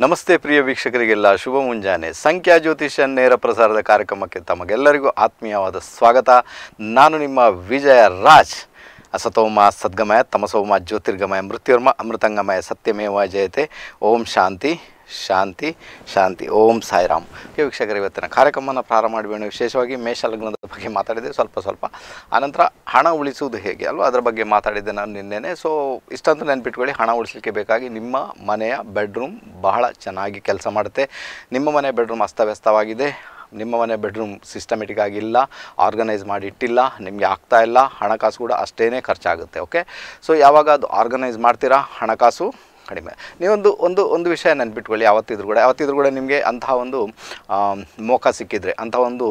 ನಮಸ್ತೆ ಪ್ರಿಯ ವೀಕ್ಷಕರಿಗೆಲ್ಲ ಶುಭ ಮುಂಜಾನೆ ಸಂಖ್ಯಾ ಜ್ಯೋತಿಷ ನೇರ ಪ್ರಸಾರದ ಕಾರ್ಯಕ್ರಮಕ್ಕೆ ತಮಗೆಲ್ಲರಿಗೂ ಆತ್ಮೀಯವಾದ ಸ್ವಾಗತ ನಾನು ನಿಮ್ಮ ವಿಜಯ ರಾಜ್ ಅಸತೋಮ ಸದ್ಗಮಯ ತಮಸೋಮ ಜ್ಯೋತಿರ್ಗಮಯ ಮೃತ್ಯುರ್ಮ ಅಮೃತಂಗಮಯ ಸತ್ಯಮೇವ ಜಯತೆ ಓಂ ಶಾಂತಿ ಶಾಂತಿ ಶಾಂತಿ ಓಂ ಸಾಯಿರಾಮ್ ಓಕೆ ವೀಕ್ಷಕರು ಇವತ್ತಿನ ಕಾರ್ಯಕ್ರಮನ ಪ್ರಾರಂಭ ಮಾಡಬೇಡ ವಿಶೇಷವಾಗಿ ಮೇಷ ಲಗ್ನದ ಬಗ್ಗೆ ಮಾತಾಡಿದೆ ಸ್ವಲ್ಪ ಸ್ವಲ್ಪ ಆನಂತರ ಹಣ ಉಳಿಸುವುದು ಹೇಗೆ ಅಲ್ವಾ ಅದರ ಬಗ್ಗೆ ಮಾತಾಡಿದ್ದೆ ನಾನು ನಿನ್ನೆನೆ ಸೊ ಇಷ್ಟಂತೂ ನೆನ್ಪಿಟ್ಕೊಳ್ಳಿ ಹಣ ಉಳಿಸಲಿಕ್ಕೆ ಬೇಕಾಗಿ ನಿಮ್ಮ ಮನೆಯ ಬೆಡ್ರೂಮ್ ಬಹಳ ಚೆನ್ನಾಗಿ ಕೆಲಸ ಮಾಡುತ್ತೆ ನಿಮ್ಮ ಮನೆ ಬೆಡ್ರೂಮ್ ಅಸ್ತವ್ಯಸ್ತವಾಗಿದೆ ನಿಮ್ಮ ಮನೆ ಬೆಡ್ರೂಮ್ ಸಿಸ್ಟಮೆಟಿಕ್ ಆಗಿಲ್ಲ ಆರ್ಗನೈಸ್ ಮಾಡಿ ಇಟ್ಟಿಲ್ಲ ನಿಮಗೆ ಆಗ್ತಾ ಇಲ್ಲ ಹಣಕಾಸು ಕೂಡ ಅಷ್ಟೇ ಖರ್ಚಾಗುತ್ತೆ ಓಕೆ ಸೊ ಯಾವಾಗ ಅದು ಆರ್ಗನೈಸ್ ಮಾಡ್ತೀರಾ ಹಣಕಾಸು ಕಡಿಮೆ ನೀವೊಂದು ಒಂದು ಒಂದು ವಿಷಯ ನೆನ್ಪಿಟ್ಕೊಳ್ಳಿ ಯಾವತ್ತಿದ್ರು ಕೂಡ ಯಾವತ್ತಿದ್ರು ಕೂಡ ನಿಮಗೆ ಅಂತಹ ಒಂದು ಆಮ್, ಮೋಕ ಸಿಕ್ಕಿದರೆ ಅಂಥ ಒಂದು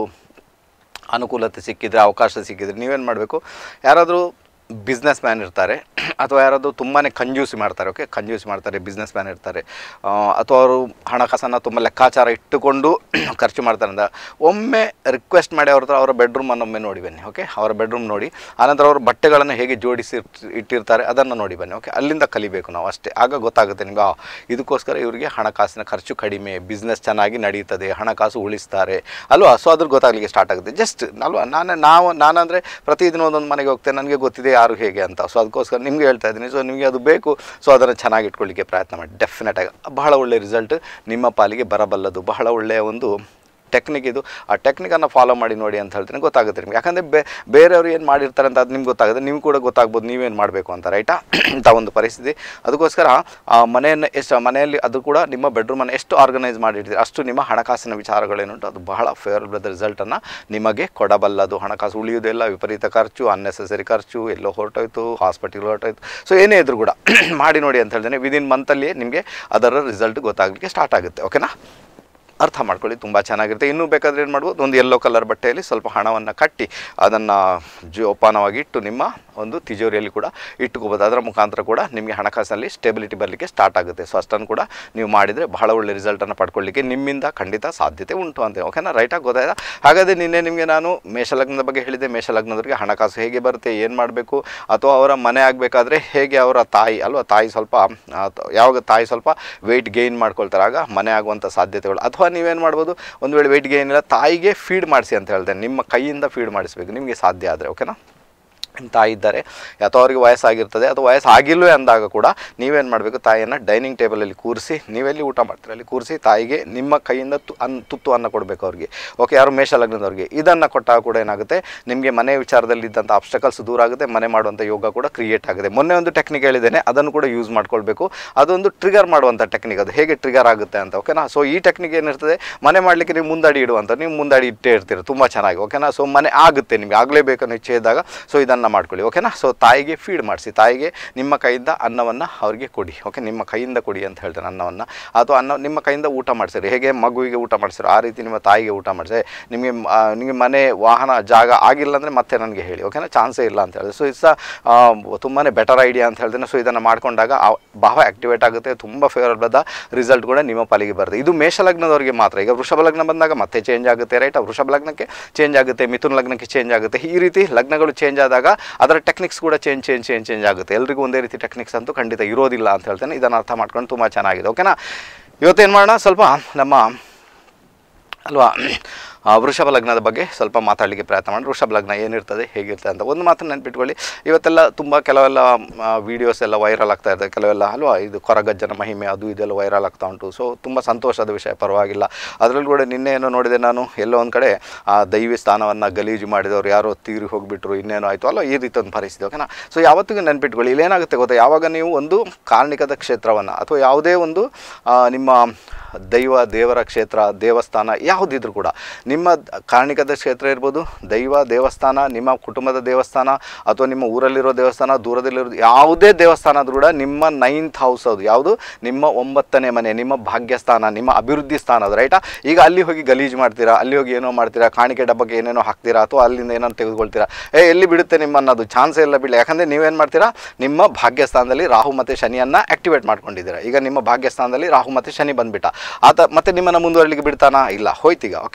ಅನುಕೂಲತೆ ಸಿಕ್ಕಿದರೆ ಅವಕಾಶ ಸಿಕ್ಕಿದರೆ ನೀವೇನು ಮಾಡಬೇಕು ಯಾರಾದರೂ ಬಿಸ್ನೆಸ್ ಮ್ಯಾನ್ ಇರ್ತಾರೆ ಅಥವಾ ಯಾರಾದರೂ ತುಂಬಾ ಕಂಜೂಸಿ ಮಾಡ್ತಾರೆ ಓಕೆ ಕಂಜೂಸಿ ಮಾಡ್ತಾರೆ ಬಿಸ್ನೆಸ್ ಮ್ಯಾನ್ ಇರ್ತಾರೆ ಆ, ಅಥವಾ ಅವರು ಹಣಕಾಸನ್ನು ತುಂಬ ಲೆಕ್ಕಾಚಾರ ಇಟ್ಟುಕೊಂಡು ಖರ್ಚು ಮಾಡ್ತಾರೆ ಅಂತ ಒಮ್ಮೆ ರಿಕ್ವೆಸ್ಟ್ ಮಾಡಿ ಅವ್ರ ಹತ್ರ ಅವರ ಬೆಡ್ರೂಮನ್ನು ಒಮ್ಮೆ ನೋಡಿ ಬನ್ನಿ ಓಕೆ ಅವರ ಬೆಡ್ರೂಮ್ ನೋಡಿ ಆನಂತರ ಅವ್ರ ಬಟ್ಟೆಗಳನ್ನು ಹೇಗೆ ಜೋಡಿಸಿ ಇಟ್- ಇಟ್ಟಿರ್ತಾರೆ ಅದನ್ನು ನೋಡಿ ಬನ್ನಿ ಓಕೆ ಅಲ್ಲಿಂದ ಕಲಿಬೇಕು ನಾವು ಅಷ್ಟೇ ಆಗ ಗೊತ್ತಾಗುತ್ತೆ ನಿಮ್ಗೆ ಆ, ಇದಕ್ಕೋಸ್ಕರ ಇವರಿಗೆ ಹಣಕಾಸಿನ ಖರ್ಚು ಕಡಿಮೆ ಬಿಸ್ನೆಸ್ ಚೆನ್ನಾಗಿ ನಡೀತದೆ ಹಣಕಾಸು ಉಳಿಸ್ತಾರೆ ಅಲ್ವಾ ಸೊ ಅದ್ರ ಗೊತ್ತಾಗಲಿಕ್ಕೆ ಸ್ಟಾರ್ಟ್ ಆಗುತ್ತೆ ಜಸ್ಟ್ ಅಲ್ವಾ ನಾನು ನಾವು ನಾನಂದರೆ ಪ್ರತಿದಿನ ಒಂದೊಂದು ಮನೆಗೆ ಹೋಗ್ತೇನೆ ನನಗೆ ಗೊತ್ತಿದೆ ಯಾರು ಹೇಗೆ ಅಂತ ಸೊ ಅದಕ್ಕೋಸ್ಕರ ನಿಮಗೆ ಹೇಳ್ತಾ ಇದ್ದೀನಿ ಸೊ ನಿಮಗೆ ಅದು ಬೇಕು ಸೊ ಅದನ್ನು ಚೆನ್ನಾಗಿ ಇಟ್ಕೊಳ್ಳಿಕ್ಕೆ ಪ್ರಯತ್ನ ಮಾಡಿ ಡೆಫಿನೆಟಾಗಿ ಬಹಳ ಒಳ್ಳೆಯ ರಿಸಲ್ಟ್ ನಿಮ್ಮ ಪಾಲಿಗೆ ಬರಬಲ್ಲದು ಬಹಳ ಒಳ್ಳೆಯ ಒಂದು ಟೆಕ್ನಿಕ್ ಇದು ಆ ಟೆಕ್ನಿಕನ್ನು ಫಾಲೋ ಮಾಡಿ ನೋಡಿ ಅಂತ ಹೇಳ್ತೀನಿ ಗೊತ್ತಾಗುತ್ತೆ ನಿಮಗೆ ಯಾಕಂದರೆ ಬೇ ಬೇರೆಯವರು ಏನು ಮಾಡಿರ್ತಾರೆ ಅಂತ ಅದು ನಿಮ್ಗೆ ಗೊತ್ತಾಗುತ್ತೆ ನಿಮ್ಗೆ ಕೂಡ ಗೊತ್ತಾಗ್ಬೋದು ನೀವೇನು ಮಾಡಬೇಕು ಅಂತ ರೈಟಾ ಇಂಥ ಒಂದು ಪರಿಸ್ಥಿತಿ ಅದಕ್ಕೋಸ್ಕರ ಆ ಮನೆಯನ್ನು ಎಷ್ಟು ಮನೆಯಲ್ಲಿ ಅದು ಕೂಡ ನಿಮ್ಮ ಬೆಡ್ರೂಮನ್ನು ಎಷ್ಟು ಆರ್ಗನೈಸ್ ಮಾಡಿರ್ತೀರಿ ಅಷ್ಟು ನಿಮ್ಮ ಹಣಕಾಸಿನ ವಿಚಾರಗಳೇನುಂಟು ಅದು ಬಹಳ ಫೇವರಬಲ್ ರಿಸಲ್ಟನ್ನು ನಿಮಗೆ ಕೊಡಬಲ್ಲದು ಹಣಕಾಸು ಉಳಿಯುವುದಿಲ್ಲ ವಿಪರೀತ ಖರ್ಚು ಅನ್ನೆಸೆಸರಿ ಖರ್ಚು ಎಲ್ಲೋ ಹೊರಟೋಯ್ತು ಹಾಸ್ಪಿಟಲ್ ಹೊರಟೋಯ್ತು ಸೊ ಏನೇ ಇದ್ರೂ ಕೂಡ ಮಾಡಿ ನೋಡಿ ಅಂತ ಹೇಳ್ತೇನೆ ವಿದಿನ್ ಮಂತಲ್ಲಿ ನಿಮಗೆ ಅದರ ರಿಸಲ್ಟ್ ಗೊತ್ತಾಗಲಿಕ್ಕೆ ಸ್ಟಾರ್ಟ್ ಆಗುತ್ತೆ ಓಕೆನಾ ಅರ್ಥ ಮಾಡ್ಕೊಳ್ಳಿ ತುಂಬ ಚೆನ್ನಾಗಿರುತ್ತೆ ಇನ್ನೂ ಬೇಕಾದರೆ ಏನು ಮಾಡ್ಬೋದು ಒಂದು ಯೆಲ್ಲೋ ಕಲರ್ ಬಟ್ಟೆಯಲ್ಲಿ ಸ್ವಲ್ಪ ಹಣವನ್ನು ಕಟ್ಟಿ ಅದನ್ನು ಜೋಪಾನವಾಗಿ ಇಟ್ಟು ನಿಮ್ಮ ಒಂದು ತಿಜೋರಿಯಲ್ಲಿ ಕೂಡ ಇಟ್ಕೋಬೋದು ಅದರ ಮುಖಾಂತರ ಕೂಡ ನಿಮಗೆ ಹಣಕಾಸಿನಲ್ಲಿ ಸ್ಟೆಬಿಲಿಟಿ ಬರಲಿಕ್ಕೆ ಸ್ಟಾರ್ಟ್ ಆಗುತ್ತೆ ಸೊ ಅಷ್ಟನ್ನು ಕೂಡ ನೀವು ಮಾಡಿದರೆ ಬಹಳ ಒಳ್ಳೆ ರಿಸಲ್ಟನ್ನು ಪಡ್ಕೊಳ್ಳಿಕ್ಕೆ ನಿಮ್ಮಿಂದ ಖಂಡಿತ ಸಾಧ್ಯತೆ ಉಂಟು ಅಂತ ಓಕೆನಾ ರೈಟಾಗಿ ಗೊತ್ತಾಯ್ತಾ ಹಾಗಾದರೆ ನಿನ್ನೆ ನಿಮಗೆ ನಾನು ಮೇಷಲಗ್ನದ ಬಗ್ಗೆ ಹೇಳಿದೆ ಮೇಷಲಗ್ನದವರಿಗೆ ಹಣಕಾಸು ಹೇಗೆ ಬರುತ್ತೆ ಏನು ಮಾಡಬೇಕು ಅಥವಾ ಅವರ ಮನೆ ಆಗಬೇಕಾದ್ರೆ ಹೇಗೆ ಅವರ ತಾಯಿ ಅಲ್ವಾ ತಾಯಿ ಸ್ವಲ್ಪ ಆ, ತ- ಯಾವಾಗ ತಾಯಿ ಸ್ವಲ್ಪ ವೆಯ್ಟ್ ಗೇನ್ ಮಾಡ್ಕೊಳ್ತಾರೆ ಆಗ ಮನೆ ಆಗುವಂಥ ಸಾಧ್ಯತೆಗಳು ಅಥವಾ ನೀವೇನು ಮಾಡ್ಬೋದು ಒಂದು ವೇಳೆ ವೆಯ್ಟ್ ಗೇನ್ ಇಲ್ಲ ತಾಯಿಗೆ ಫೀಡ್ ಮಾಡಿಸಿ ಅಂತ ಹೇಳ್ತೇನೆ ನಿಮ್ಮ ಕೈಯಿಂದ ಫೀಡ್ ಮಾಡಿಸ್ಬೇಕು ನಿಮಗೆ ಸಾಧ್ಯ ಆದರೆ ಓಕೆನಾ ನಿಮ್ಮ ತಾಯಿ ಇದ್ದಾರೆ ಅಥವಾ ಅವರಿಗೆ ವಯಸ್ಸಾಗಿರ್ತದೆ ಅಥವಾ ವಯಸ್ಸಾಗಿಲ್ವೇ ಅಂದಾಗ ಕೂಡ ನೀವೇನು ಮಾಡಬೇಕು ತಾಯಿಯನ್ನು ಡೈನಿಂಗ್ ಟೇಬಲಲ್ಲಿ ಕೂರಿಸಿ ನೀವೆಲ್ಲಿ ಊಟ ಮಾಡ್ತೀರ ಅಲ್ಲಿ ಕೂರಿಸಿ ತಾಯಿಗೆ ನಿಮ್ಮ ಕೈಯಿಂದ ತು ಅನ್ ತುತ್ತು ಅನ್ನ ಕೊಡಬೇಕು ಅವ್ರಿಗೆ ಓಕೆ ಯಾರು ಮೇಷ ಲಗ್ನದವ್ರಿಗೆ ಇದನ್ನು ಕೊಟ್ಟಾಗ ಕೂಡ ಏನಾಗುತ್ತೆ ನಿಮಗೆ ಮನೆ ವಿಚಾರದಲ್ಲಿ ಇದ್ದಂಥ ಅಬ್ಸ್ಟಕಲ್ಸ್ ದೂರ ಆಗುತ್ತೆ ಮನೆ ಮಾಡುವಂಥ ಯೋಗ ಕೂಡ ಕ್ರಿಯೇಟ್ ಆಗುತ್ತೆ ಮೊನ್ನೆ ಒಂದು ಟೆಕ್ನಿಕ್ ಹೇಳಿದ್ದೇನೆ ಅದನ್ನು ಕೂಡ ಯೂಸ್ ಮಾಡ್ಕೊಳ್ಬೇಕು ಅದೊಂದು ಟ್ರಿಗರ್ ಮಾಡುವಂಥ ಟೆಕ್ನಿಕ್ ಅದು ಹೇಗೆ ಟ್ರಿಗರ್ ಆಗುತ್ತೆ ಅಂತ ಓಕೆನಾ ಸೊ ಈ ಟೆಕ್ನಿಕ್ ಏನಿರ್ತದೆ ಮನೆ ಮಾಡಲಿಕ್ಕೆ ನೀವು ಮುಂದಾಡಿ ಇಡುವಂಥ ನೀವು ಮುಂದಾಡಿ ಇಟ್ಟೇ ಇರ್ತೀರ ತುಂಬ ಚೆನ್ನಾಗಿ ಓಕೆನಾ ಸೊ ಮನೆ ಆಗುತ್ತೆ ನಿಮಗೆ ಆಗಲೇಬೇಕು ಅನ್ನೋ ಇಚ್ಛೆ ಇದ್ದಾಗ ಸೊ ಇದನ್ನು ಮಾಡ್ಕೊಳ್ಳಿ ಓಕೆನಾ ಸೊ ತಾಯಿಗೆ ಫೀಡ್ ಮಾಡಿಸಿ ತಾಯಿಗೆ ನಿಮ್ಮ ಕೈಯಿಂದ ಅನ್ನವನ್ನು ಅವರಿಗೆ ಕೊಡಿ ಓಕೆ ನಿಮ್ಮ ಕೈಯಿಂದ ಕೊಡಿ ಅಂತ ಹೇಳ್ತೇನೆ ಅನ್ನವನ್ನು ಅಥವಾ ಅನ್ನ ನಿಮ್ಮ ಕೈಯಿಂದ ಊಟ ಮಾಡಿಸಿರಿ ಹೇಗೆ ಮಗುವಿಗೆ ಊಟ ಮಾಡಿಸಿರೋ ಆ ರೀತಿ ನಿಮ್ಮ ತಾಯಿಗೆ ಊಟ ಮಾಡಿಸಿ ನಿಮಗೆ ಆ, ನಿಮಗೆ ಮನೆ ವಾಹನ ಜಾಗ ಆಗಿಲ್ಲ ಅಂದರೆ ಮತ್ತೆ ನನಗೆ ಹೇಳಿ ಓಕೆನಾ ಚಾನ್ಸೇ ಇಲ್ಲ ಅಂತ ಹೇಳಿದೆ ಸೊ ಇಟ್ಸ್ ತುಂಬಾ ಬೆಟರ್ ಐಡಿಯಾ ಅಂತ ಹೇಳ್ತೇನೆ ಸೊ ಇದನ್ನು ಮಾಡ್ಕೊಂಡಾಗ ಆ ಭಾವ ಆ್ಯಕ್ಟಿವೇಟ್ ಆಗುತ್ತೆ ತುಂಬ ಫೇವರಬಲ್ ರಿಸಲ್ಟ್ ಕೂಡ ನಿಮ್ಮ ಪಾಲಿಗೆ ಬರುತ್ತೆ ಇದು ಮೇಷ ಲಗ್ನದವರಿಗೆ ಮಾತ್ರ ಈಗ ವೃಷಭ ಲಗ್ನ ಬಂದಾಗ ಮತ್ತೆ ಚೇಂಜ್ ಆಗುತ್ತೆ ರೈಟ್ ವೃಷಭ ಲಗ್ನಕ್ಕೆ ಚೇಂಜ್ ಆಗುತ್ತೆ ಮಿಥುನ ಲಗ್ನಕ್ಕೆ ಚೇಂಜ್ ಆಗುತ್ತೆ ಈ ರೀತಿ ಲಗ್ನಗಳು ಚೇಂಜ್ ಆದಾಗ ಅದರ ಟೆಕ್ನಿಕ್ಸ್ ಕೂಡ ಚೇಂಜ್ ಚೇಂಜ್ ಚೇಂಜ್ ಚೇಂಜ್ ಆಗುತ್ತೆ ಎಲ್ರಿಗೂ ಒಂದೇ ರೀತಿ ಟೆಕ್ನಿಕ್ಸ್ ಅಂತೂ ಖಂಡಿತ ಇರೋದಿಲ್ಲ ಅಂತ ಹೇಳ್ತೇನೆ ಇದನ್ನು ಅರ್ಥ ಮಾಡ್ಕೊಂಡು ತುಂಬ ಚೆನ್ನಾಗಿದೆ ಓಕೆನಾ ಇವತ್ತೇನು ಮಾಡೋಣ ಸ್ವಲ್ಪ ನಮ್ಮ ಅಲ್ವಾ ಆ, ವೃಷಭ ಲಗ್ನದ ಬಗ್ಗೆ ಸ್ವಲ್ಪ ಮಾತಾಡಲಿಕ್ಕೆ ಪ್ರಯತ್ನ ಮಾಡಿ ವೃಷಭ ಲಗ್ನ ಏನಿರ್ತದೆ ಹೇಗಿರ್ತದೆ ಅಂತ ಒಂದು ಮಾತನ್ನು ನೆನ್ಪಿಟ್ಕೊಳ್ಳಿ ಇವತ್ತೆಲ್ಲ ತುಂಬ ಕೆಲವೆಲ್ಲ ವೀಡಿಯೋಸ್ ಎಲ್ಲ ವೈರಲ್ ಆಗ್ತಾ ಇರ್ತದೆ ಕೆಲವೆಲ್ಲ ಅಲ್ವಾ ಇದು ಕೊರಗಜ್ಜನ ಮಹಿಮೆ ಅದು ಇದೆಲ್ಲ ವೈರಲ್ ಆಗ್ತಾ ಉಂಟು ಸೊ ತುಂಬ ಸಂತೋಷದ ವಿಷಯ ಪರವಾಗಿಲ್ಲ ಅದರಲ್ಲೂ ಕೂಡ ನಿನ್ನೆ ಏನೋ ನೋಡಿದೆ ನಾನು ಎಲ್ಲೋ ಒಂದು ಕಡೆ ಆ ದೈವಿ ಸ್ಥಾನವನ್ನು ಗಲೀಜು ಮಾಡಿದವರು ಯಾರೋ ತೀರಿ ಹೋಗಿಬಿಟ್ರು ಇನ್ನೇನೋ ಆಯಿತು ಅಲ್ವಾ ಈ ರೀತಿ ಒಂದು ಪರಿಸ್ಥಿತಿ ಓಕೆನಾ ಸೊ ಯಾವತ್ತಿಗೂ ನೆನ್ಪಿಟ್ಕೊಳ್ಳಿ ಇಲ್ಲೇನಾಗುತ್ತೆ ಗೊತ್ತಾ ಯಾವಾಗ ನೀವು ಒಂದು ಕಾರ್ಣಿಕದ ಕ್ಷೇತ್ರವನ್ನು ಅಥವಾ ಯಾವುದೇ ಒಂದು ಆ, ನಿಮ್ಮ ದೈವ ದೇವರ ಕ್ಷೇತ್ರ ದೇವಸ್ಥಾನ ಯಾವುದಿದ್ರು ಕೂಡ ನಿಮ್ಮ ಕಾರಣಿಕದ ಕ್ಷೇತ್ರ ಇರ್ಬೋದು ದೈವ ದೇವಸ್ಥಾನ ನಿಮ್ಮ ಕುಟುಂಬದ ದೇವಸ್ಥಾನ ಅಥವಾ ನಿಮ್ಮ ಊರಲ್ಲಿರೋ ದೇವಸ್ಥಾನ ದೂರದಲ್ಲಿರೋ ಯಾವುದೇ ದೇವಸ್ಥಾನ ಆದ್ರೂ ಕೂಡ ನಿಮ್ಮ ನೈನ್ತ್ ಹೌಸ್ ಅದು ಯಾವುದು ನಿಮ್ಮ ಒಂಬತ್ತನೇ ಮನೆ ನಿಮ್ಮ ಭಾಗ್ಯಸ್ಥಾನ ನಿಮ್ಮ ಅಭಿವೃದ್ಧಿ ಸ್ಥಾನ ಅದು ರೈಟಾ ಈಗ ಅಲ್ಲಿ ಹೋಗಿ ಗಲೀಜು ಮಾಡ್ತೀರಾ ಅಲ್ಲಿ ಹೋಗಿ ಏನೋ ಮಾಡ್ತೀರಾ ಕಾಣಿಕೆ ಡಬ್ಬಕ್ಕೆ ಏನೇನೋ ಹಾಕ್ತೀರಾ ಅಥವಾ ಅಲ್ಲಿಂದ ಏನೋ ತೆಗೆದುಕೊಳ್ತೀರಾ ಏ ಎಲ್ಲಿ ಬಿಡುತ್ತೆ ನಿಮ್ಮನ್ನು ಅದು ಚಾನ್ಸೇ ಇಲ್ಲ ಬಿಡಲಿ ಯಾಕಂದರೆ ನೀವೇನು ಮಾಡ್ತೀರಾ ನಿಮ್ಮ ಭಾಗ್ಯಸ್ಥಾನದಲ್ಲಿ ರಾಹು ಮತ್ತು ಶನಿಯನ್ನು ಆಕ್ಟಿವೇಟ್ ಮಾಡ್ಕೊಂಡಿದ್ದೀರಾ ಈಗ ನಿಮ್ಮ ಭಾಗ್ಯಸ್ಥಾನದಲ್ಲಿ ರಾಹು ಮತ್ತು ಶನಿ ಬಂದುಬಿಟ್ಟ ಆತ ಮತ್ತೆ ನಿಮ್ಮನ್ನು ಮುಂದುವರಲಿಕ್ಕೆ ಬಿಡ್ತಾನಾ ಇಲ್ಲ ಹೋಯ್ತೀಗ ಓಕೆ ಫಿನಿಶ್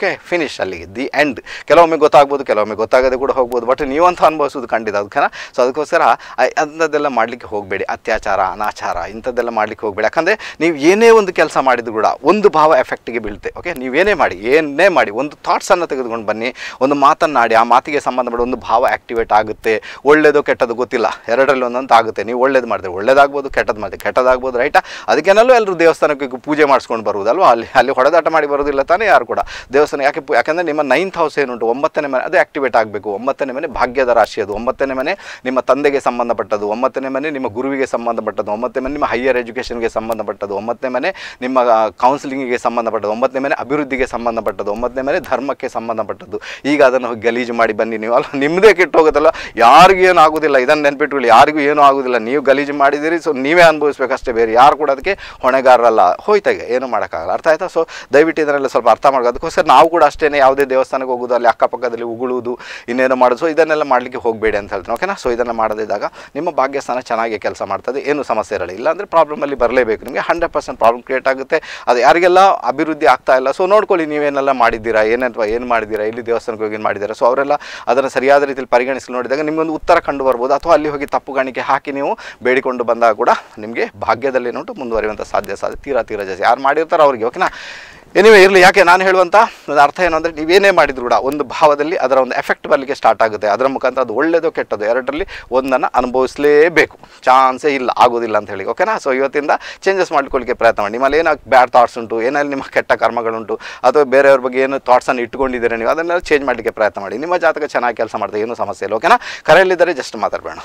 ಫಿನಿಶ್ ಅಲ್ಲಿಗೆ ದಿ ಎಂಡ್ ಕೆಲವೊಮ್ಮೆ ಗೊತ್ತಾಗ್ಬೋದು ಕೆಲವೊಮ್ಮೆ ಗೊತ್ತಾಗದೆ ಕೂಡ ಹೋಗ್ಬೋದು ಬಟ್ ನೀವಂತ ಅನುಭವಿಸೋದು ಖಂಡಿತ ಅದಕ್ಕೆ ಸೊ ಅದಕ್ಕೋಸ್ಕರ ಆ- ಅಂಥದ್ದೆಲ್ಲ ಮಾಡಲಿಕ್ಕೆ ಹೋಗಬೇಡಿ ಅತ್ಯಾಚಾರ ಅನಾಚಾರ ಇಂಥದ್ದೆಲ್ಲ ಮಾಡಲಿಕ್ಕೆ ಹೋಗಬೇಡಿ ಯಾಕಂದರೆ ನೀವು ಏನೇ ಒಂದು ಕೆಲಸ ಮಾಡಿದ್ರು ಕೂಡ ಒಂದು ಭಾವ ಎಫೆಕ್ಟಿಗೆ ಬೀಳುತ್ತೆ ಓಕೆ ನೀವೇನೇ ಮಾಡಿ ಏನೇ ಮಾಡಿ ಒಂದು ಥಾಟ್ಸನ್ನು ತೆಗೆದುಕೊಂಡು ಬನ್ನಿ ಒಂದು ಮಾತನ್ನಾಡಿ ಆ ಮಾತಿಗೆ ಸಂಬಂಧಪಟ್ಟ ಒಂದು ಭಾವ ಆ್ಯಕ್ಟಿವೇಟ್ ಆಗುತ್ತೆ ಒಳ್ಳೇದು ಕೆಟ್ಟದ್ದು ಗೊತ್ತಿಲ್ಲ ಎರಡರಲ್ಲಿ ಒಂದಂತ ಆಗುತ್ತೆ ನೀವು ಒಳ್ಳೇದು ಮಾಡಿದ್ರೆ ಒಳ್ಳೇದಾಗ್ಬೋದು ಕೆಟ್ಟದ್ದು ಮಾಡಿದ್ರೆ ಕೆಟ್ಟದಾಗ್ಬೋದು ರೈಟಾ ಅದಕ್ಕೇನಲ್ಲೂ ಎಲ್ಲರೂ ದೇವಸ್ಥಾನಕ್ಕೆ ಪೂಜೆ ಮಾಡಿಸ್ಕೊಂಡು ಬರುವುದಲ್ವಾ ಅಲ್ಲಿ ಅಲ್ಲಿ ಹೊಡೆದಾಟ ಮಾಡಿ ಬರೋದಿಲ್ಲ ತಾನೇ ಯಾರು ಕೂಡ ದೇವಸ್ಥಾನ ಯಾಕೆ ಪೂ- ಯಾಕಂದರೆ ನಿಮ್ಮ ನೈನ್ತ್ ಹೌಸ್ ಏನುಂಟು ಒಂಬತ್ತನೇ ಮನೆ ಅದು ಆ್ಯಕ್ಟಿವೇಟ್ ಆಗಬೇಕು ಒಂಬತ್ತನೇ ಮನೆ ಭಾಗ್ಯದ ರಾಶಿ ಅದು ಒಂಬತ್ತನೇ ಮನೆ ನಿಮ್ಮ ತಂದೆಗೆ ಸಂಬಂಧಪಟ್ಟದ್ದು ಒಂಬತ್ತನೇ ಮನೆ ನಿಮ್ಮ ಗುರುವಿಗೆ ಸಂಬಂಧಪಟ್ಟದ್ದು ಒಂಬತ್ತನೇ ಮನೆ ನಿಮ್ಮ ಹೈಯರ್ ಎಜುಕೇಷನ್ಗೆ ಸಂಬಂಧಪಟ್ಟದ್ದು ಒಂಬತ್ತನೇ ಮನೆ ನಿಮ್ಮ ಕೌನ್ಸಿಲಿಂಗಿಗೆ ಸಂಬಂಧಪಟ್ಟದ್ದು ಒಂಬತ್ತನೇ ಮನೆ ಅಭಿವೃದ್ಧಿಗೆ ಸಂಬಂಧಪಟ್ಟದ್ದು ಒಂಬತ್ತನೇ ಮನೆ ಧರ್ಮಕ್ಕೆ ಸಂಬಂಧಪಟ್ಟದ್ದು ಈಗ ಅದನ್ನು ಹೋಗಿ ಗಲೀಜು ಮಾಡಿ ಬನ್ನಿ ನೀವು ಅಲ್ಲ ನಿಮ್ಮದೇ ಕೆಟ್ಟು ಹೋಗುತ್ತಲ್ಲ ಯಾರಿಗೂ ಏನು ಆಗೋದಿಲ್ಲ ಇದನ್ನು ನೆನ್ಪಿಟ್ಕೊಳ್ಳಿ ಯಾರಿಗೂ ಏನೂ ಆಗೋದಿಲ್ಲ ನೀವು ಗಲೀಜು ಮಾಡಿದಿರಿ ಸೊ ನೀವೇ ಅನುಭವಿಸ್ಬೇಕಷ್ಟೇ ಬೇರೆ ಯಾರು ಕೂಡ ಅದಕ್ಕೆ ಹೊಣೆಗಾರರಲ್ಲ ಹೋಯ್ತಾಗೆ ಏನು ಮಾಡೋಕ್ಕಾಗಲ್ಲ ಅರ್ಥ ಆಯ್ತಾ ಸೊ ದಯವಿಟ್ಟು ಇದನ್ನೆಲ್ಲ ಸ್ವಲ್ಪ ಅರ್ಥ ಮಾಡ್ಕೊ ಅದಕ್ಕೋಸ್ಕರ ನಾವು ಕೂಡ ಅಷ್ಟೇ ಯಾವುದೇ ದೇವಸ್ಥಾನಕ್ಕೆ ಹೋಗೋದು ಅಲ್ಲಿ ಅಕ್ಕಪಕ್ಕದಲ್ಲಿ ಉಗುಳುವುದು ಇನ್ನೇನು ಮಾಡೋದು ಸೊ ಇದನ್ನೆಲ್ಲ ಮಾಡಲಿಕ್ಕೆ ಹೋಗಬೇಡಿ ಅಂತ ಹೇಳ್ತೀನಿ ಓಕೆನಾ ಸೊ ಇದನ್ನು ಮಾಡದಿದ್ದಾಗ ನಿಮ್ಮ ಭಾಗ್ಯಸ್ಥಾನ ಚೆನ್ನಾಗಿ ಕೆಲಸ ಮಾಡ್ತದೆ ಏನು ಸಮಸ್ಯೆ ಇರಲ್ಲ ಇಲ್ಲಾಂದರೆ ಪ್ರಾಬ್ಲಮಲ್ಲಿ ಬರಲೇಬೇಕು ನಿಮಗೆ ಹಂಡ್ರೆಡ್ ಪರ್ಸೆಂಟ್ ಪ್ರಾಬ್ಲಮ್ ಕ್ರಿಯೇಟ್ ಆಗುತ್ತೆ ಅದು ಯಾರಿಗೆಲ್ಲ ಅಭಿವೃದ್ಧಿ ಆಗ್ತಾ ಇಲ್ಲ ಸೊ ನೋಡ್ಕೊಳ್ಳಿ ನೀವೇನೆಲ್ಲ ಮಾಡಿದ್ದೀರಾ ಏನೇನು ಏನು ಮಾಡಿದ್ದೀರಾ ಇಲ್ಲಿ ದೇವಸ್ಥಾನಕ್ಕೆ ಹೋಗಿ ಏನು ಮಾಡಿದ್ದೀರಾ ಸೊ ಅವರೆಲ್ಲ ಅದನ್ನು ಸರಿಯಾದ ರೀತಿಯಲ್ಲಿ ಪರಿಗಣಿಸಿ ನೋಡಿದಾಗ ನಿಮಗೊಂದು ಉತ್ತರ ಕಂಡು ಬರ್ಬೋದು ಅಥವಾ ಅಲ್ಲಿ ಹೋಗಿ ತಪ್ಪು ಕಾಣಿಕೆ ಹಾಕಿ ನೀವು ಬೇಡಿಕೊಂಡು ಬಂದಾಗ ಕೂಡ ನಿಮಗೆ ಭಾಗ್ಯದಲ್ಲಿ ನೋಟು ಮುಂದುವರಿಯುವಂಥ ಸಾಧ್ಯ ಸಾಧ್ಯ ತೀರಾ ತೀರಾ ಜಾಸ್ತಿ ಯಾರು ಮಾಡಿರ್ತಾರೋ ಅವ್ರಿಗೆ ಓಕೆನಾ ಎನಿವೆ ಇರಲಿ ಯಾಕೆ ನಾನು ಹೇಳುವಂಥ ಒಂದು ಅರ್ಥ ಏನು ಅಂದರೆ ನೀವೇನೇ ಮಾಡಿದ್ರು ಕೂಡ ಒಂದು ಭಾವದಲ್ಲಿ ಅದರ ಒಂದು ಎಫೆಕ್ಟ್ ಬರಲಿಕ್ಕೆ ಸ್ಟಾರ್ಟ್ ಆಗುತ್ತೆ ಅದರ ಮುಖಾಂತರ ಅದು ಒಳ್ಳೆಯದು ಕೆಟ್ಟದ್ದು ಎರಡರಲ್ಲಿ ಒಂದನ್ನು ಅನುಭವಿಸಲೇಬೇಕು ಚಾನ್ಸೇ ಇಲ್ಲ ಆಗೋದಿಲ್ಲ ಅಂತ ಹೇಳಿ ಓಕೆನಾ ಸೊ ಇವತ್ತಿಂದ ಚೇಂಜಸ್ ಮಾಡ್ಕೊಳ್ಳಿಕ್ಕೆ ಪ್ರಯತ್ನ ಮಾಡಿ ನಿಮ್ಮಲ್ಲಿ ಏನೋ ಬ್ಯಾಡ್ ಥಾಟ್ಸ್ ಉಂಟು ಏನಲ್ಲಿ ನಿಮ್ಮ ಕೆಟ್ಟ ಕರ್ಮಗಳುಂಟು ಅಥವಾ ಬೇರೆಯವ್ರ ಬಗ್ಗೆ ಏನು ಥಾಟ್ಸನ್ನು ಇಟ್ಕೊಂಡಿದ್ದೀರಾ ನೀವು ಅದನ್ನೆಲ್ಲ ಚೇಂಜ್ ಮಾಡಲಿಕ್ಕೆ ಪ್ರಯತ್ನ ಮಾಡಿ ನಿಮ್ಮ ಜಾತಕ ಚೆನ್ನಾಗಿ ಕೆಲಸ ಮಾಡ್ತಾರೆ ಏನೂ ಸಮಸ್ಯೆ ಇಲ್ಲ ಓಕೆನಾ ಕರೆಯಲ್ಲಿದ್ದರೆ ಜಸ್ಟ್ ಮಾತಾಡಬೇಡ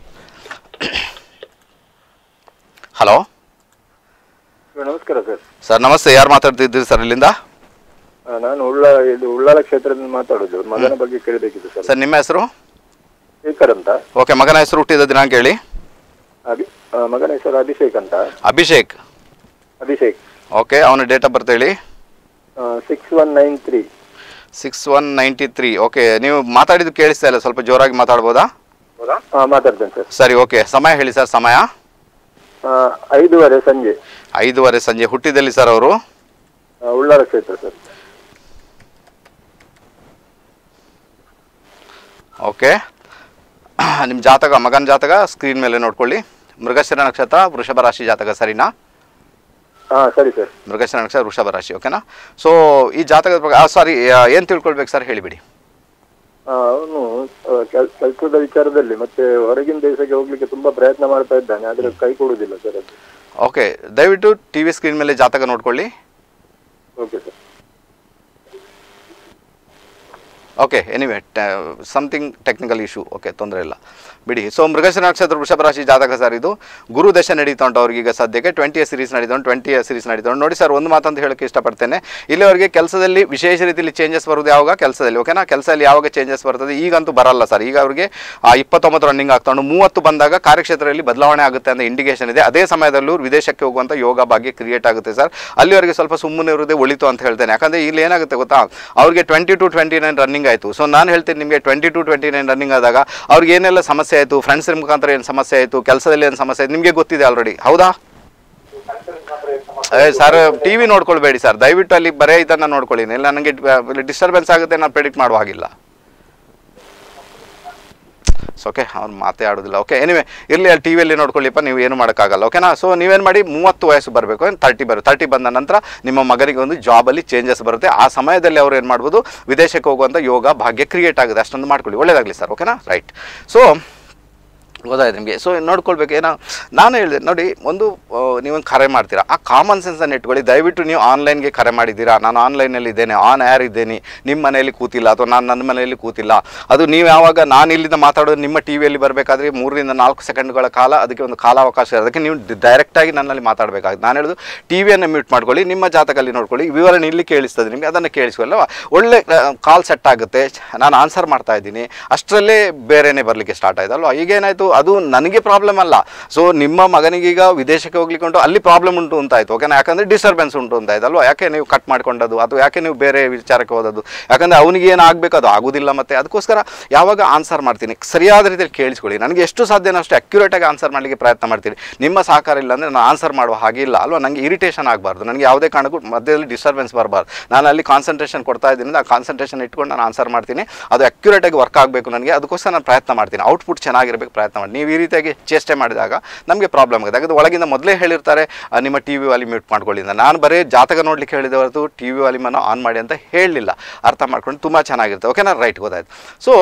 ಹಲೋ ನಮಸ್ಕಾರ ಸರ್ ಸರ್ ನಮಸ್ತೆ ಯಾರು ಮಾತಾಡ್ತಿದ್ದೀರಿ ಸರ್ ಇಲ್ಲಿಂದ ಆ, ನಾನು ಉಳ್ಳ ಇದು ಉಳ್ಳಾಲ ಕ್ಷೇತ್ರದಿಂದ ಮಾತಾಡೋದು ಮಗನ ಬಗ್ಗೆ ಕೇಳಬೇಕಿತ್ತು ಸರ್ ಸರ್ ನಿಮ್ಮ ಹೆಸರು ಶೇಖರ್ ಅಂತ ಓಕೆ ಮಗನ ಹೆಸರು ಹುಟ್ಟಿದ ದಿನಾಂಕ ಹೇಳಿ ಅಭಿ ಆ, ಮಗನ ಹೆಸರು ಅಭಿಷೇಕ್ ಅಂತ ಅಭಿಷೇಕ್ ಅಭಿಷೇಕ್ ಓಕೆ ಅವನ ಡೇಟ್ ಆಫ್ ಬರ್ತ್ ಹೇಳಿ six one nine three six one ninety three okay ನೀವು ಮಾತಾಡಿದ್ದು ಕೇಳಿಸ್ತಾ ಇಲ್ಲ ಸ್ವಲ್ಪ ಜೋರಾಗಿ ಮಾತಾಡ್ಬೋದಾ ಹಾಂ ಮಾತಾಡ್ತೇನೆ ಸರ್ ಸರಿ ಓಕೆ ಸಮಯ ಹೇಳಿ ಸರ್ ಸಮಯ ಆ, ಐದೂವರೆ ಸಂಜೆ ಐದೂವರೆ ಸಂಜೆ ಹುಟ್ಟಿದಲ್ಲಿ ಸರ್ ಅವರು ಆ, ಉಳ್ಳಾಲ ಕ್ಷೇತ್ರ ಸರ್ ಓಕೆ ನಿಮ್ಮ ಜಾತಕ ಮಗನ ಜಾತಕ ಸ್ಕ್ರೀನ್ ಮೇಲೆ ನೋಡ್ಕೊಳ್ಳಿ ಮೃಗಶಿರ ನಕ್ಷತ್ರ ವೃಷಭ ರಾಶಿ ಜಾತಕ ಸರಿನಾ ಹಾಂ ಸರಿ ಸರ್ ಮೃಗಶಿರ ನಕ್ಷತ್ರ ವೃಷಭ ರಾಶಿ ಓಕೆನಾ ಸೊ ಈ ಜಾತಕದ ಪ್ರಕಾರ ಸಾರಿ ಏನು ತಿಳ್ಕೊಳ್ಬೇಕು ಸರ್ ಹೇಳಿಬಿಡಿ ಅವನು ಕೆಲಸದ ವಿಚಾರದಲ್ಲಿ ಮತ್ತೆ ಹೊರಗಿನ ದೇಶಕ್ಕೆ ಹೋಗ್ಲಿಕ್ಕೆ ತುಂಬಾ ಪ್ರಯತ್ನ ಮಾಡ್ತಾ ಇದ್ದಾನೆ ಆದ್ರೆ ಕೈ ಕೊಡುವುದಿಲ್ಲ ಸರ್ ಅದು ಓಕೆ ದಯವಿಟ್ಟು ಟಿ ವಿ ಸ್ಕ್ರೀನ್ ಮೇಲೆ ಜಾತಕ ನೋಡ್ಕೊಳ್ಳಿ okay sir okay anyway something technical issue okay ತೊಂದರೆ ಇಲ್ಲ ಬಿಡಿ ಸೊ ಮೃಗಶಿರ ನಕ್ಷತ್ರ ವೃಷಭ ರಾಶಿ ಜಾತಕ ಸರ್ ಇದು ಗುರು ದಶ ನಡೀತಾ ಉಂಟು ಅವ್ರಿಗೆ ಈಗ ಸದ್ಯಕ್ಕೆ ಟ್ವೆಂಟಿ ಸೀರೀಸ್ ನಡೀತಾ ಉಂಟು ಟ್ವೆಂಟಿ ಸೀರೀಸ್ ನಡೀತಾ ಉಂಟು ನೋಡಿ ಸರ್ ಒಂದು ಮಾತಂತ ಹೇಳೋಕ್ಕೆ ಇಷ್ಟಪಡ್ತೇನೆ ಇಲ್ಲಿ ಅವರಿಗೆ ಕೆಲಸದಲ್ಲಿ ವಿಶೇಷ ರೀತಿಯಲ್ಲಿ ಚೇಂಜಸ್ ಬರೋದು ಯಾವಾಗ ಕೆಲಸದಲ್ಲಿ ಓಕೆನಾ ಕೆಲಸದಲ್ಲಿ ಯಾವಾಗ ಚೇಂಜಸ್ ಬರ್ತದೆ ಈಗಂತೂ ಬರಲ್ಲ ಸರ್ ಈಗ ಅವರಿಗೆ ಆ ಇಪ್ಪತ್ತೊಂಬತ್ತು ರನ್ನಿಂಗ್ ಆಗ್ತಾ ಉಂಟು ಮೂವತ್ತು ಬಂದಾಗ ಕಾರ್ಯಕ್ಷೇತ್ರದಲ್ಲಿ ಬದಲಾವಣೆ ಆಗುತ್ತೆ ಅಂತ ಇಂಡಿಕೇಶನ್ ಇದೆ ಅದೇ ಸಮಯದಲ್ಲೂ ಇವ್ರು ವಿದೇಶಕ್ಕೆ ಹೋಗುವಂಥ ಯೋಗ ಭಾಗ್ಯ ಕ್ರಿಯೇಟ್ ಆಗುತ್ತೆ ಸರ್ ಅಲ್ಲಿವರೆಗೆ ಸ್ವಲ್ಪ ಸುಮ್ಮನೆ ಇರೋದೇ ಒಳಿತು ಅಂತ ಹೇಳ್ತೇನೆ ಯಾಕಂದರೆ ಇಲ್ಲಿ ಏನಾಗುತ್ತೆ ಗೊತ್ತಾ ಅವ್ರಿಗೆ twenty two twenty nine running ಆಯಿತು ಸೊ ನಾನು ಹೇಳ್ತೀನಿ ನಿಮಗೆ twenty two twenty nine running ಆದಾಗ ಅವ್ರಿಗೆ ಏನೆಲ್ಲ ಸಮಸ್ಯೆ ಆಯಿತು ಫ್ರೆಂಡ್ಸ್ ಮುಖಾಂತರ ಏನು ಸಮಸ್ಯೆ ಆಯಿತು ಕೆಲಸದಲ್ಲಿ ಏನು ಸಮಸ್ಯೆ ಆಯಿತು ನಿಮಗೆ ಗೊತ್ತಿದೆ ಆಲ್ರೆಡಿ ಹೌದಾ ಏ ಸರ್ ಟಿ ವಿ ನೋಡ್ಕೊಳ್ಬೇಡಿ ಸರ್ ದಯವಿಟ್ಟು ಅಲ್ಲಿ ಬರೇ ಇದನ್ನು ನೋಡ್ಕೊಳ್ಳಿ ಇಲ್ಲ ನನಗೆ ಡಿಸ್ಟರ್ಬೆನ್ಸ್ ಆಗುತ್ತೆ ನಾನು ಪ್ರೆಡಿಕ್ಟ್ ಮಾಡುವ ಹಾಗಿಲ್ಲ ಸೊ ಓಕೆ ಅವ್ನು ಮಾತೇ ಆಡೋದಿಲ್ಲ ಓಕೆ ಎನಿವೆ ಇರಲಿ ಅಲ್ಲಿ ಟಿ ವಿಯಲ್ಲಿ ನೋಡ್ಕೊಳ್ಳಿಪ್ಪ ನೀವು ಏನು ಮಾಡೋಕ್ಕಾಗಲ್ಲ ಓಕೆನಾ ಸೊ ನೀವೇನು ಮಾಡಿ ಮೂವತ್ತು ವಯಸ್ಸು ಬರಬೇಕು ತರ್ಟಿ ಬರು ತರ್ಟಿ ಬಂದ ನಂತರ ನಿಮ್ಮ ಮಗನಿಗೆ ಒಂದು ಜಾಬಲ್ಲಿ ಚೇಂಜಸ್ ಬರುತ್ತೆ ಆ ಸಮಯದಲ್ಲಿ ಅವ್ರು ಏನು ಮಾಡ್ಬೋದು ವಿದೇಶಕ್ಕೆ ಹೋಗುವಂಥ ಯೋಗ ಭಾಗ್ಯ ಕ್ರಿಯೇಟ್ ಆಗುತ್ತೆ ಅಷ್ಟೊಂದು ಮಾಡ್ಕೊಳ್ಳಿ ಒಳ್ಳೇದಾಗಲಿ ಸರ್ ಓಕೆನಾ ರೈಟ್ ಸೊ ಗೊತ್ತಾಯ್ತು ನಿಮಗೆ ಸೊ ನೋಡ್ಕೊಳ್ಬೇಕು ಏನೋ ನಾನು ಹೇಳಿದೆ ನೋಡಿ ಒಂದು ಆ, ನೀವೊಂದು ಕರೆ ಮಾಡ್ತೀರಾ ಆ ಕಾಮನ್ ಸೆನ್ಸನ್ನು ಇಟ್ಕೊಳ್ಳಿ ದಯವಿಟ್ಟು ನೀವು ಆನ್ಲೈನ್ಗೆ ಕರೆ ಮಾಡಿದ್ದೀರಾ ನಾನು ಆನ್ಲೈನಲ್ಲಿ ಇದ್ದೇನೆ ಆನ್ ಏರ್ ಇದ್ದೇನೆ ನಿಮ್ಮ ಮನೆಯಲ್ಲಿ ಕೂತಿಲ್ಲ ಅಥವಾ ನಾನು ನನ್ನ ಮನೆಯಲ್ಲಿ ಕೂತಿಲ್ಲ ಅದು ನೀವು ಯಾವಾಗ ನಾನು ಇಲ್ಲಿಂದ ಮಾತಾಡೋದು ನಿಮ್ಮ ಟಿ ವಿಯಲ್ಲಿ ಬರಬೇಕಾದ್ರೆ ಮೂರರಿಂದ ನಾಲ್ಕು ಸೆಕೆಂಡ್ಗಳ ಕಾಲ ಅದಕ್ಕೆ ಒಂದು ಕಾಲಾವಕಾಶ ಇದೆ ಅದಕ್ಕೆ ನೀವು ಡೈರೆಕ್ಟಾಗಿ ನನ್ನಲ್ಲಿ ಮಾತಾಡಬೇಕಾಗುತ್ತೆ ನಾನು ಹೇಳೋದು ಟಿ ವಿಯನ್ನು ಮ್ಯೂಟ್ ಮಾಡ್ಕೊಳ್ಳಿ ನಿಮ್ಮ ಜಾತಕಲ್ಲಿ ನೋಡ್ಕೊಳ್ಳಿ ವಿವರಣೆ ಇಲ್ಲಿ ಕೇಳಿಸ್ತದೆ ನಿಮಗೆ ಅದನ್ನು ಕೇಳಿಸ್ಕೊಳ್ಳವ ಒಳ್ಳೆ ಕಾಲ್ ಸೆಟ್ ಆಗುತ್ತೆ ನಾನು ಆನ್ಸರ್ ಮಾಡ್ತಾ ಇದ್ದೀನಿ ಅಷ್ಟರಲ್ಲೇ ಬೇರೆನೇ ಬರಲಿಕ್ಕೆ ಸ್ಟಾರ್ಟ್ ಆಯ್ತು ಅಲ್ವಾ ಈಗೇನಾಯಿತು ಅದು ನನಗೆ ಪ್ರಾಬ್ಲಮ್ ಅಲ್ಲ ಸೊ ನಿಮ್ಮ ಮಗನಿಗೀಗ ವಿದೇಶಕ್ಕೆ ಹೋಗ್ಲಿಕ್ಕೆ ಉಂಟು ಅಲ್ಲಿ ಪ್ರಾಬ್ಲಮ್ ಉಂಟು ಅಂತ ಆಯ್ತು ಓಕೆನಾ ಯಾಕಂದರೆ ಡಿಸ್ಟರ್ಬೆನ್ಸ್ ಉಂಟು ಅಂತ ಆಯ್ತು ಅಲ್ವಾ ಯಾಕೆ ನೀವು ಕಟ್ ಮಾಡ್ಕೊಂಡದ್ದು ಅಥವಾ ಯಾಕೆ ನೀವು ಬೇರೆ ವಿಚಾರಕ್ಕೆ ಹೋದದ್ದು ಯಾಕಂದರೆ ಅವನಿಗೆ ಏನು ಆಗಬೇಕು ಅದು ಆಗೋದಿಲ್ಲ ಮತ್ತು ಅದಕ್ಕೋಸ್ಕರ ಯಾವಾಗ ಆನ್ಸರ್ ಮಾಡ್ತೀನಿ ಸರಿಯಾದ ರೀತಿಯಲ್ಲಿ ಕೇಳಿಸ್ಕೊಳ್ಳಿ ನನಗೆ ಎಷ್ಟು ಸಾಧ್ಯನೋ ಅಷ್ಟು ಅಕ್ಯುರೇಟಾಗಿ ಆನ್ಸರ್ ಮಾಡಲಿಕ್ಕೆ ಪ್ರಯತ್ನ ಮಾಡ್ತೀನಿ ನಿಮ್ಮ ಸಹಕಾರ ಇಲ್ಲ ಅಂದರೆ ನಾನು ಆನ್ಸರ್ ಮಾಡುವ ಹಾಗೆ ಇಲ್ಲ ಅಲ್ವಾ ನನಗೆ ಇರಿಟೇಷನ್ ಆಗಬಾರ್ದು ನನಗೆ ಯಾವುದೇ ಕಾರಣಕ್ಕೂ ಮಧ್ಯದಲ್ಲಿ ಡಿಸ್ಟರ್ಬೆನ್ಸ್ ಬರಬಾರ್ದು ನಾನು ಅಲ್ಲಿ ಕಾನ್ಸಂಟ್ರೇಷನ್ ಕೊಡ್ತಾ ಇದ್ದೀನಿ ಆ ಕಾನ್ಸಂಟ್ರೇಷನ್ ಇಟ್ಕೊಂಡು ನಾನು ಆನ್ಸರ್ ಮಾಡ್ತೀನಿ ಅದು ಅಕ್ಯುರೇಟಾಗಿ ವರ್ಕ್ ಆಗಬೇಕು ನನಗೆ ಅದಕ್ಕೋಸ್ಕರ ನಾನು ಪ್ರಯತ್ನ ಮಾಡ್ತೀನಿ ಔಟ್ಪುಟ್ ಚೆನ್ನಾಗಿರಬೇಕು ಪ್ರಯತ್ನ ಮಾಡಿ ನೀವು ಈ ರೀತಿಯಾಗಿ ಚೇಷ್ಟೆ ಮಾಡಿದಾಗ ನಮಗೆ ಪ್ರಾಬ್ಲಮ್ ಆಗುತ್ತೆ ಯಾಕಂದ್ರೆ ಒಳಗಿಂದ ಮೊದಲೇ ಹೇಳಿರ್ತಾರೆ ಆ, ನಿಮ್ಮ ಟಿ ವಿ ವಾಲಿ ಮ್ಯೂಟ್ ಮಾಡ್ಕೊಳ್ಳಿ ಅಂತ ನಾನು ಬರೀ ಜಾತಕ ನೋಡ್ಲಿಕ್ಕೆ ಹೇಳಿದೆ ಹೊರತು ಟಿ ವಿ ವಾಲಿಮನ್ನು ಆನ್ ಮಾಡಿ ಅಂತ ಹೇಳಲಿಲ್ಲ ಅರ್ಥ ಮಾಡ್ಕೊಂಡು ತುಂಬ ಚೆನ್ನಾಗಿರುತ್ತೆ ಓಕೆನಾ ರೈಟ್ ಗೊತ್ತಾಯ್ತು ಸೊ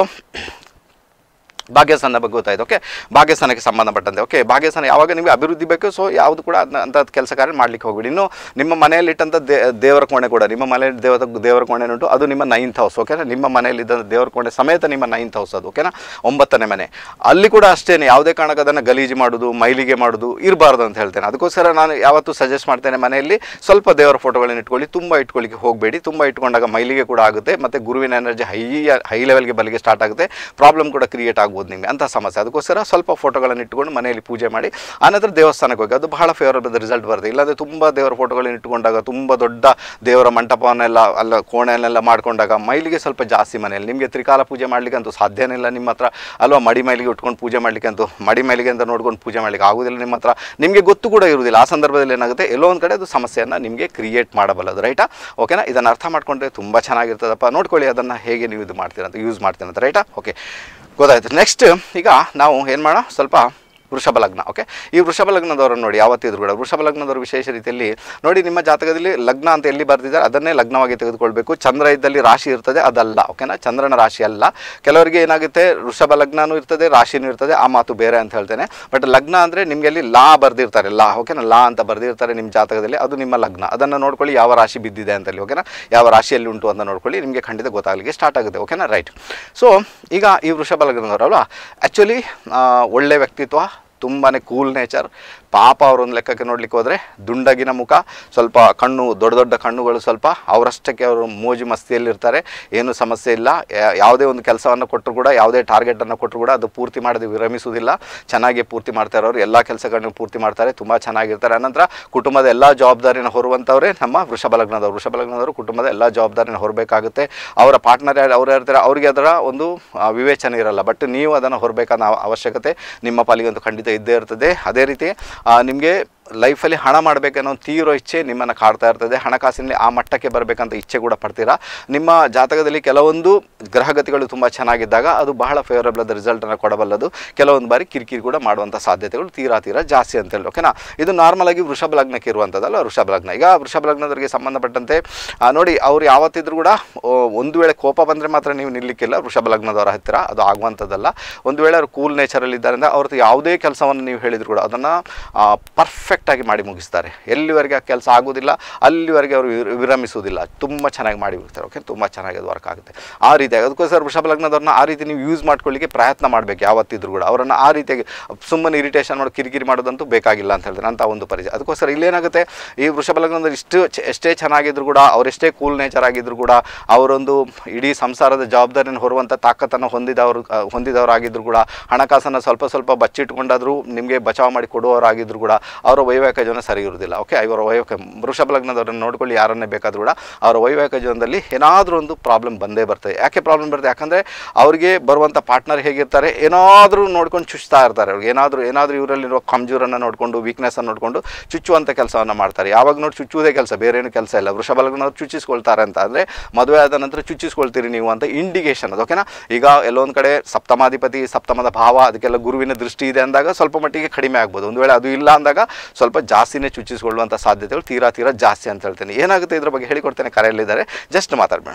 ಭಾಗ್ಯಸ್ಥಾನ ಬಗ್ಗೆ ಗೊತ್ತಾಯ್ತು ಓಕೆ ಭಾಗ್ಯಸ್ಥಾನಕ್ಕೆ ಸಂಬಂಧಪಟ್ಟಂತೆ ಓಕೆ ಭಾಗ್ಯಸ್ಥಾನ ಯಾವಾಗ ನಿಮಗೆ ಅಭಿವೃದ್ಧಿ ಬೇಕು ಸೊ ಯಾವುದು ಕೂಡ ಅದನ್ನ ಅಂಥ ಕೆಲಸ ಕಾರ್ಯ ಮಾಡ್ಲಿಕ್ಕೆ ಹೋಗ್ಬಿಡಿ ಇನ್ನು ನಿಮ್ಮ ಮನೆಯಲ್ಲಿಟ್ಟಂಥ ದೇ ದೇವರ ಕೋಣೆ ಕೂಡ ನಿಮ್ಮ ಮನೆಯಲ್ಲಿ ದೇವರ ದೇವರ ಕೋಣೆ ಉಂಟು ಅದು ನಿಮ್ಮ ನೈನ್ತ್ ಹೌಸ್ ಓಕೆನಾ ನಿಮ್ಮ ಮನೆಯಲ್ಲಿದ್ದಂಥ ದೇವರ ಕೋಣೆ ಸಮೇತ ನಿಮ್ಮ ನೈನ್ತ್ ಹೌಸ್ ಅದು ಓಕೆನಾ ಒಂಬತ್ತನೇ ಮನೆ ಅಲ್ಲಿ ಕೂಡ ಅಷ್ಟೇ ಯಾವುದೇ ಕಾರಣಕ್ಕೆ ಅದನ್ನು ಗಲೀಜು ಮಾಡೋದು ಮೈಲಿಗೆ ಮಾಡೋದು ಇರಬಾರ್ದು ಅಂತ ಹೇಳ್ತೇನೆ ಅದಕ್ಕೋಸ್ಕರ ನಾನು ಯಾವತ್ತೂ ಸಜೆಸ್ಟ್ ಮಾಡ್ತೇನೆ ಮನೆಯಲ್ಲಿ ಸ್ವಲ್ಪ ದೇವರ ಫೋಟೋಗಳನ್ನ ಇಟ್ಕೊಳ್ಳಿ ತುಂಬ ಇಟ್ಕೊಳ್ಳಿಕ್ಕೆ ಹೋಗಬೇಡಿ ತುಂಬ ಇಟ್ಕೊಂಡಾಗ ಮೈಲಿಗೆ ಕೂಡ ಆಗುತ್ತೆ ಮತ್ತು ಗುರುವಿನ ಎನರ್ಜಿ ಹೈ ಹೈ ಲೆವೆಲ್ಗೆ ಬಲಿಗೆ ಸ್ಟಾರ್ಟ್ ಆಗುತ್ತೆ ಪ್ರಾಬ್ಲಮ್ ಕೂಡ ಕ್ರಿಯೇಟ್ ಆಗ್ಬೋದು ನಿಮಗೆ ಅಂಥ ಸಮಸ್ಯೆ ಅದಕ್ಕೋಸ್ಕರ ಸ್ವಲ್ಪ ಫೋಟೋಗಳನ್ನು ಇಟ್ಕೊಂಡು ಮನೆಯಲ್ಲಿ ಪೂಜೆ ಮಾಡಿ ಆನಂತರ ದೇವಸ್ಥಾನಕ್ಕೆ ಹೋಗಿ ಅದು ಬಹಳ ಫೇವರಬಲ್ ರಿಸಲ್ಟ್ ಬರುತ್ತೆ ಇಲ್ಲಾಂದರೆ ತುಂಬ ದೇವರ ಫೋಟೋಗಳನ್ನ ಇಟ್ಕೊಂಡಾಗ ತುಂಬ ದೊಡ್ಡ ದೇವರ ಮಂಟಪವನ್ನೆಲ್ಲ ಅಲ್ಲ ಕೋಣೆಯನ್ನೆಲ್ಲ ಮಾಡ್ಕೊಂಡಾಗ ಮೈಲಿಗೆ ಸ್ವಲ್ಪ ಜಾಸ್ತಿ ಮನೆಯಲ್ಲಿ ನಿಮಗೆ ತ್ರಿಕಾಲ ಪೂಜೆ ಮಾಡಲಿಕ್ಕೆ ಅಂತೂ ಸಾಧ್ಯನೇ ಇಲ್ಲ ನಿಮ್ಮ ಹತ್ರ ಅಲ್ವಾ ಮಡಿ ಮೈಲಿಗೆ ಉಟ್ಕೊಂಡು ಪೂಜೆ ಮಾಡಲಿಕ್ಕೆ ಅಂತೂ ಮಡಿ ಮೈಲಿಗೆ ಅಂತ ನೋಡ್ಕೊಂಡು ಪೂಜೆ ಮಾಡಲಿಕ್ಕೆ ಆಗೋದಿಲ್ಲ ನಿಮ್ಮ ಹತ್ರ ನಿಮಗೆ ಗೊತ್ತು ಕೂಡ ಇರುವುದಿಲ್ಲ ಆ ಸಂದರ್ಭದಲ್ಲಿ ಏನಾಗುತ್ತೆ ಎಲ್ಲೋ ಒಂದು ಕಡೆ ಅದು ಸಮಸ್ಯೆಯನ್ನು ನಿಮಗೆ ಕ್ರಿಯೇಟ್ ಮಾಡಬಲ್ಲದು ರೈಟಾ ಓಕೆನಾ ಇದನ್ನು ಅರ್ಥ ಮಾಡ್ಕೊಂಡ್ರೆ ತುಂಬ ಚೆನ್ನಾಗಿರ್ತದಪ್ಪ ನೋಡ್ಕೊಳ್ಳಿ ಅದನ್ನು ಹೇಗೆ ನೀವು ಇದು ಮಾಡ್ತೀರ ಅಂತ ಯೂಸ್ ಮಾಡ್ತೀರ ಅಂತ ರೈಟಾ ಓಕೆ ಗೊತ್ತಾಯ್ತು ನೆಕ್ಸ್ಟ್ ಈಗ ನಾವು ಏನು ಮಾಡೋಣ ಸ್ವಲ್ಪ ವೃಷಭ ಲಗ್ನ ಓಕೆ ಈ ವೃಷಭ ಲಗ್ನದವರನ್ನು ನೋಡಿ ಯಾವತ್ತಿದ್ರು ಕೂಡ ವೃಷಭ ಲಗ್ನದವರು ವಿಶೇಷ ರೀತಿಯಲ್ಲಿ ನೋಡಿ ನಿಮ್ಮ ಜಾತಕದಲ್ಲಿ ಲಗ್ನ ಅಂತ ಎಲ್ಲಿ ಬರ್ತಿದ್ದಾರೆ ಅದನ್ನೇ ಲಗ್ನವಾಗಿ ತೆಗೆದುಕೊಳ್ಬೇಕು ಚಂದ್ರ ಇದ್ದಲ್ಲಿ ರಾಶಿ ಇರ್ತದೆ ಅದಲ್ಲ ಓಕೆನಾ ಚಂದ್ರನ ರಾಶಿ ಅಲ್ಲ ಕೆಲವರಿಗೆ ಏನಾಗುತ್ತೆ ವೃಷಭ ಲಗ್ನನೂ ಇರ್ತದೆ ರಾಶಿನೂ ಇರ್ತದೆ ಆ ಮಾತು ಬೇರೆ ಅಂತ ಹೇಳ್ತೇನೆ ಬಟ್ ಲಗ್ನ ಅಂದರೆ ನಿಮಗೆ ಅಲ್ಲಿ ಲಾ ಬರ್ದಿರ್ತಾರೆ ಲಾ ಓಕೆನಾ ಲಾ ಅಂತ ಬರ್ದಿರ್ತಾರೆ ನಿಮ್ಮ ಜಾತಕದಲ್ಲಿ ಅದು ನಿಮ್ಮ ಲಗ್ನ ಅದನ್ನು ನೋಡ್ಕೊಳ್ಳಿ ಯಾವ ರಾಶಿ ಬಿದ್ದಿದೆ ಅಂತಲ್ಲಿ ಓಕೆನಾ ಯಾವ ರಾಶಿಯಲ್ಲಿ ಉಂಟು ಅಂತ ನೋಡ್ಕೊಳ್ಳಿ ನಿಮಗೆ ಖಂಡಿತ ಗೊತ್ತಾಗಲಿಕ್ಕೆ ಸ್ಟಾರ್ಟ್ ಆಗುತ್ತೆ ಓಕೆನಾ ರೈಟ್ ಸೊ ಈಗ ಈ ವೃಷಭ ಲಗ್ನದವರಲ್ವಾ ಆ್ಯಕ್ಚುಲಿ ಒಳ್ಳೆ ವ್ಯಕ್ತಿತ್ವ ತುಂಬಾ ಕೂಲ್ ನೇಚರ್ ಪಾಪ ಅವರೊಂದು ಲೆಕ್ಕಕ್ಕೆ ನೋಡ್ಲಿಕ್ಕೆ ಹೋದರೆ ದುಂಡಗಿನ ಮುಖ ಸ್ವಲ್ಪ ಕಣ್ಣು ದೊಡ್ಡ ದೊಡ್ಡ ಕಣ್ಣುಗಳು ಸ್ವಲ್ಪ ಅವರಷ್ಟಕ್ಕೆ ಅವರು ಮೋಜು ಮಸ್ತಿಯಲ್ಲಿರ್ತಾರೆ ಏನು ಸಮಸ್ಯೆ ಇಲ್ಲ ಯಾ- ಯಾವುದೇ ಒಂದು ಕೆಲಸವನ್ನು ಕೊಟ್ಟರು ಕೂಡ ಯಾವುದೇ ಟಾರ್ಗೆಟನ್ನು ಕೊಟ್ಟರು ಕೂಡ ಅದು ಪೂರ್ತಿ ಮಾಡದೆ ವಿರಮಿಸುವುದಿಲ್ಲ ಚೆನ್ನಾಗಿ ಪೂರ್ತಿ ಮಾಡ್ತಾರೆ ಅವರು ಎಲ್ಲ ಕೆಲಸಗಳನ್ನು ಪೂರ್ತಿ ಮಾಡ್ತಾರೆ ತುಂಬ ಚೆನ್ನಾಗಿರ್ತಾರೆ ಅನಂತರ ಕುಟುಂಬದ ಎಲ್ಲ ಜವಾಬ್ದಾರಿನ ಹೊರುವಂಥವರೇ ನಮ್ಮ ವೃಷಭ ಲಗ್ನದವರು ವೃಷಭ ಲಗ್ನದವರು ಕುಟುಂಬದ ಎಲ್ಲ ಜವಾಬ್ದಾರಿನ ಹೊರಬೇಕಾಗುತ್ತೆ ಅವರ ಪಾರ್ಟ್ನರ್ ಯಾರು ಅವ್ರು ಇರ್ತಾರೆ ಅವ್ರಿಗೆ ಅದರ ಒಂದು ಆ, ವಿವೇಚನೆ ಇರಲ್ಲ ಬಟ್ ನೀವು ಅದನ್ನು ಹೊರಬೇಕಾದ ಅವಶ್ಯಕತೆ ನಿಮ್ಮ ಪಾಲಿಗಂತೂ ಖಂಡಿತ ಇದ್ದೇ ಇರ್ತದೆ ಅದೇ ರೀತಿ ನಿಮಗೆ ಲೈಫಲ್ಲಿ ಹಣ ಮಾಡಬೇಕನ್ನೋ ಒಂದು ತೀವ್ರ ಇಚ್ಛೆ ನಿಮ್ಮನ್ನು ಕಾಡ್ತಾ ಇರ್ತದೆ ಹಣಕಾಸಿನಲ್ಲಿ ಆ ಮಟ್ಟಕ್ಕೆ ಬರಬೇಕಂತ ಇಚ್ಛೆ ಕೂಡ ಪಡ್ತೀರಾ ನಿಮ್ಮ ಜಾತಕದಲ್ಲಿ ಕೆಲವೊಂದು ಗ್ರಹಗತಿಗಳು ತುಂಬ ಚೆನ್ನಾಗಿದ್ದಾಗ ಅದು ಬಹಳ ಫೇವರಬಲ್ ಆದ ರಿಸಲ್ಟನ್ನು ಕೊಡಬಲ್ಲದು ಕೆಲವೊಂದು ಬಾರಿ ಕಿರಿಕಿರಿ ಕೂಡ ಮಾಡುವಂಥ ಸಾಧ್ಯತೆಗಳು ತೀರಾ ತೀರಾ ಜಾಸ್ತಿ ಅಂತ ಹೇಳಿ ಓಕೆನಾ ಇದು ನಾರ್ಮಲ್ ಆಗಿ ವೃಷಭ ಲಗ್ನಕ್ಕೆ ಇರುವಂಥದ್ದಲ್ಲ ವೃಷಭ ಲಗ್ನ ಈಗ ವೃಷಭ ಲಗ್ನದವರಿಗೆ ಸಂಬಂಧಪಟ್ಟಂತೆ ಆ, ನೋಡಿ ಅವ್ರು ಯಾವತ್ತಿದ್ರು ಕೂಡ ಓ, ಒಂದು ವೇಳೆ ಕೋಪ ಬಂದರೆ ಮಾತ್ರ ನೀವು ನಿಲ್ಲಕ್ಕಿಲ್ಲ ವೃಷಭ ಲಗ್ನದವರ ಹತ್ತಿರ ಅದು ಆಗುವಂಥದ್ದಲ್ಲ ಒಂದು ವೇಳೆ ಅವ್ರು ಕೂಲ್ ನೇಚರಲ್ಲಿ ಇದ್ದಾರೆ ಅಂದರೆ ಅವ್ರದ್ದು ಯಾವುದೇ ಕೆಲಸವನ್ನು ನೀವು ಹೇಳಿದ್ರು ಕೂಡ ಅದನ್ನು ಪರ್ಫೆಕ್ಟಾಗಿ ಮಾಡಿ ಮುಗಿಸ್ತಾರೆ ಎಲ್ಲಿವರೆಗೆ ಆ ಕೆಲಸ ಆಗೋದಿಲ್ಲ ಅಲ್ಲಿವರೆಗೆ ಅವರು ವಿರ- ವಿರಮಿಸುವುದಿಲ್ಲ ತುಂಬ ಚೆನ್ನಾಗಿ ಮಾಡಿ ಬಿಡ್ತಾರೆ ಓಕೆ ತುಂಬ ಚೆನ್ನಾಗಿ ಅದು ವರ್ಕ್ ಆಗುತ್ತೆ ಆ ರೀತಿಯಾಗಿ ಅದಕ್ಕೋಸ್ಕರ ವೃಷಭ ಲಗ್ನದವ್ರನ್ನ ಆ ರೀತಿ ನೀವು ಯೂಸ್ ಮಾಡ್ಕೊಳ್ಳಿಕ್ಕೆ ಪ್ರಯತ್ನ ಮಾಡಬೇಕು ಯಾವತ್ತಿದ್ರು ಕೂಡ ಅವರನ್ನು ಆ ರೀತಿಯಾಗಿ ಸುಮ್ಮನೆ ಇರಿಟೇಷನ್ ಮಾಡಿ ಕಿರಿಕಿರಿ ಮಾಡೋದಂತೂ ಬೇಕಾಗಿಲ್ಲ ಅಂತ ಹೇಳ್ತಾರೆ ಅಂತ ಒಂದು ಪರಿಚಯ ಅದಕ್ಕೋಸ್ಕರ ಇಲ್ಲೇನಾಗುತ್ತೆ ಈ ವೃಷಭ ಲಗ್ನದಲ್ಲಿ ಇಷ್ಟು ಚ- ಎಷ್ಟೇ ಚೆನ್ನಾಗಿದ್ರು ಕೂಡ ಅವರೆಷ್ಟೇ ಕೂಲ್ ನೇಚರ್ ಆಗಿದ್ರು ಕೂಡ ಅವರೊಂದು ಇಡೀ ಸಂಸಾರದ ಜವಾಬ್ದಾರಿಯನ್ನು ಹೊರುವಂಥ ತಾಕತ್ತನ್ನು ಹೊಂದಿದವರು ಆ, ಹೊಂದಿದವರಾಗಿದ್ರು ಕೂಡ ಹಣಕಾಸನ್ನು ಸ್ವಲ್ಪ ಸ್ವಲ್ಪ ಬಚ್ಚಿಟ್ಕೊಂಡಾದರೂ ನಿಮಗೆ ಬಚಾವ್ ಮಾಡಿ ಕೊಡುವವರಾಗಿದ್ರು ಕೂಡ ಅವರ ವೈವಾಹಿಕ ಜೀವನ ಸರಿ ಇರುವುದಿಲ್ಲ ಓಕೆ ಅವರ ವೈವಾಹಿಕ ವೃಷಭ ಲಗ್ನದವರನ್ನು ನೋಡ್ಕೊಳ್ಳಿ ಯಾರನ್ನೇ ಬೇಕಾದರೂ ಕೂಡ ಅವರ ವೈವಾಹಿಕ ಜೀವನದಲ್ಲಿ ಏನಾದರೂ ಒಂದು ಪ್ರಾಬ್ಲಮ್ ಬಂದೇ ಬರ್ತದೆ ಯಾಕೆ ಪ್ರಾಬ್ಲಮ್ ಬರುತ್ತೆ ಯಾಕಂದರೆ ಅವರಿಗೆ ಬರುವಂಥ ಪಾರ್ಟ್ನರ್ ಹೇಗಿರ್ತಾರೆ ಏನಾದರೂ ನೋಡ್ಕೊಂಡು ಚುಚ್ತಾ ಇರ್ತಾರೆ ಅವ್ರಿಗೆ ಏನಾದರೂ ಏನಾದರೂ ಇವರಲ್ಲಿರುವ ಕಮ್ಜೂರನ್ನು ನೋಡಿಕೊಂಡು ವೀಕ್ನೆಸ್ಸನ್ನು ನೋಡಿಕೊಂಡು ಚುಚ್ಚುವಂಥ ಕೆಲಸವನ್ನು ಮಾಡ್ತಾರೆ ಯಾವಾಗ ನೋಡಿ ಚುಚ್ಚುವುದೇ ಕೆಲಸ ಬೇರೆ ಏನು ಕೆಲಸ ಇಲ್ಲ ವೃಷಭ ಲಗ್ನವ್ರು ಚುಚ್ಚಿಸ್ಕೊಳ್ತಾರೆ ಅಂತ ಅಂದರೆ ಮದುವೆ ಆದ ನಂತರ ಚುಚ್ಚಿಸ್ಕೊಳ್ತೀರಿ ನೀವು ಅಂತ ಇಂಡಿಕೇಶನ್ ಅದು ಓಕೆನಾ ಈಗ ಎಲ್ಲೊಂದು ಕಡೆ ಸಪ್ತಮಾಧಿಪತಿ ಸಪ್ತಮದ ಭಾವ ಅದಕ್ಕೆಲ್ಲ ಗುರುವಿನ ದೃಷ್ಟಿ ಇದೆ ಅಂದಾಗ ಸ್ವಲ್ಪ ಮಟ್ಟಿಗೆ ಕಡಿಮೆ ಆಗ್ಬೋದು ಒಂದು ವೇಳೆ ಅದು ಇಲ್ಲ ಅಂದಾಗ ಸ್ವಲ್ಪ ಜಾಸ್ತಿನೇ ಚುಚ್ಚಿಸ್ಕೊಳ್ಳುವಂಥ ಸಾಧ್ಯತೆಗಳು ತೀರಾ ತೀರಾ ಜಾಸ್ತಿ ಅಂತ ಹೇಳ್ತೇನೆ ಏನಾಗುತ್ತೆ ಇದ್ರ ಬಗ್ಗೆ ಹೇಳಿಕೊಡ್ತೇನೆ ಕರೆಯಲ್ಲಿದ್ದಾರೆ ಜಸ್ಟ್ ಮಾತಾಡಬೇಡ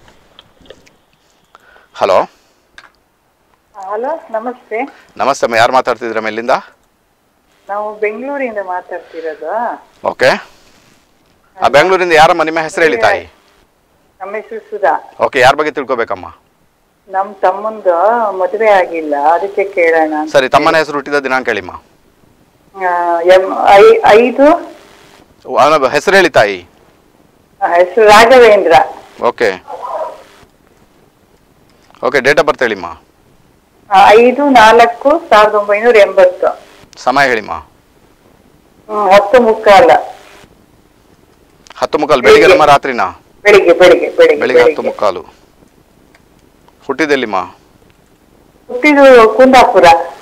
ಹಲೋ ಹಲೋ ನಮಸ್ತೆ ನಮಸ್ತೆ ಅಮ್ಮ ಯಾರು ಮಾತಾಡ್ತಿದ್ದೀರಾ ಮೇಲಿಂದ ನಾವು ಬೆಂಗಳೂರಿಂದ ಮಾತಾಡ್ತಿರೋದು ಓಕೆ ಆ ಬೆಂಗಳೂರಿಂದ ಯಾರಮ್ಮ ನಿಮ್ಮ ಹೆಸರು ಹೇಳಿ ತಾಯಿ ನಮ್ಮ ಹೆಸರು ಸುಧಾ ಓಕೆ ಯಾರ ಬಗ್ಗೆ ತಿಳ್ಕೊಬೇಕಮ್ಮ ನಮ್ಮ ತಮ್ಮಂದು ಮದುವೆ ಆಗಿಲ್ಲ ಅದಕ್ಕೆ ಕೇಳೋಣ ಅಂತ. ಸರಿ ತಮ್ಮನ ಹೆಸರು ಹುಟ್ಟಿದ ದಿನಾಂಕ ಹೇಳಿಮ್ಮ ಆ, ಎಂ- ಐ- ಐದು ಅವನ ಹೆಸರು ಹೇಳಿ ತಾಯಿ ಆ, ಹೆಸರು Raghavendra okay okay date of birth ಹೇಳಿಮ್ಮ ಆ, ಐದು ನಾಲ್ಕು ಸಾವಿರದ ಒಂಬೈನೂರ ಎಂಬತ್ತು ಸಮಯ ಹೇಳಿಮ್ಮ ಹ್ಮ್ ಹತ್ತು ಮುಕ್ಕಾಲ ಹತ್ತು ಮುಕ್ಕಾಲು ಬೆಳಿಗ್ಗೆನಮ್ಮ ರಾತ್ರಿನಾ ಬೆಳಿಗ್ಗೆ ಬೆಳಿಗ್ಗೆ ಬೆಳಿಗ್ಗೆ ಬೆಳಿಗ್ಗೆ ಹತ್ತು ಬೆಳಿಗ್ಗೆ ಮುಕ್ಕಾಲು ಹುಟ್ಟಿದೆಲ್ಲಿಮ್ಮ ಹುಟ್ಟಿದು ಕುಂದಾಪುರ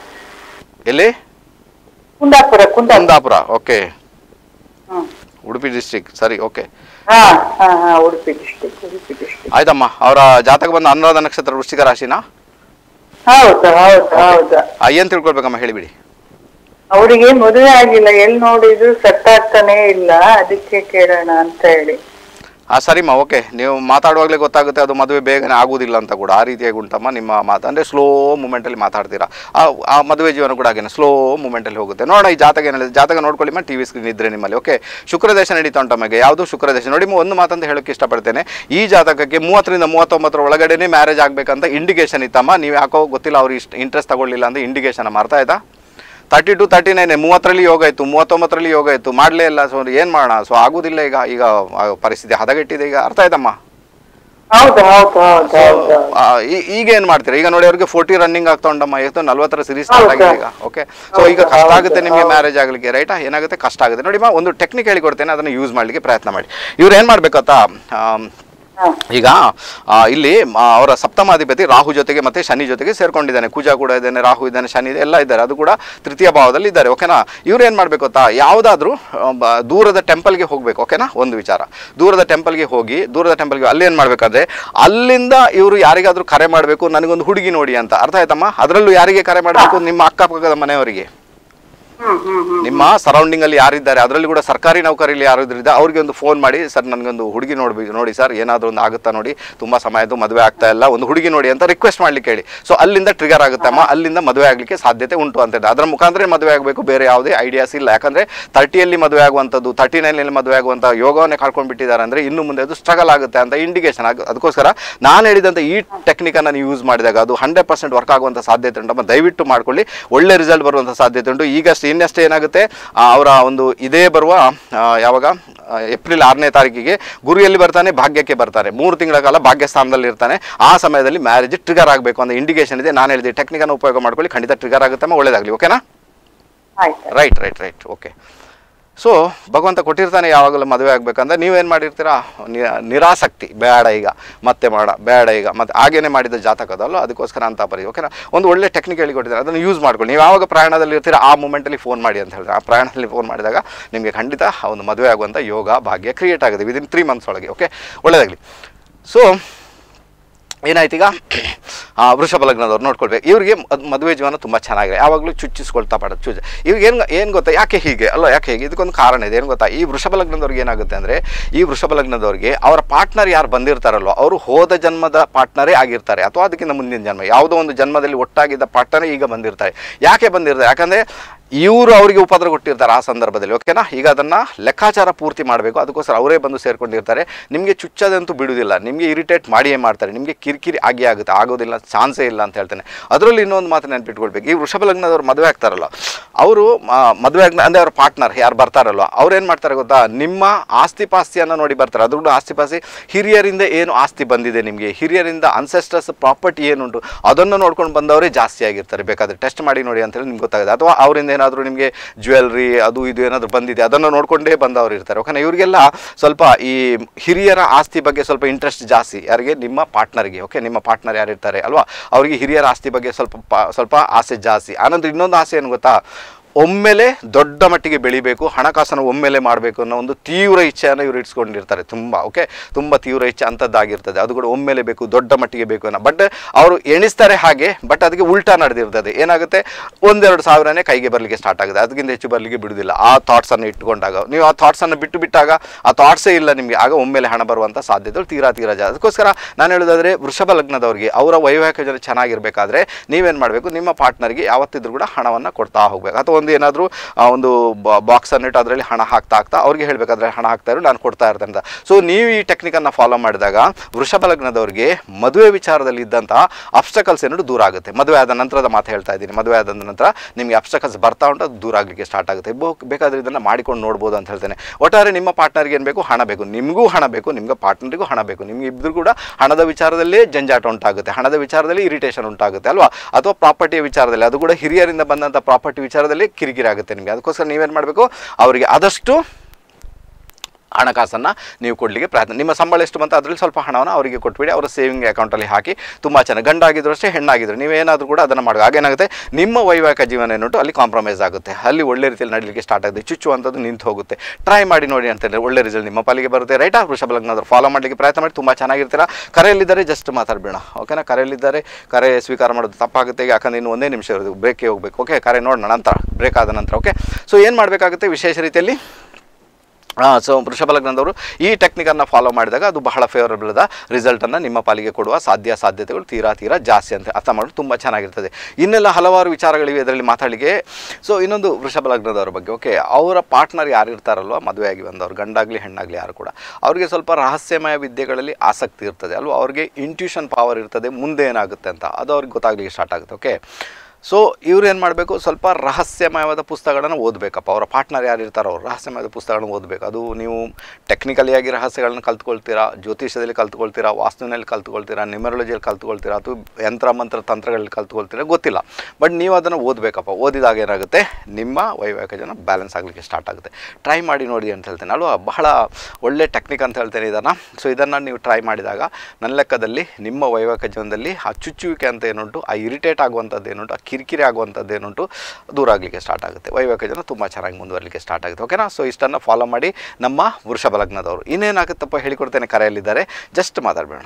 ಎಲ್ಲಿ ಕುಂದಾಪುರ ಕುಂದಾಪುರ ಕುಂದಾಪುರ ಓಕೆ ಹ್ಮ್ ಉಡುಪಿ ಡಿಸ್ಟ್ರಿಕ್ಟ್ ಸರಿ ಓಕೆ ಹಾ ಹಾ ಹಾ ಉಡುಪಿ ಡಿಸ್ಟಿಕ್ ಉಡುಪಿ ಡಿಸ್ಟಿಕ್ ಆಯ್ತಮ್ಮ ಅವರ ಜಾತಕ ಬಂದ ಅನುರಾಧ ನಕ್ಷತ್ರ ವೃಶ್ಚಿಕ ರಾಶಿನಾ ಹೌದು ಹೌದು ಹೌದು ಆ, ಏನ್ ತಿಳ್ಕೊಳ್ಬೇಕಮ್ಮ ಹೇಳಿಬಿಡಿ ಅವರಿಗೆ ಮದುವೆ ಆಗಿಲ್ಲ ಎಲ್ಲಿ ನೋಡಿದ್ರು ಸೆಟ್ ಆಗ್ತಾನೆ ಇಲ್ಲ ಅದಕ್ಕೆ ಕೇಳೋಣ ಅಂತ ಹೇಳಿ ಆ ಸರಿಮ್ಮ ಓಕೆ ನೀವು ಮಾತಾಡುವಾಗಲೇ ಗೊತ್ತಾಗುತ್ತೆ ಅದು ಮದುವೆ ಬೇಗನೆ ಆಗುವುದಿಲ್ಲ ಅಂತ ಕೂಡ ಆ ರೀತಿಯಾಗಿ ಉಂಟಮ್ಮ ನಿಮ್ಮ ಮಾತು ಅಂದರೆ ಸ್ಲೋ ಮೂಮೆಂಟಲ್ಲಿ ಮಾತಾಡ್ತೀರಾ ಆ ಆ ಮದುವೆ ಜೀವನ ಕೂಡ ಹಾಗೇನೆ ಸ್ಲೋ ಮೂಮೆಂಟಲ್ಲಿ ಹೋಗುತ್ತೆ ನೋಡೋಣ ಈ ಜಾತಕ ಏನಿದೆ ಜಾತಕ ನೋಡ್ಕೊಳ್ಳಿಮ್ಮ ಟಿ ವಿ ಸ್ಕ್ರೀನ್ ಇದ್ರೆ ನಿಮ್ಮಲ್ಲಿ ಓಕೆ ಶುಕ್ರದೇಶ ನಡೀತಾ ಉಂಟಮಗೆ ಯಾವುದು ಶುಕ್ರದೇಶ ನೋಡಿ ಮ- ಒಂದು ಮಾತಂತ ಹೇಳೋಕ್ಕೆ ಇಷ್ಟಪಡ್ತೇನೆ ಈ ಜಾತಕಕ್ಕೆ ಮೂವತ್ತರಿಂದ ಮೂವತ್ತೊಂಬತ್ತರ ಒಳಗಡೆನೇ ಮ್ಯಾರೇಜ್ ಆಗಬೇಕಂತ ಇಂಡಿಕೇಶನ್ ಇತ್ತಮ್ಮ ನೀವು ಯಾಕೋ ಗೊತ್ತಿಲ್ಲ ಅವ್ರು ಇಷ್ಟು ಇಂಟ್ರೆಸ್ಟ್ ತಗೊಳ್ಳಿಲ್ಲ ಅಂತ ಇಂಡಿಕೇಶನ್ ಅಮ್ಮ ಅರ್ಥ ಆಯ್ತಾ ತರ್ಟಿ ಟು ತರ್ಟಿ ನೈನ್ ಮೂವತ್ತರಲ್ಲಿ ಯೋಗ ಇತ್ತು ಮೂವತ್ತೊಂಬತ್ತರಲ್ಲಿ ಯೋಗ ಇತ್ತು ಮಾಡಲೇ ಇಲ್ಲ ಸೊ ಏನು ಮಾಡೋಣ ಸೊ ಆಗುದಿಲ್ಲ ಈಗ ಈಗ ಆ, ಪರಿಸ್ಥಿತಿ ಹದಗೆಟ್ಟಿದೆ ಈಗ ಅರ್ಥ ಆಯ್ತಮ್ಮ ಹೌದು ಹೌದು ಹೌದು ಹೌದು ಆ, ಈ- ಈಗ ಏನ್ ಮಾಡ್ತೀರಾ ಈಗ ನೋಡಿ ಅವ್ರಿಗೆ ಫೋರ್ಟಿ ರನ್ನಿಂಗ್ ಆಗ್ತಾ ಉಂಟಮ್ಮ ಎಷ್ಟು ನಲ್ವತ್ತರ ಸಿರೀಸ್ ಹೌದು. ಆಗಿದೆ ಈಗ ಓಕೆ ಸೊ ಈಗ ಹೌದು, ಕಷ್ಟ ಆಗುತ್ತೆ ಹೌದು, ನಿಮಗೆ ಹೌದು. ಮ್ಯಾರೇಜ್ ಆಗಲಿಕ್ಕೆ ರೈಟಾ ಏನಾಗುತ್ತೆ ಕಷ್ಟ ಆಗುತ್ತೆ ನೋಡಿ ಮಾ ಒಂದು ಟೆಕ್ನಿಕ್ ಹೇಳಿಕೊಡ್ತೇನೆ ಅದನ್ನು ಯೂಸ್ ಮಾಡಲಿಕ್ಕೆ ಪ್ರಯತ್ನ ಮಾಡಿ ಇವ್ರು ಏನು ಮಾಡ್ಬೇಕಂತ ಹಾ. ಈಗ ಆ, ಇಲ್ಲಿ ಆ, ಅವರ ಸಪ್ತಮಾಧಿಪತಿ ರಾಹು ಜೊತೆಗೆ ಮತ್ತೆ ಶನಿ ಜೊತೆಗೆ ಸೇರ್ಕೊಂಡಿದ್ದಾನೆ ಕುಜ ಕೂಡ ಇದ್ದಾನೆ ರಾಹು ಇದ್ದಾನೆ ಶನಿ ಇದೆ ಎಲ್ಲ ಇದ್ದಾರೆ ಅದು ಕೂಡ ತೃತೀಯ ಭಾವದಲ್ಲಿ ಇದ್ದಾರೆ ಓಕೆನಾ ಇವ್ರು ಏನು ಮಾಡಬೇಕು ಗೊತ್ತಾ ಯಾವುದಾದ್ರೂ ಆ, ಬ- ದೂರದ ಟೆಂಪಲ್ಗೆ ಹೋಗಬೇಕು ಓಕೆನಾ ಒಂದು ವಿಚಾರ ದೂರದ ಟೆಂಪಲ್ಗೆ ಹೋಗಿ ದೂರದ ಟೆಂಪಲ್ಗೆ ಅಲ್ಲಿ ಏನು ಮಾಡಬೇಕಾದ್ರೆ ಅಲ್ಲಿಂದ ಇವರು ಯಾರಿಗಾದ್ರೂ ಕರೆ ಮಾಡಬೇಕು ನನಗೊಂದು ಹುಡುಗಿ ನೋಡಿ ಅಂತ ಅರ್ಥ ಆಯ್ತಮ್ಮ ಅದರಲ್ಲೂ ಯಾರಿಗೆ ಕರೆ ಮಾಡಬೇಕು ನಿಮ್ಮ ಅಕ್ಕಪಕ್ಕದ ಮನೆಯವರಿಗೆ ಹ್ಮ್ ಹ್ಮ್ ಹ್ಮ್ ನಿಮ್ಮ ಸರೌಂಡಿಂಗ್ ಅಲ್ಲಿ ಯಾರಿದ್ದಾರೆ ಅದರಲ್ಲಿ ಕೂಡ ಸರ್ಕಾರಿ ನೌಕರಿಯಲ್ಲಿ ಯಾರು ಇದ್ರಿಂದ ಅವ್ರಿಗೆ ಒಂದು ಫೋನ್ ಮಾಡಿ ಸರ್ ನನಗೊಂದು ಹುಡುಗಿ ನೋಡ್ಬೇಕು ನೋಡಿ ಸರ್ ಏನಾದರೂ ಒಂದು ಆಗುತ್ತಾ ನೋಡಿ ತುಂಬಾ ಸಮಯ ಆಯ್ತು ಮದುವೆ ಆಗ್ತಾ ಇಲ್ಲ ಒಂದು ಹುಡುಗಿ ನೋಡಿ ಅಂತ ರಿಕ್ವೆಸ್ಟ್ ಮಾಡ್ಲಿಕ್ಕೆ ಹೇಳಿ ಸೊ ಅಲ್ಲಿಂದ ಟ್ರಿಗರ್ ಆಗುತ್ತೆ ಅಮ್ಮ ಅಲ್ಲಿಂದ ಮದುವೆ ಆಗ್ಲಿಕ್ಕೆ ಸಾಧ್ಯತೆ ಉಂಟು ಅಂತ ಇದೆ ಅದರ ಮುಖಾಂತರ ಮದುವೆ ಆಗಬೇಕು ಬೇರೆ ಯಾವುದೇ ಐಡಿಯಾಸ್ ಇಲ್ಲ ಯಾಕಂದ್ರೆ ತರ್ಟಿಯಲ್ಲಿ ಮದುವೆ ಆಗುವಂಥದ್ದು ತರ್ಟಿ ನೈನಲ್ಲಿ ಮದುವೆ ಆಗುವಂಥ ಯೋಗವನ್ನೇ ಕಳ್ಕೊಂಡು ಬಿಟ್ಟಿದ್ದಾರೆ ಅಂದ್ರೆ ಇನ್ನು ಮುಂದೆ ಅದು ಸ್ಟ್ರಗಲ್ ಆಗುತ್ತೆ ಅಂತ ಇಂಡಿಕೇಶನ್ ಆಗ ಅದಕ್ಕೋಸ್ಕರ ನಾನು ಹೇಳಿದಂಥ ಈ ಟೆಕ್ನಿಕನ್ನು ನೀವು ಯೂಸ್ ಮಾಡಿದಾಗ ಅದು ಹಂಡ್ರೆಡ್ ಪರ್ಸೆಂಟ್ ವರ್ಕ್ ಆಗುವಂಥ ಸಾಧ್ಯತೆ ಉಂಟಮ್ಮ ದಯವಿಟ್ಟು ಮಾಡ್ಕೊಳ್ಳಿ ಒಳ್ಳೆ ರಿಸಲ್ಟ್ ಬರುವಂಥ ಸಾಧ್ಯತೆ ಉಂಟು ಈಗಷ್ಟೇ ಇನ್ನಷ್ಟೇ ಏನಾಗುತ್ತೆ ಆ, ಅವರ ಒಂದು ಇದೇ ಬರುವ ಆ, ಯಾವಾಗ ಆ, ಏಪ್ರಿಲ್ ಆರನೇ ತಾರೀಕಿಗೆ ಗುರು ಎಲ್ಲಿ ಬರ್ತಾನೆ ಭಾಗ್ಯಕ್ಕೆ ಬರ್ತಾನೆ ಮೂರು ತಿಂಗಳ ಕಾಲ ಭಾಗ್ಯ ಸ್ಥಾನದಲ್ಲಿ ಇರ್ತಾನೆ ಆ ಸಮಯದಲ್ಲಿ ಮ್ಯಾರೇಜ್ ಟ್ರಿಗರ್ ಆಗಬೇಕು ಅಂತ ಇಂಡಿಕೇಶನ್ ಇದೆ ನಾನು ಹೇಳಿದೆ ಟೆಕ್ನಿಕನ್ನು ಉಪಯೋಗ ಮಾಡ್ಕೊಳ್ಳಿ ಖಂಡಿತ ಟ್ರಿಗರ್ ಆಗುತ್ತಮ್ಮ ಒಳ್ಳೇದಾಗಲಿ ಓಕೆನಾ ಆಯ್ತು right right right okay so ಭಗವಂತ ಕೊಟ್ಟಿರ್ತಾನೆ ಯಾವಾಗಲೂ ಮದುವೆ ಆಗ್ಬೇಕಂದ್ರೆ ನೀವೇನು ಮಾಡಿರ್ತೀರಾ ನಿ- ನಿರಾಸಕ್ತಿ ಬೇಡ ಈಗ ಮತ್ತೆ ಮಾಡ ಬೇಡ ಈಗ ಮತ್ತೆ ಹಾಗೇನೆ ಮಾಡಿದ ಜಾತಕ ಅದಲ್ಲ ಅದಕ್ಕೋಸ್ಕರ ಅಂತ ಪರಿ ಓಕೆನಾ ಒಂದು ಒಳ್ಳೆ ಟೆಕ್ನಿಕ್ ಹೇಳಿಕೊಟ್ಟಿದ್ದಾರೆ ಅದನ್ನು ಯೂಸ್ ಮಾಡ್ಕೊಳ್ಳಿ ನೀವು ಯಾವಾಗ ಪ್ರಯಾಣದಲ್ಲಿ ಇರ್ತೀರಾ ಆ ಮೂಮೆಂಟಲ್ಲಿ ಫೋನ್ ಮಾಡಿ ಅಂತ ಹೇಳಿದ್ರೆ ಆ ಪ್ರಯಾಣದಲ್ಲಿ ಫೋನ್ ಮಾಡಿದಾಗ ನಿಮಗೆ ಖಂಡಿತ ಆ ಒಂದು ಮದುವೆ ಆಗುವಂಥ ಯೋಗ ಭಾಗ್ಯ ಕ್ರಿಯೇಟ್ ಆಗಿದೆ ವಿದಿನ್ ತ್ರೀ ಮಂತ್ಸ್ ಒಳಗೆ ಓಕೆ ಒಳ್ಳೆಯದಾಗಲಿ ಸೊ ಏನಾಯ್ತು ಈಗ ಆ, ವೃಷಭ ಲಗ್ನದವ್ರು ನೋಡ್ಕೊಳ್ಬೇಕು ಇವರಿಗೆ ಮದುವೆ ಜೀವನ ತುಂಬ ಚೆನ್ನಾಗಿದೆ ಯಾವಾಗಲೂ ಚುಚ್ಚಿಸ್ಕೊಳ್ತಾ ಪಡೋದು ಚುಚ್ಚ ಇವ್ರಿಗೆ ಏನು ಏನು ಗೊತ್ತಾ ಯಾಕೆ ಹೀಗೆ ಅಲ್ಲ ಯಾಕೆ ಹೀಗೆ ಇದಕ್ಕೊಂದು ಕಾರಣ ಇದೆ ಏನು ಗೊತ್ತಾ ಈ ವೃಷಭ ಲಗ್ನದವ್ರಿಗೆ ಏನಾಗುತ್ತೆ ಅಂದರೆ ಈ ವೃಷಭ ಲಗ್ನದವ್ರಿಗೆ ಅವರ ಪಾರ್ಟ್ನರ್ ಯಾರು ಬಂದಿರ್ತಾರಲ್ವ ಅವರು ಹೋದ ಜನ್ಮದ ಪಾರ್ಟ್ನರೇ ಆಗಿರ್ತಾರೆ ಅಥವಾ ಅದಕ್ಕಿಂತ ಮುಂದಿನ ಜನ್ಮ ಯಾವುದೋ ಒಂದು ಜನ್ಮದಲ್ಲಿ ಒಟ್ಟಾಗಿದ್ದ ಪಾರ್ಟ್ನರೇ ಈಗ ಬಂದಿರ್ತಾರೆ ಯಾಕೆ ಬಂದಿರ್ತಾರೆ ಯಾಕಂದರೆ ಇವರು ಅವರಿಗೆ ಉಪದ್ರ ಕೊಟ್ಟಿರ್ತಾರೆ ಆ ಸಂದರ್ಭದಲ್ಲಿ ಓಕೆನಾ ಈಗ ಅದನ್ನು ಲೆಕ್ಕಾಚಾರ ಪೂರ್ತಿ ಮಾಡಬೇಕು ಅದಕ್ಕೋಸ್ಕರ ಅವರೇ ಬಂದು ಸೇರ್ಕೊಂಡಿರ್ತಾರೆ ನಿಮಗೆ ಚುಚ್ಚದಂತೂ ಬಿಡುವುದಿಲ್ಲ ನಿಮಗೆ ಇರಿಟೇಟ್ ಮಾಡಿಯೇ ಮಾಡ್ತಾರೆ ನಿಮಗೆ ಕಿರಿಕಿರಿ ಆಗೇ ಆಗುತ್ತೆ ಆಗೋದಿಲ್ಲ ಚಾನ್ಸೇ ಇಲ್ಲ ಅಂತ ಹೇಳ್ತೇನೆ ಅದರಲ್ಲಿ ಇನ್ನೊಂದು ಮಾತು ನೆನ್ಪಿಟ್ಕೊಳ್ಬೇಕು ಈ ವೃಷಭ ಲಗ್ನದವ್ರು ಮದುವೆ ಆಗ್ತಾರಲ್ಲ ಅವರು ಮದುವೆ ಆಗ ಅಂದರೆ ಅವ್ರ ಪಾರ್ಟ್ನರ್ ಯಾರು ಬರ್ತಾರಲ್ವ ಅವ್ರು ಏನು ಮಾಡ್ತಾರೆ ಗೊತ್ತಾ ನಿಮ್ಮ ಆಸ್ತಿ ಪಾಸ್ತಿಯನ್ನು ನೋಡಿ ಬರ್ತಾರೆ ಅದು ಆಸ್ತಿ ಪಾಸ್ತಿ ಹಿರಿಯರಿಂದ ಏನು ಆಸ್ತಿ ಬಂದಿದೆ ನಿಮಗೆ ಹಿರಿಯರಿಂದ ಅನ್ಸೆಸ್ಟರ್ಸ್ ಪ್ರಾಪರ್ಟಿ ಏನುಂಟು ಅದನ್ನು ನೋಡ್ಕೊಂಡು ಬಂದವರೇ ಜಾಸ್ತಿ ಆಗಿರ್ತಾರೆ ಬೇಕಾದ್ರೆ ಟೆಸ್ಟ್ ಮಾಡಿ ನೋಡಿ ಅಂತೇಳಿ ನಿಮ್ಗೆ ಗೊತ್ತಾಗುತ್ತೆ ಅಥವಾ ಅವರಿಂದ ಏನಾದರೂ ನಿಮಗೆ ಜ್ಯುವೆಲ್ರಿ ಅದು ಇದು ಏನಾದರೂ ಬಂದಿದೆ ಅದನ್ನು ನೋಡ್ಕೊಂಡೇ ಬಂದವರು ಇರ್ತಾರೆ ಓಕೆನಾ ಇವರಿಗೆಲ್ಲ ಸ್ವಲ್ಪ ಈ ಹಿರಿಯರ ಆಸ್ತಿ ಬಗ್ಗೆ ಸ್ವಲ್ಪ ಇಂಟ್ರೆಸ್ಟ್ ಜಾಸ್ತಿ ಯಾರಿಗೆ ನಿಮ್ಮ ಪಾರ್ಟ್ನರ್ಗೆ ಓಕೆ ನಿಮ್ಮ ಪಾರ್ಟ್ನರ್ ಯಾರು ಇರ್ತಾರೆ ಅಲ್ವಾ ಅವರಿಗೆ ಹಿರಿಯರ ಆಸ್ತಿ ಬಗ್ಗೆ ಸ್ವಲ್ಪ ಪ- ಸ್ವಲ್ಪ ಆಸೆ ಜಾಸ್ತಿ ಆನಂತರ ಇನ್ನೊಂದು ಆಸೆ ಏನು ಗೊತ್ತಾ ಒಮ್ಮೆಲೆ ದೊಡ್ಡ ಮಟ್ಟಿಗೆ ಬೆಳಿಬೇಕು ಹಣಕಾಸನ್ನು ಒಮ್ಮೆಲೆ ಮಾಡಬೇಕು ಅನ್ನೋ ಒಂದು ತೀವ್ರ ಇಚ್ಛೆಯನ್ನು ಇವರು ಇಟ್ಸ್ಕೊಂಡಿರ್ತಾರೆ ತುಂಬ ಓಕೆ ತುಂಬ ತೀವ್ರ ಇಚ್ಛೆ ಅಂಥದ್ದಾಗಿರ್ತದೆ ಅದು ಕೂಡ ಒಮ್ಮೆಲೆ ಬೇಕು ದೊಡ್ಡ ಮಟ್ಟಿಗೆ ಬೇಕು ಅನ್ನೋ ಬಟ್ ಅವರು ಎಣಿಸ್ತಾರೆ ಹಾಗೆ ಬಟ್ ಅದಕ್ಕೆ ಉಲ್ಟಾ ನಡೆದಿರ್ತದೆ ಏನಾಗುತ್ತೆ ಒಂದೆರಡು ಸಾವಿರನೇ ಕೈಗೆ ಬರಲಿಕ್ಕೆ ಸ್ಟಾರ್ಟ್ ಆಗುತ್ತೆ ಅದಕ್ಕಿಂತ ಹೆಚ್ಚು ಬರಲಿಕ್ಕೆ ಬಿಡುವುದಿಲ್ಲ ಆ ಥಾಟ್ಸನ್ನು ಇಟ್ಕೊಂಡಾಗ ನೀವು ಆ ಥಾಟ್ಸನ್ನು ಬಿಟ್ಟು ಬಿಟ್ಟಾಗ ಆ ಥಾಟ್ಸೇ ಇಲ್ಲ ನಿಮಗೆ ಆಗ ಒಮ್ಮೆಲೆ ಹಣ ಬರುವಂಥ ಸಾಧ್ಯತೆಗಳು ತೀರಾ ತೀರಾ ಜಾಸ್ತಿ ಅದಕ್ಕೋಸ್ಕರ ನಾನು ಹೇಳೋದಾದರೆ ವೃಷಭ ಲಗ್ನದವರಿಗೆ ಅವರ ವೈವಾಹಿಕ ಜನ ಚೆನ್ನಾಗಿರಬೇಕಾದ್ರೆ ನೀವೇನು ಮಾಡಬೇಕು ನಿಮ್ಮ ಪಾರ್ಟ್ನರ್ಗೆ ಯಾವತ್ತಿದ್ರೂ ಕೂಡ ಹಣವನ್ನು ಕೊಡ್ತಾ ಹೋಗಬೇಕು ಅಥವಾ ಒಂದು ಒಂದು ಏನಾದರೂ ಒಂದು ಬಾಕ್ಸನ್ನು ಇಟ್ಟು ಅದರಲ್ಲಿ ಹಣ ಹಾಕ್ತಾ ಹಾಕ್ತಾ ಅವ್ರಿಗೆ ಹೇಳಬೇಕಾದ್ರೆ ಹಣ ಹಾಕ್ತಾ ಇರೋ ನಾನು ಕೊಡ್ತಾ ಇರ್ತೇನೆ ಅಂತ ಸೊ ನೀವು ಈ ಟೆಕ್ನಿಕನ್ನು ಫಾಲೋ ಮಾಡಿದಾಗ ವೃಷಭ ಲಗ್ನದವರಿಗೆ ಮದುವೆ ವಿಚಾರದಲ್ಲಿ ಇದ್ದಂತಹ ಅಬ್ಸ್ಟಕಲ್ಸ್ ಏನಾದ್ರು ದೂರ ಆಗುತ್ತೆ ಮದುವೆ ಆದ ನಂತರದ ಮಾತು ಹೇಳ್ತಾ ಇದ್ದೀನಿ ಮದುವೆ ಆದ ನಂತರ ನಿಮಗೆ ಅಬ್ಸ್ಟಕಲ್ಸ್ ಬರ್ತಾ ಉಂಟು ಅದು ದೂರ ಆಗಲಿಕ್ಕೆ ಸ್ಟಾರ್ಟ್ ಆಗುತ್ತೆ ಬೋ- ಬೇಕಾದ್ರೆ ಇದನ್ನು ಮಾಡಿಕೊಂಡು ನೋಡ್ಬೋದು ಅಂತ ಹೇಳ್ತೇನೆ ಒಟ್ಟಾರೆ ನಿಮ್ಮ ಪಾರ್ಟ್ನರ್ಗೆ ಏನು ಬೇಕು ಹಣ ಬೇಕು ನಿಮಗೂ ಹಣ ಬೇಕು ನಿಮ್ಗೆ ಪಾರ್ಟ್ನರಿಗೂ ಹಣ ಬೇಕು ನಿಮ್ಗೆ ಇಬ್ಬರು ಕೂಡ ಹಣದ ವಿಚಾರದಲ್ಲೇ ಜಂಜಾಟ ಉಂಟಾಗುತ್ತೆ ಹಣದ ವಿಚಾರದಲ್ಲಿ ಇರಿಟೇಷನ್ ಉಂಟಾಗುತ್ತೆ ಅಲ್ವಾ ಅಥವಾ ಪ್ರಾಪರ್ಟಿಯ ವಿಚಾರದಲ್ಲಿ ಅದು ಕೂಡ ಹಿರಿಯರಿಂದ ಬಂದಂಥ ಪ್ರಾಪರ್ಟಿ ವಿಚಾರದಲ್ಲಿ ಕಿರಿಕಿರಿ ಆಗುತ್ತೆ ನಿಮಗೆ ಅದಕ್ಕೋಸ್ಕರ ನೀವೇನು ಮಾಡಬೇಕು ಅವರಿಗೆ ಆದಷ್ಟು ಹಣಕಾಸನ್ನು ನೀವು ಕೊಡಲಿಕ್ಕೆ ಪ್ರಯತ್ನ ನಿಮ್ಮ ಸಂಬಳ ಎಷ್ಟು ಬಂತು ಅದರಲ್ಲಿ ಸ್ವಲ್ಪ ಹಣವನ್ನು ಅವರಿಗೆ ಕೊಟ್ಬಿಡಿ ಅವರ ಸೇವಿಂಗ್ ಅಕೌಂಟಲ್ಲಿ ಹಾಕಿ ತುಂಬ ಚೆನ್ನಾಗಿ ಗಂಡಾಗಿದ್ರು ಅಷ್ಟೇ ಹೆಣ್ಣಾಗಿದ್ರು ನೀವೇನಾದರೂ ಕೂಡ ಅದನ್ನು ಮಾಡಿ ಆಗೇನಾಗುತ್ತೆ ನಿಮ್ಮ ವೈವಾಹಿಕ ಜೀವನ ಏನುಂಟು ಅಲ್ಲಿ ಕಾಂಪ್ರಮೈಸ್ ಆಗುತ್ತೆ ಅಲ್ಲಿ ಒಳ್ಳೆ ರೀತಿಯಲ್ಲಿ ನಡೀಲಿಕ್ಕೆ ಸ್ಟಾರ್ಟ್ ಆಗುತ್ತೆ ಚುಚ್ಚುವಂಥದ್ದು ನಿಂತು ಹೋಗುತ್ತೆ ಟ್ರೈ ಮಾಡಿ ನೋಡಿ ಅಂತ ಹೇಳಿದ್ರೆ ಒಳ್ಳೆ ರಿಸಲ್ಟ್ ನಿಮ್ಮ ಪಾಲಿಗೆ ಬರುತ್ತೆ ರೈಟಾ ವೃಷಭ ಲಗ್ನದವ್ರು ಫಾಲೋ ಮಾಡಲಿಕ್ಕೆ ಪ್ರಯತ್ನ ಮಾಡಿ ತುಂಬ ಚೆನ್ನಾಗಿರ್ತೀರಾ ಕರೆಯಲ್ಲಿದ್ದಾರೆ ಜಸ್ಟ್ ಮಾತಾಡಬೇಡ ಓಕೆನಾ ಕರೆಯಲ್ಲಿದ್ದಾರೆ ಕರೆ ಸ್ವೀಕಾರ ಮಾಡೋದು ತಪ್ಪಾಗುತ್ತೆ ಯಾಕಂದ್ರೆ ಇನ್ನು ಒಂದೇ ನಿಮಿಷ ಇರೋದು ಬ್ರೇಕ್ಗೆ ಹೋಗಬೇಕು ಓಕೆ ಕರೆ ನೋಡೋಣ ನಂತರ ಬ್ರೇಕ್ ಆದ ನಂತರ ಓಕೆ ಸೊ ಏನು ಮಾಡಬೇಕಾಗುತ್ತೆ ವಿಶೇಷ ರೀತಿಯಲ್ಲಿ ಹಾಂ ಸೊ ವೃಷಭ ಲಗ್ನದವರು ಈ ಟೆಕ್ನಿಕನ್ನು ಫಾಲೋ ಮಾಡಿದಾಗ ಅದು ಬಹಳ ಫೇವರಬಲ್ ಆದ ರಿಸಲ್ಟನ್ನು ನಿಮ್ಮ ಪಾಲಿಗೆ ಕೊಡುವ ಸಾಧ್ಯ ಸಾಧ್ಯತೆಗಳು ತೀರಾ ತೀರಾ ಜಾಸ್ತಿ ಅಂತ ಅರ್ಥ ಮಾಡೋದು ತುಂಬ ಚೆನ್ನಾಗಿರ್ತದೆ ಇನ್ನೆಲ್ಲ ಹಲವಾರು ವಿಚಾರಗಳಿವೆ ಇದರಲ್ಲಿ ಮಾತಾಡಲಿಕ್ಕೆ ಸೊ ಇನ್ನೊಂದು ವೃಷಭ ಲಗ್ನದವ್ರ ಬಗ್ಗೆ ಓಕೆ ಅವರ ಪಾರ್ಟ್ನರ್ ಯಾರು ಇರ್ತಾರಲ್ವ ಮದುವೆಯಾಗಿ ಬಂದವರು ಗಂಡಾಗಲಿ ಹೆಣ್ಣಾಗಲಿ ಯಾರು ಕೂಡ ಅವರಿಗೆ ಸ್ವಲ್ಪ ರಹಸ್ಯಮಯ ವಿದ್ಯೆಗಳಲ್ಲಿ ಆಸಕ್ತಿ ಇರ್ತದೆ ಅಲ್ವಾ ಅವ್ರಿಗೆ ಇಂಟ್ಯೂಷನ್ ಪವರ್ ಇರ್ತದೆ ಮುಂದೆ ಏನಾಗುತ್ತೆ ಅಂತ ಅದು ಅವ್ರಿಗೆ ಗೊತ್ತಾಗಲಿಕ್ಕೆ ಸ್ಟಾರ್ಟ್ ಆಗುತ್ತೆ ಓಕೆ ಸೊ ಇವ್ರು ಏನು ಮಾಡಬೇಕು ಸ್ವಲ್ಪ ರಹಸ್ಯಮಯವಾದ ಪುಸ್ತಕಗಳನ್ನು ಓದಬೇಕಪ್ಪ ಅವರ ಪಾರ್ಟ್ನರ್ ಯಾರು ಇರ್ತಾರೋ ಅವ್ರು ರಹಸ್ಯಮಯವಾದ ಪುಸ್ತಕಗಳನ್ನು ಓದಬೇಕು ಅದು ನೀವು ಟೆಕ್ನಿಕಲಿಯಾಗಿ ರಹಸ್ಯಗಳನ್ನ ಕಲ್ತ್ಕೊಳ್ತೀರಾ ಜ್ಯೋತಿಷದಲ್ಲಿ ಕಲ್ತ್ಕೊಳ್ತೀರಾ ವಾಸ್ತುವಿನಲ್ಲಿ ಕಲ್ತ್ಕೊಳ್ತೀರಾ ನ್ಯೂಮರಾಲಜಿಯಲ್ಲಿ ಕಲ್ತ್ಕೊಳ್ತೀರಾ ಅಥವಾ ಯಂತ್ರ ಮಂತ್ರ ತಂತ್ರಗಳಲ್ಲಿ ಕಲ್ತ್ಕೊಳ್ತೀರಾ ಗೊತ್ತಿಲ್ಲ ಬಟ್ ನೀವು ಅದನ್ನು ಓದಬೇಕಪ್ಪ ಓದಿದಾಗ ಏನಾಗುತ್ತೆ ನಿಮ್ಮ ವೈವಾಹಿಕ ಜನ ಬ್ಯಾಲೆನ್ಸ್ ಆಗಲಿಕ್ಕೆ ಸ್ಟಾರ್ಟ್ ಆಗುತ್ತೆ ಟ್ರೈ ಮಾಡಿ ನೋಡಿ ಅಂತ ಹೇಳ್ತೇನೆ ಅಲ್ವಾ ಬಹಳ ಒಳ್ಳೆ ಟೆಕ್ನಿಕ್ ಅಂತ ಹೇಳ್ತೇನೆ ಇದನ್ನು ಸೊ ಇದನ್ನು ನೀವು ಟ್ರೈ ಮಾಡಿದಾಗ ನನ್ನ ಲೆಕ್ಕದಲ್ಲಿ ನಿಮ್ಮ ವೈವಾಹಿಕ ಜೀವನದಲ್ಲಿ ಆ ಚುಚ್ಚುವಿಕೆ ಅಂತ ಏನುಂಟು ಆ ಇರಿಟೇಟ್ ಆಗುವಂಥದ್ದು ಏನುಂಟು ಆ ಕಿರಿಕಿರಿ ಆಗುವಂಥದ್ದು ಏನುಂಟು ದೂರ ಆಗಲಿಕ್ಕೆ ಸ್ಟಾರ್ಟ್ ಆಗುತ್ತೆ ವೈವಾಹಿಕ ಜನ ತುಂಬ ಚೆನ್ನಾಗಿ ಮುಂದುವರಲಿಕ್ಕೆ ಸ್ಟಾರ್ಟ್ ಆಗುತ್ತೆ ಓಕೆನಾ ಸೊ ಇಷ್ಟನ್ನು ಫಾಲೋ ಮಾಡಿ ನಮ್ಮ ವೃಷಭ ಲಗ್ನದವರು ಇನ್ನೇನಾಗುತ್ತಪ್ಪ ಹೇಳಿಕೊಡ್ತೇನೆ ಕರೆಯಲ್ಲಿದ್ದಾರೆ ಜಸ್ಟ್ ಮಾತಾಡಬೇಡ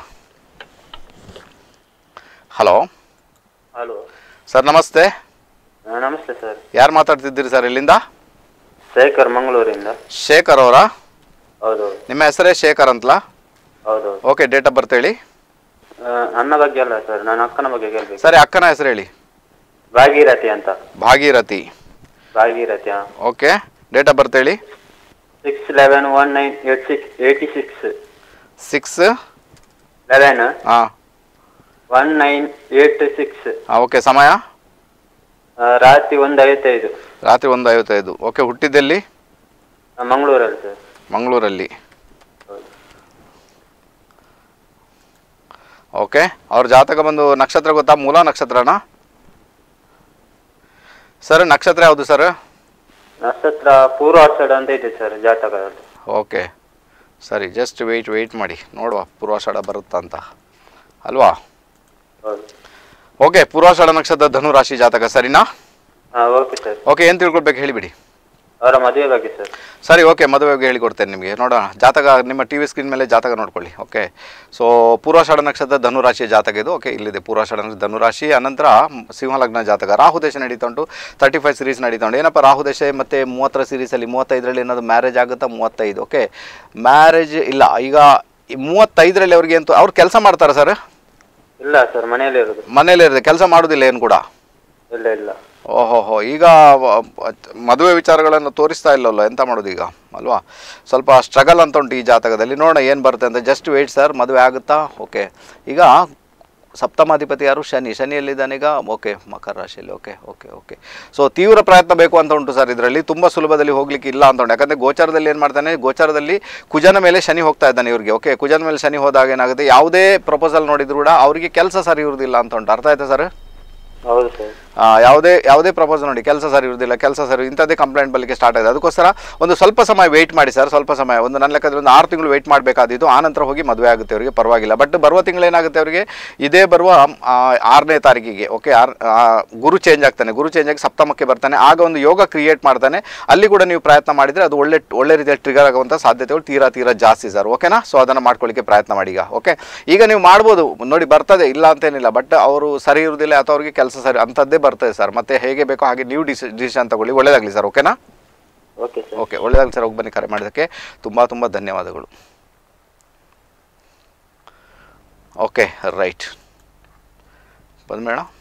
ಹಲೋ ಹಲೋ ಸರ್ ನಮಸ್ತೆ ನಮಸ್ತೆ ಸರ್ ಯಾರು ಮಾತಾಡ್ತಿದ್ದೀರಿ ಸರ್ ಇಲ್ಲಿಂದ ಶೇಖರ್ ಮಂಗಳೂರಿಂದ ಶೇಖರ್ ಅವರಾ ಹೌದು ನಿಮ್ಮ ಹೆಸರೇ ಶೇಖರ್ ಅಂತಲಾ ಹೌದು ಓಕೆ ಡೇಟ್ ಆಫ್ ಬರ್ತ್ ಹೇಳಿ ಆ, ನನ್ನ ಬಗ್ಗೆ ಅಲ್ಲ ಸರ್ ನಾನು ಅಕ್ಕನ ಬಗ್ಗೆ ಕೇಳ್ಬೇಕು ಸರಿ ಅಕ್ಕನ ಹೆಸರು ಹೇಳಿ ಭಾಗೀರಥಿ ಅಂತ Bhagirathi Bhagirathi okay date of birth ಹೇಳಿ six eleven one nine eight six eighty six six eleven ಹಾಂ one nine eight six okay ಸಮಯ ರಾತ್ರಿ ಒಂದು ಐವತ್ತೈದು ರಾತ್ರಿ ಒಂದು ಐವತ್ತೈದು ಓಕೆ ಹುಟ್ಟಿದ್ದೆಲ್ಲಿ ಆ, ಮಂಗಳೂರಲ್ಲಿ ಸರ್ ಮಂಗಳೂರಲ್ಲಿ ಹೌದು ಓಕೆ ಅವ್ರ ಜಾತಕ ಬಂದು ನಕ್ಷತ್ರ ಗೊತ್ತಾ ಮೂಲ ನಕ್ಷತ್ರನಾ ಸರ್ ನಕ್ಷತ್ರ ಯಾವುದು ಸರ್ ನಕ್ಷತ್ರ ಪೂರ್ವಾಷಾಢ ಅಂತ ಇದೆ ಸರ್ ಜಾತಕದಲ್ಲಿ ಓಕೆ ಸರಿ ಜಸ್ಟ್ ವೆಯ್ಟ್ ವೆಯ್ಟ್ ಮಾಡಿ ನೋಡುವ ಪೂರ್ವಾಷಾಢ ಬರುತ್ತಾ ಅಂತ ಅಲ್ವಾ ಹೌದು ಓಕೆ ಪೂರ್ವಾಷಾಢ ನಕ್ಷತ್ರ ಧನು ರಾಶಿ ಜಾತಕ ಸರಿನಾ ಹಾಂ ಓಕೆ ಸರ್ ಓಕೆ ಏನು ತಿಳ್ಕೊಳ್ಬೇಕು ಹೇಳಿಬಿಡಿ ಅವರ ಮದುವೆ ಬಗ್ಗೆ ಸರ್ ಸರಿ ಓಕೆ ಮದುವೆ ಬಗ್ಗೆ ಹೇಳಿಕೊಡ್ತೇನೆ ನಿಮಗೆ ನೋಡೋಣ ಜಾತಕ ನಿಮ್ಮ ಟಿ ವಿ ಸ್ಕ್ರೀನ್ ಮೇಲೆ ಜಾತಕ ನೋಡ್ಕೊಳ್ಳಿ ಓಕೆ ಸೊ ಪೂರ್ವಾಷಾಢ ನಕ್ಷತ್ರ ಧನುರಾಶಿಯ ಜಾತಕ ಇದು ಓಕೆ ಇಲ್ಲಿದೆ ಪೂರ್ವಾಷಾಢ ನಕ್ಷತ್ರ ಧನುರಾಶಿ ಅನಂತರ ಸಿಂಹಲಗ್ನ ಜಾತಕ ರಾಹು ದೇಶ ನಡೀತಾ ಉಂಟು ತರ್ಟಿ ಫೈವ್ ಸೀರೀಸ್ ನಡೀತಾ ಉಂಟು ಏನಪ್ಪ ರಾಹು ದೇಶ ಮತ್ತು ಮೂವತ್ತರ ಸೀರೀಸಲ್ಲಿ ಮೂವತ್ತೈದರಲ್ಲಿ ಏನಾದರೂ ಮ್ಯಾರೇಜ್ ಆಗುತ್ತಾ ಮೂವತ್ತೈದು ಓಕೆ ಮ್ಯಾರೇಜ್ ಇಲ್ಲ ಈಗ ಈ ಮೂವತ್ತೈದರಲ್ಲಿ ಅವ್ರಿಗೆ ಅಂತೂ ಅವ್ರು ಕೆಲಸ ಮಾಡ್ತಾರೆ ಸರ್ ಇಲ್ಲ ಸರ್ ಮನೆಯಲ್ಲೇ ಇರೋದು ಮನೇಲಿ ಇರುತ್ತೆ ಕೆಲಸ ಮಾಡೋದಿಲ್ಲ ಏನು ಕೂಡ ಇಲ್ಲ ಇಲ್ಲ ಓಹೋಹೋ ಈಗ ವ- ಮದುವೆ ವಿಚಾರಗಳನ್ನು ತೋರಿಸ್ತಾ ಇಲ್ಲವಲ್ಲ ಎಂತ ಮಾಡೋದು ಈಗ ಅಲ್ವಾ ಸ್ವಲ್ಪ ಸ್ಟ್ರಗಲ್ ಅಂತ ಉಂಟು ಈ ಜಾತಕದಲ್ಲಿ ನೋಡೋಣ ಏನು ಬರುತ್ತೆ ಅಂತ ಜಸ್ಟ್ ವೇಟ್ ಸರ್ ಮದುವೆ ಆಗುತ್ತಾ ಓಕೆ ಈಗ ಸಪ್ತಮಾಧಿಪತಿ ಯಾರು ಶನಿ ಶನಿಯಲ್ಲಿದ್ದಾನೆ ಈಗ ಓಕೆ ಮಕರ ರಾಶಿಯಲ್ಲಿ ಓಕೆ ಓಕೆ ಓಕೆ ಸೊ ತೀವ್ರ ಪ್ರಯತ್ನ ಬೇಕು ಅಂತ ಉಂಟು ಸರ್ ಇದರಲ್ಲಿ ತುಂಬ ಸುಲಭದಲ್ಲಿ ಹೋಗ್ಲಿಕ್ಕೆ ಇಲ್ಲ ಅಂತ ಉಂಟು ಯಾಕಂದರೆ ಗೋಚಾರದಲ್ಲಿ ಏನು ಮಾಡ್ತಾನೆ ಗೋಚಾರದಲ್ಲಿ ಕುಜನ ಮೇಲೆ ಶನಿ ಹೋಗ್ತಾ ಇದ್ದಾನೆ ಇವ್ರಿಗೆ ಓಕೆ ಕುಜನ ಮೇಲೆ ಶನಿ ಹೋದಾಗ ಏನಾಗುತ್ತೆ ಯಾವುದೇ ಪ್ರಪೋಸಲ್ ನೋಡಿದ್ರು ಕೂಡ ಅವರಿಗೆ ಕೆಲಸ ಸರಿ ಇರುವುದಿಲ್ಲ ಅಂತ ಉಂಟು ಅರ್ಥ ಆಯ್ತಾ ಸರ್ ಹೌದು ಸರ್ ಆ, ಯಾವುದೇ ಯಾವುದೇ ಪ್ರಪೋಸ್ ನೋಡಿ ಕೆಲಸ ಸರಿ ಇರುವುದಿಲ್ಲ ಕೆಲಸ ಸರಿ ಇಂಥದ್ದೇ ಕಂಪ್ಲೇಂಟ್ ಬರಲಿಕ್ಕೆ ಸ್ಟಾರ್ಟ್ ಆಗಿದೆ ಅದಕ್ಕೋಸ್ಕರ ಒಂದು ಸ್ವಲ್ಪ ಸಮಯ ವೆಯ್ಟ್ ಮಾಡಿ ಸರ್ ಸ್ವಲ್ಪ ಸಮಯ ಒಂದು ನನ್ನ ಲೆಕ್ಕದಲ್ಲಿ ಒಂದು ಆರು ತಿಂಗಳು ವೆಯ್ಟ್ ಮಾಡಬೇಕಾದಿತ್ತು ಆ ನಂತರ ಹೋಗಿ ಮದುವೆ ಆಗುತ್ತೆ ಅವರಿಗೆ ಪರವಾಗಿಲ್ಲ ಬಟ್ ಬರುವ ತಿಂಗಳು ಏನಾಗುತ್ತೆ ಅವರಿಗೆ ಇದೇ ಬರುವ ಆ, ಆರನೇ ತಾರೀಕಿಗೆ ಓಕೆ ಆರ್ ಆ, ಗುರು ಚೇಂಜ್ ಆಗ್ತಾನೆ ಗುರು ಚೇಂಜ್ ಆಗಿ ಸಪ್ತಮಕ್ಕೆ ಬರ್ತಾನೆ ಆಗ ಒಂದು ಯೋಗ ಕ್ರಿಯೇಟ್ ಮಾಡ್ತಾನೆ ಅಲ್ಲಿ ಕೂಡ ನೀವು ಪ್ರಯತ್ನ ಮಾಡಿದರೆ ಅದು ಒಳ್ಳೆ ಒಳ್ಳೆ ರೀತಿಯಲ್ಲಿ ಟ್ರಿಗರ್ ಆಗುವಂಥ ಸಾಧ್ಯತೆಗಳು ತೀರಾ ತೀರಾ ಜಾಸ್ತಿ ಸರ್ ಓಕೆನಾ ಸೊ ಅದನ್ನು ಮಾಡ್ಕೊಳ್ಳಿಕ್ಕೆ ಪ್ರಯತ್ನ ಮಾಡಿ ಈಗ ಓಕೆ ಈಗ ನೀವು ಮಾಡ್ಬೋದು ನೋಡಿ ಬರ್ತದೆ ಇಲ್ಲ ಅಂತೇನಿಲ್ಲ ಬಟ್ ಅವರು ಸರಿ ಇರುವುದಿಲ್ಲ ಅಥವಾ ಅವ್ರಿಗೆ ಕೆಲಸ ಸರಿ ಅಂಥದ್ದೇ ಬರ್ತದೆ ಸರ್ ಮತ್ತೆ ಹೇಗೆ ಬೇಕೋ ಹಾಗೆ ನೀವು ಡಿಸಿ ಡಿಸಿಷನ್ ತಗೊಳ್ಳಿ ಒಳ್ಳೇದಾಗಲಿ ಸರ್ ಓಕೆನಾ ಓಕೆ ಸರ್ ಓಕೆ ಒಳ್ಳೇದಾಗಲಿ ಸರ್ ಹೋಗಿ ಬನ್ನಿ ಕರೆ ಮಾಡೋದಕ್ಕೆ ತುಂಬ ತುಂಬ ಧನ್ಯವಾದಗಳು ಓಕೆ ರೈಟ್ ಬಂದ ಮೇಡಮ್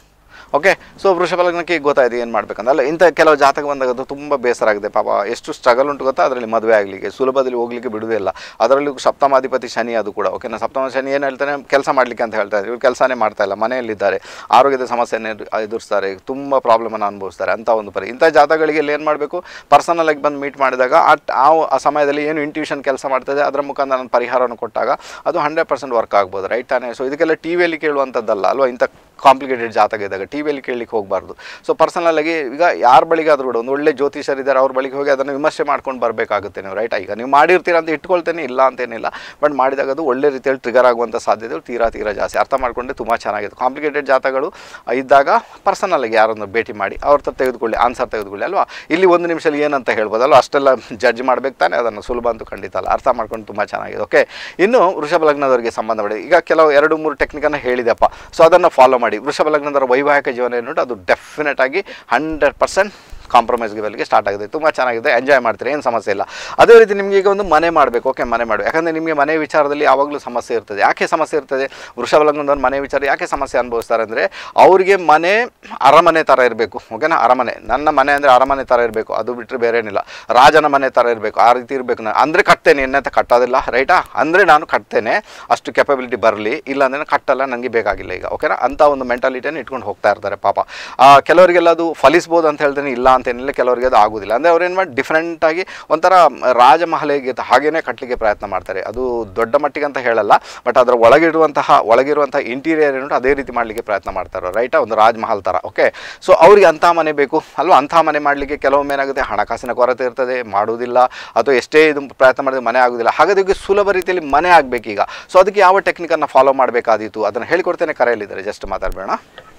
ಓಕೆ ಸೊ ವೃಷಭ ಲಗ್ನಕ್ಕೆ ಈಗ ಗೊತ್ತಾಯ್ತು ಏನು ಮಾಡ್ಬೇಕಂತ ಅಲ್ಲ ಇಂಥ ಕೆಲವು ಜಾತಕ ಬಂದಾಗ ಅದು ತುಂಬ ಬೇಸರ ಆಗಿದೆ ಪಾಪ ಎಷ್ಟು ಸ್ಟ್ರಗಲ್ ಉಂಟು ಗೊತ್ತಾ ಅದರಲ್ಲಿ ಮದುವೆ ಆಗಲಿಕ್ಕೆ ಸುಲಭದಲ್ಲಿ ಹೋಗ್ಲಿಕ್ಕೆ ಬಿಡುವುದೇ ಇಲ್ಲ ಅದರಲ್ಲೂ ಸಪ್ತಮಾಧಿಪತಿ ಶನಿ ಅದು ಕೂಡ ಓಕೆನಾ ಸಪ್ತಮ ಶನಿ ಏನು ಹೇಳ್ತಾನೆ ಕೆಲಸ ಮಾಡಲಿಕ್ಕೆ ಅಂತ ಹೇಳ್ತಾರೆ ಇವ್ರು ಕೆಲಸನೇ ಮಾಡ್ತಾ ಇಲ್ಲ ಮನೆಯಲ್ಲಿದ್ದಾರೆ ಆರೋಗ್ಯದ ಸಮಸ್ಯೆಯನ್ನು ಎದುರು- ಎದುರಿಸ್ತಾರೆ ತುಂಬ ಪ್ರಾಬ್ಲಮನ್ನು ಅನುಭವಿಸ್ತಾರೆ ಅಂತ ಒಂದು ಪರಿ ಇಂಥ ಜಾತಕಗಳಿಗೆ ಏನು ಮಾಡಬೇಕು ಪರ್ಸನಲ್ ಆಗಿ ಬಂದು ಮೀಟ್ ಮಾಡಿದಾಗ ಆ ಆ ಆ ಸಮಯದಲ್ಲಿ ಏನು ಇಂಟ್ಯೂಷನ್ ಕೆಲಸ ಮಾಡ್ತದೆ ಅದರ ಮುಖಾಂತರ ನಾನು ಪರಿಹಾರವನ್ನು ಕೊಟ್ಟಾಗ ಅದು ಹಂಡ್ರೆಡ್ ಪರ್ಸೆಂಟ್ ವರ್ಕ್ ಆಗ್ಬೋದು ರೈಟ್ ತಾನೇ ಸೊ ಇದಕ್ಕೆಲ್ಲ ಟಿ ವಿಯಲ್ಲಿ ಕೇಳುವಂಥದ್ದಲ್ಲ ಅಲ್ವಾ ಇಂಥ ಕಾಂಪ್ಲಿಕೇಟೆಡ್ ಜಾತಕ ಇದ್ದಾಗ ಟಿ ವಿಯಲ್ಲಿ ಕೇಳಲಿಕ್ಕೆ ಹೋಗಬಾರ್ದು ಸೊ ಪರ್ಸನಲ್ ಆಗಿ ಈಗ ಯಾರ ಬಳಿಗಾದ್ರೂ ಕೂಡ ಒಂದು ಒಳ್ಳೆ ಜ್ಯೋತಿಷರಿದ್ದಾರೆ ಅವ್ರ ಬಳಿಗೆ ಹೋಗಿ ಅದನ್ನು ವಿಮರ್ಶೆ ಮಾಡ್ಕೊಂಡು ಬರಬೇಕಾಗುತ್ತೆ ನೀವು ರೈಟ್ ಈಗ ನೀವು ಮಾಡಿರ್ತೀರ ಅಂತ ಇಟ್ಕೊಳ್ತೇನೆ ಇಲ್ಲ ಅಂತೇನಿಲ್ಲ ಬಟ್ ಮಾಡಿದಾಗ ಅದು ಒಳ್ಳೆ ರೀತಿಯಲ್ಲಿ ಟ್ರಿಗರ್ ಆಗುವಂಥ ಸಾಧ್ಯತೆಗಳು ತೀರಾ ತೀರಾ ಜಾಸ್ತಿ ಅರ್ಥ ಮಾಡ್ಕೊಂಡೆ ತುಂಬ ಚೆನ್ನಾಗಿದೆ ಕಾಂಪ್ಲಿಕೇಟೆಡ್ ಜಾತಕಗಳು ಇದ್ದಾಗ ಪರ್ಸನಲ್ ಆಗಿ ಯಾರನ್ನು ಭೇಟಿ ಮಾಡಿ ಅವ್ರ ಹತ್ರ ತೆಗೆದುಕೊಳ್ಳಿ ಆನ್ಸರ್ ತೆಗೆದುಕೊಳ್ಳಿ ಅಲ್ವಾ ಇಲ್ಲಿ ಒಂದು ನಿಮಿಷದಲ್ಲಿ ಏನಂತ ಹೇಳ್ಬೋದು ಅಲ್ವಾ ಅಷ್ಟೆಲ್ಲ ಜಡ್ಜ್ ಮಾಡ್ಬೇಕು ತಾನೆ ಅದನ್ನು ಸುಲಭ ಅಂತೂ ಖಂಡಿತ ಅಲ್ಲ ಅರ್ಥ ಮಾಡ್ಕೊಂಡು ತುಂಬ ಚೆನ್ನಾಗಿದೆ ಓಕೆ ಇನ್ನು ವೃಷಭ ಲಗ್ನದವರಿಗೆ ಸಂಬಂಧಪಟ್ಟ ಈಗ ಕೆಲವು ಎರಡು ಮೂರು ಟೆಕ್ನಿಕನ್ನು ಹೇಳಿದೆಪ್ಪ ಸೊ ಅದನ್ನು ಫಾಲೋ ಮಾಡಿ ವೃಷಭ ಲಗ್ನದವರ ವೈವಾಹಿಕ ಜೀವನ ಏನುಂಟು ಅದು ಡೆಫಿನೆಟ್ ಆಗಿ ಹಂಡ್ರೆಡ್ ಪರ್ಸೆಂಟ್ ಕಾಂಪ್ರಮೈಸ್ ಲೆವೆಲ್ಗೆ ಸ್ಟಾರ್ಟ್ ಆಗಿದೆ ತುಂಬ ಚೆನ್ನಾಗಿದೆ ಎಂಜಾಯ್ ಮಾಡ್ತೀರಿ ಏನು ಸಮಸ್ಯೆ ಇಲ್ಲ ಅದೇ ರೀತಿ ನಿಮಗೆ ಈಗ ಒಂದು ಮನೆ ಮಾಡಬೇಕು ಓಕೆ ಮನೆ ಮಾಡಬೇಕು ಯಾಕಂದರೆ ನಿಮಗೆ ಮನೆ ವಿಚಾರದಲ್ಲಿ ಯಾವಾಗಲೂ ಸಮಸ್ಯೆ ಇರ್ತದೆ ಯಾಕೆ ಸಮಸ್ಯೆ ಇರ್ತದೆ ವೃಷಭ ಲಗ್ನದವ್ರ ಮನೆ ವಿಚಾರ ಯಾಕೆ ಸಮಸ್ಯೆ ಅನುಭವಿಸ್ತಾರೆ ಅಂದರೆ ಅವರಿಗೆ ಮನೆ ಅರಮನೆ ಥರ ಇರಬೇಕು ಓಕೆನಾ ಅರಮನೆ ನನ್ನ ಮನೆ ಅಂದರೆ ಅರಮನೆ ಥರ ಇರಬೇಕು ಅದು ಬಿಟ್ಟರೆ ಬೇರೆ ಏನಿಲ್ಲ ರಾಜನ ಮನೆ ಥರ ಇರಬೇಕು ಆ ರೀತಿ ಇರಬೇಕು ನಾನು ಅಂದರೆ ಕಟ್ತೇನೆ ಎನ್ನಂತ ಕಟ್ಟೋದಿಲ್ಲ ರೈಟಾ ಅಂದರೆ ನಾನು ಕಟ್ತೇನೆ ಅಷ್ಟು ಕೆಪಬಿಲಿಟಿ ಬರಲಿ ಇಲ್ಲ ಅಂದರೆ ಕಟ್ಟಲ್ಲ ನನಗೆ ಬೇಕಾಗಿಲ್ಲ ಈಗ ಓಕೆನಾ ಅಂತ ಒಂದು ಮೆಂಟಾಲಿಟಿಯನ್ನು ಇಟ್ಕೊಂಡು ಹೋಗ್ತಾ ಇರ್ತಾರೆ ಪಾಪ ಆ, ಕೆಲವರಿಗೆಲ್ಲ ಅದು ಫಲಿಸ್ಬೋದು ಅಂತ ಹೇಳ್ತೇನೆ ಇಲ್ಲ ಅಂತೇನಿಲ್ಲ ಕೆಲವರಿಗೆ ಅದು ಆಗೋದಿಲ್ಲ ಅಂದರೆ ಅವ್ರು ಏನು ಮಾಡಿ ಡಿಫ್ರೆಂಟಾಗಿ ಒಂಥರ ರಾಜಮಹಲಿಗೆ ಹಾಗೇನೆ ಕಟ್ಟಲಿಕ್ಕೆ ಪ್ರಯತ್ನ ಮಾಡ್ತಾರೆ ಅದು ದೊಡ್ಡ ಮಟ್ಟಿಗೆ ಅಂತ ಹೇಳಲ್ಲ ಬಟ್ ಅದರ ಒಳಗಿರುವಂತಹ ಒಳಗಿರುವಂತಹ ಇಂಟೀರಿಯರ್ ಏನು ಅದೇ ರೀತಿ ಮಾಡಲಿಕ್ಕೆ ಪ್ರಯತ್ನ ಮಾಡ್ತಾರೆ ರೈಟಾ ಒಂದು ರಾಜ್ಮಹಲ್ ಥರ ಓಕೆ ಸೊ ಅವರಿಗೆ ಅಂಥ ಮನೆ ಬೇಕು ಅಲ್ವಾ ಅಂಥ ಮನೆ ಮಾಡಲಿಕ್ಕೆ ಕೆಲವೊಮ್ಮೆ ಏನಾಗುತ್ತೆ ಹಣಕಾಸಿನ ಕೊರತೆ ಇರ್ತದೆ ಮಾಡುವುದಿಲ್ಲ ಅಥವಾ ಎಷ್ಟೇ ಇದು ಪ್ರಯತ್ನ ಮಾಡಿದ್ರೆ ಮನೆ ಆಗೋದಿಲ್ಲ ಹಾಗಾದ್ರೆ ಇವ್ರಿಗೆ ಸುಲಭ ರೀತಿಯಲ್ಲಿ ಮನೆ ಆಗಬೇಕೀಗ ಸೊ ಅದಕ್ಕೆ ಯಾವ ಟೆಕ್ನಿಕನ್ನು ಫಾಲೋ ಮಾಡಬೇಕಾದೀತು ಅದನ್ನು ಹೇಳಿಕೊಡ್ತೇನೆ ಕರೆಯಲ್ಲಿದ್ದಾರೆ ಜಸ್ಟ್ ಮಾತಾಡಬೇಡ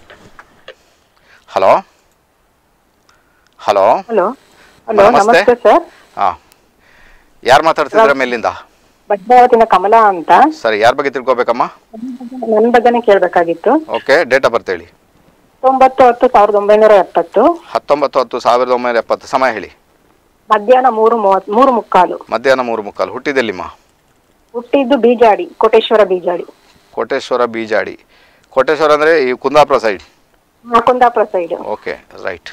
ಹಲೋ ಹಲೋ ಹಲೋ ಹಲೋ ನಮಸ್ತೆ. ನಮಸ್ತೆ ಸರ್ ಹಾಂ ಯಾರು ಮಾತಾಡ್ತಿದ್ದೀರಾ ಮೇಲಿಂದ ಭದ್ರಾವತಿನ ಕಮಲಾ ಅಂತ ಸರಿ ಯಾರ ಬಗ್ಗೆ ತಿಳ್ಕೊಬೇಕಮ್ಮ ನನ್ನ ಬಗ್ಗೆನೇ ಕೇಳಬೇಕಾಗಿತ್ತು ಓಕೆ ಡೇಟ್ ಆಫ್ ಬರ್ತ್ ಹೇಳಿ ತೊಂಬತ್ತು ಹತ್ತು ಸಾವಿರದ ಒಂಬೈನೂರ ಎಪ್ಪತ್ತು ಹತ್ತೊಂಬತ್ತು ಹತ್ತು ಸಾವಿರದ ಒಂಬೈನೂರ ಎಪ್ಪತ್ತು ಸಮಯ ಹೇಳಿ ಮಧ್ಯಾಹ್ನ ಮೂರು ಮೂವತ್ ಮೂರು ಮುಕ್ಕಾಲು ಮಧ್ಯಾಹ್ನ ಮೂರು ಮುಕ್ಕಾಲು ಹುಟ್ಟಿದೆಲ್ಲಿಮ್ಮ ಹುಟ್ಟಿದ್ದು ಬೀಜಾಡಿ ಕೋಟೇಶ್ವರ ಬೀಜಾಡಿ ಕೋಟೇಶ್ವರ ಬೀಜಾಡಿ ಕೋಟೇಶ್ವರ ಅಂದರೆ ಈ ಕುಂದಾಪುರ ಸೈಡ್ ಆ, Kundapura side okay right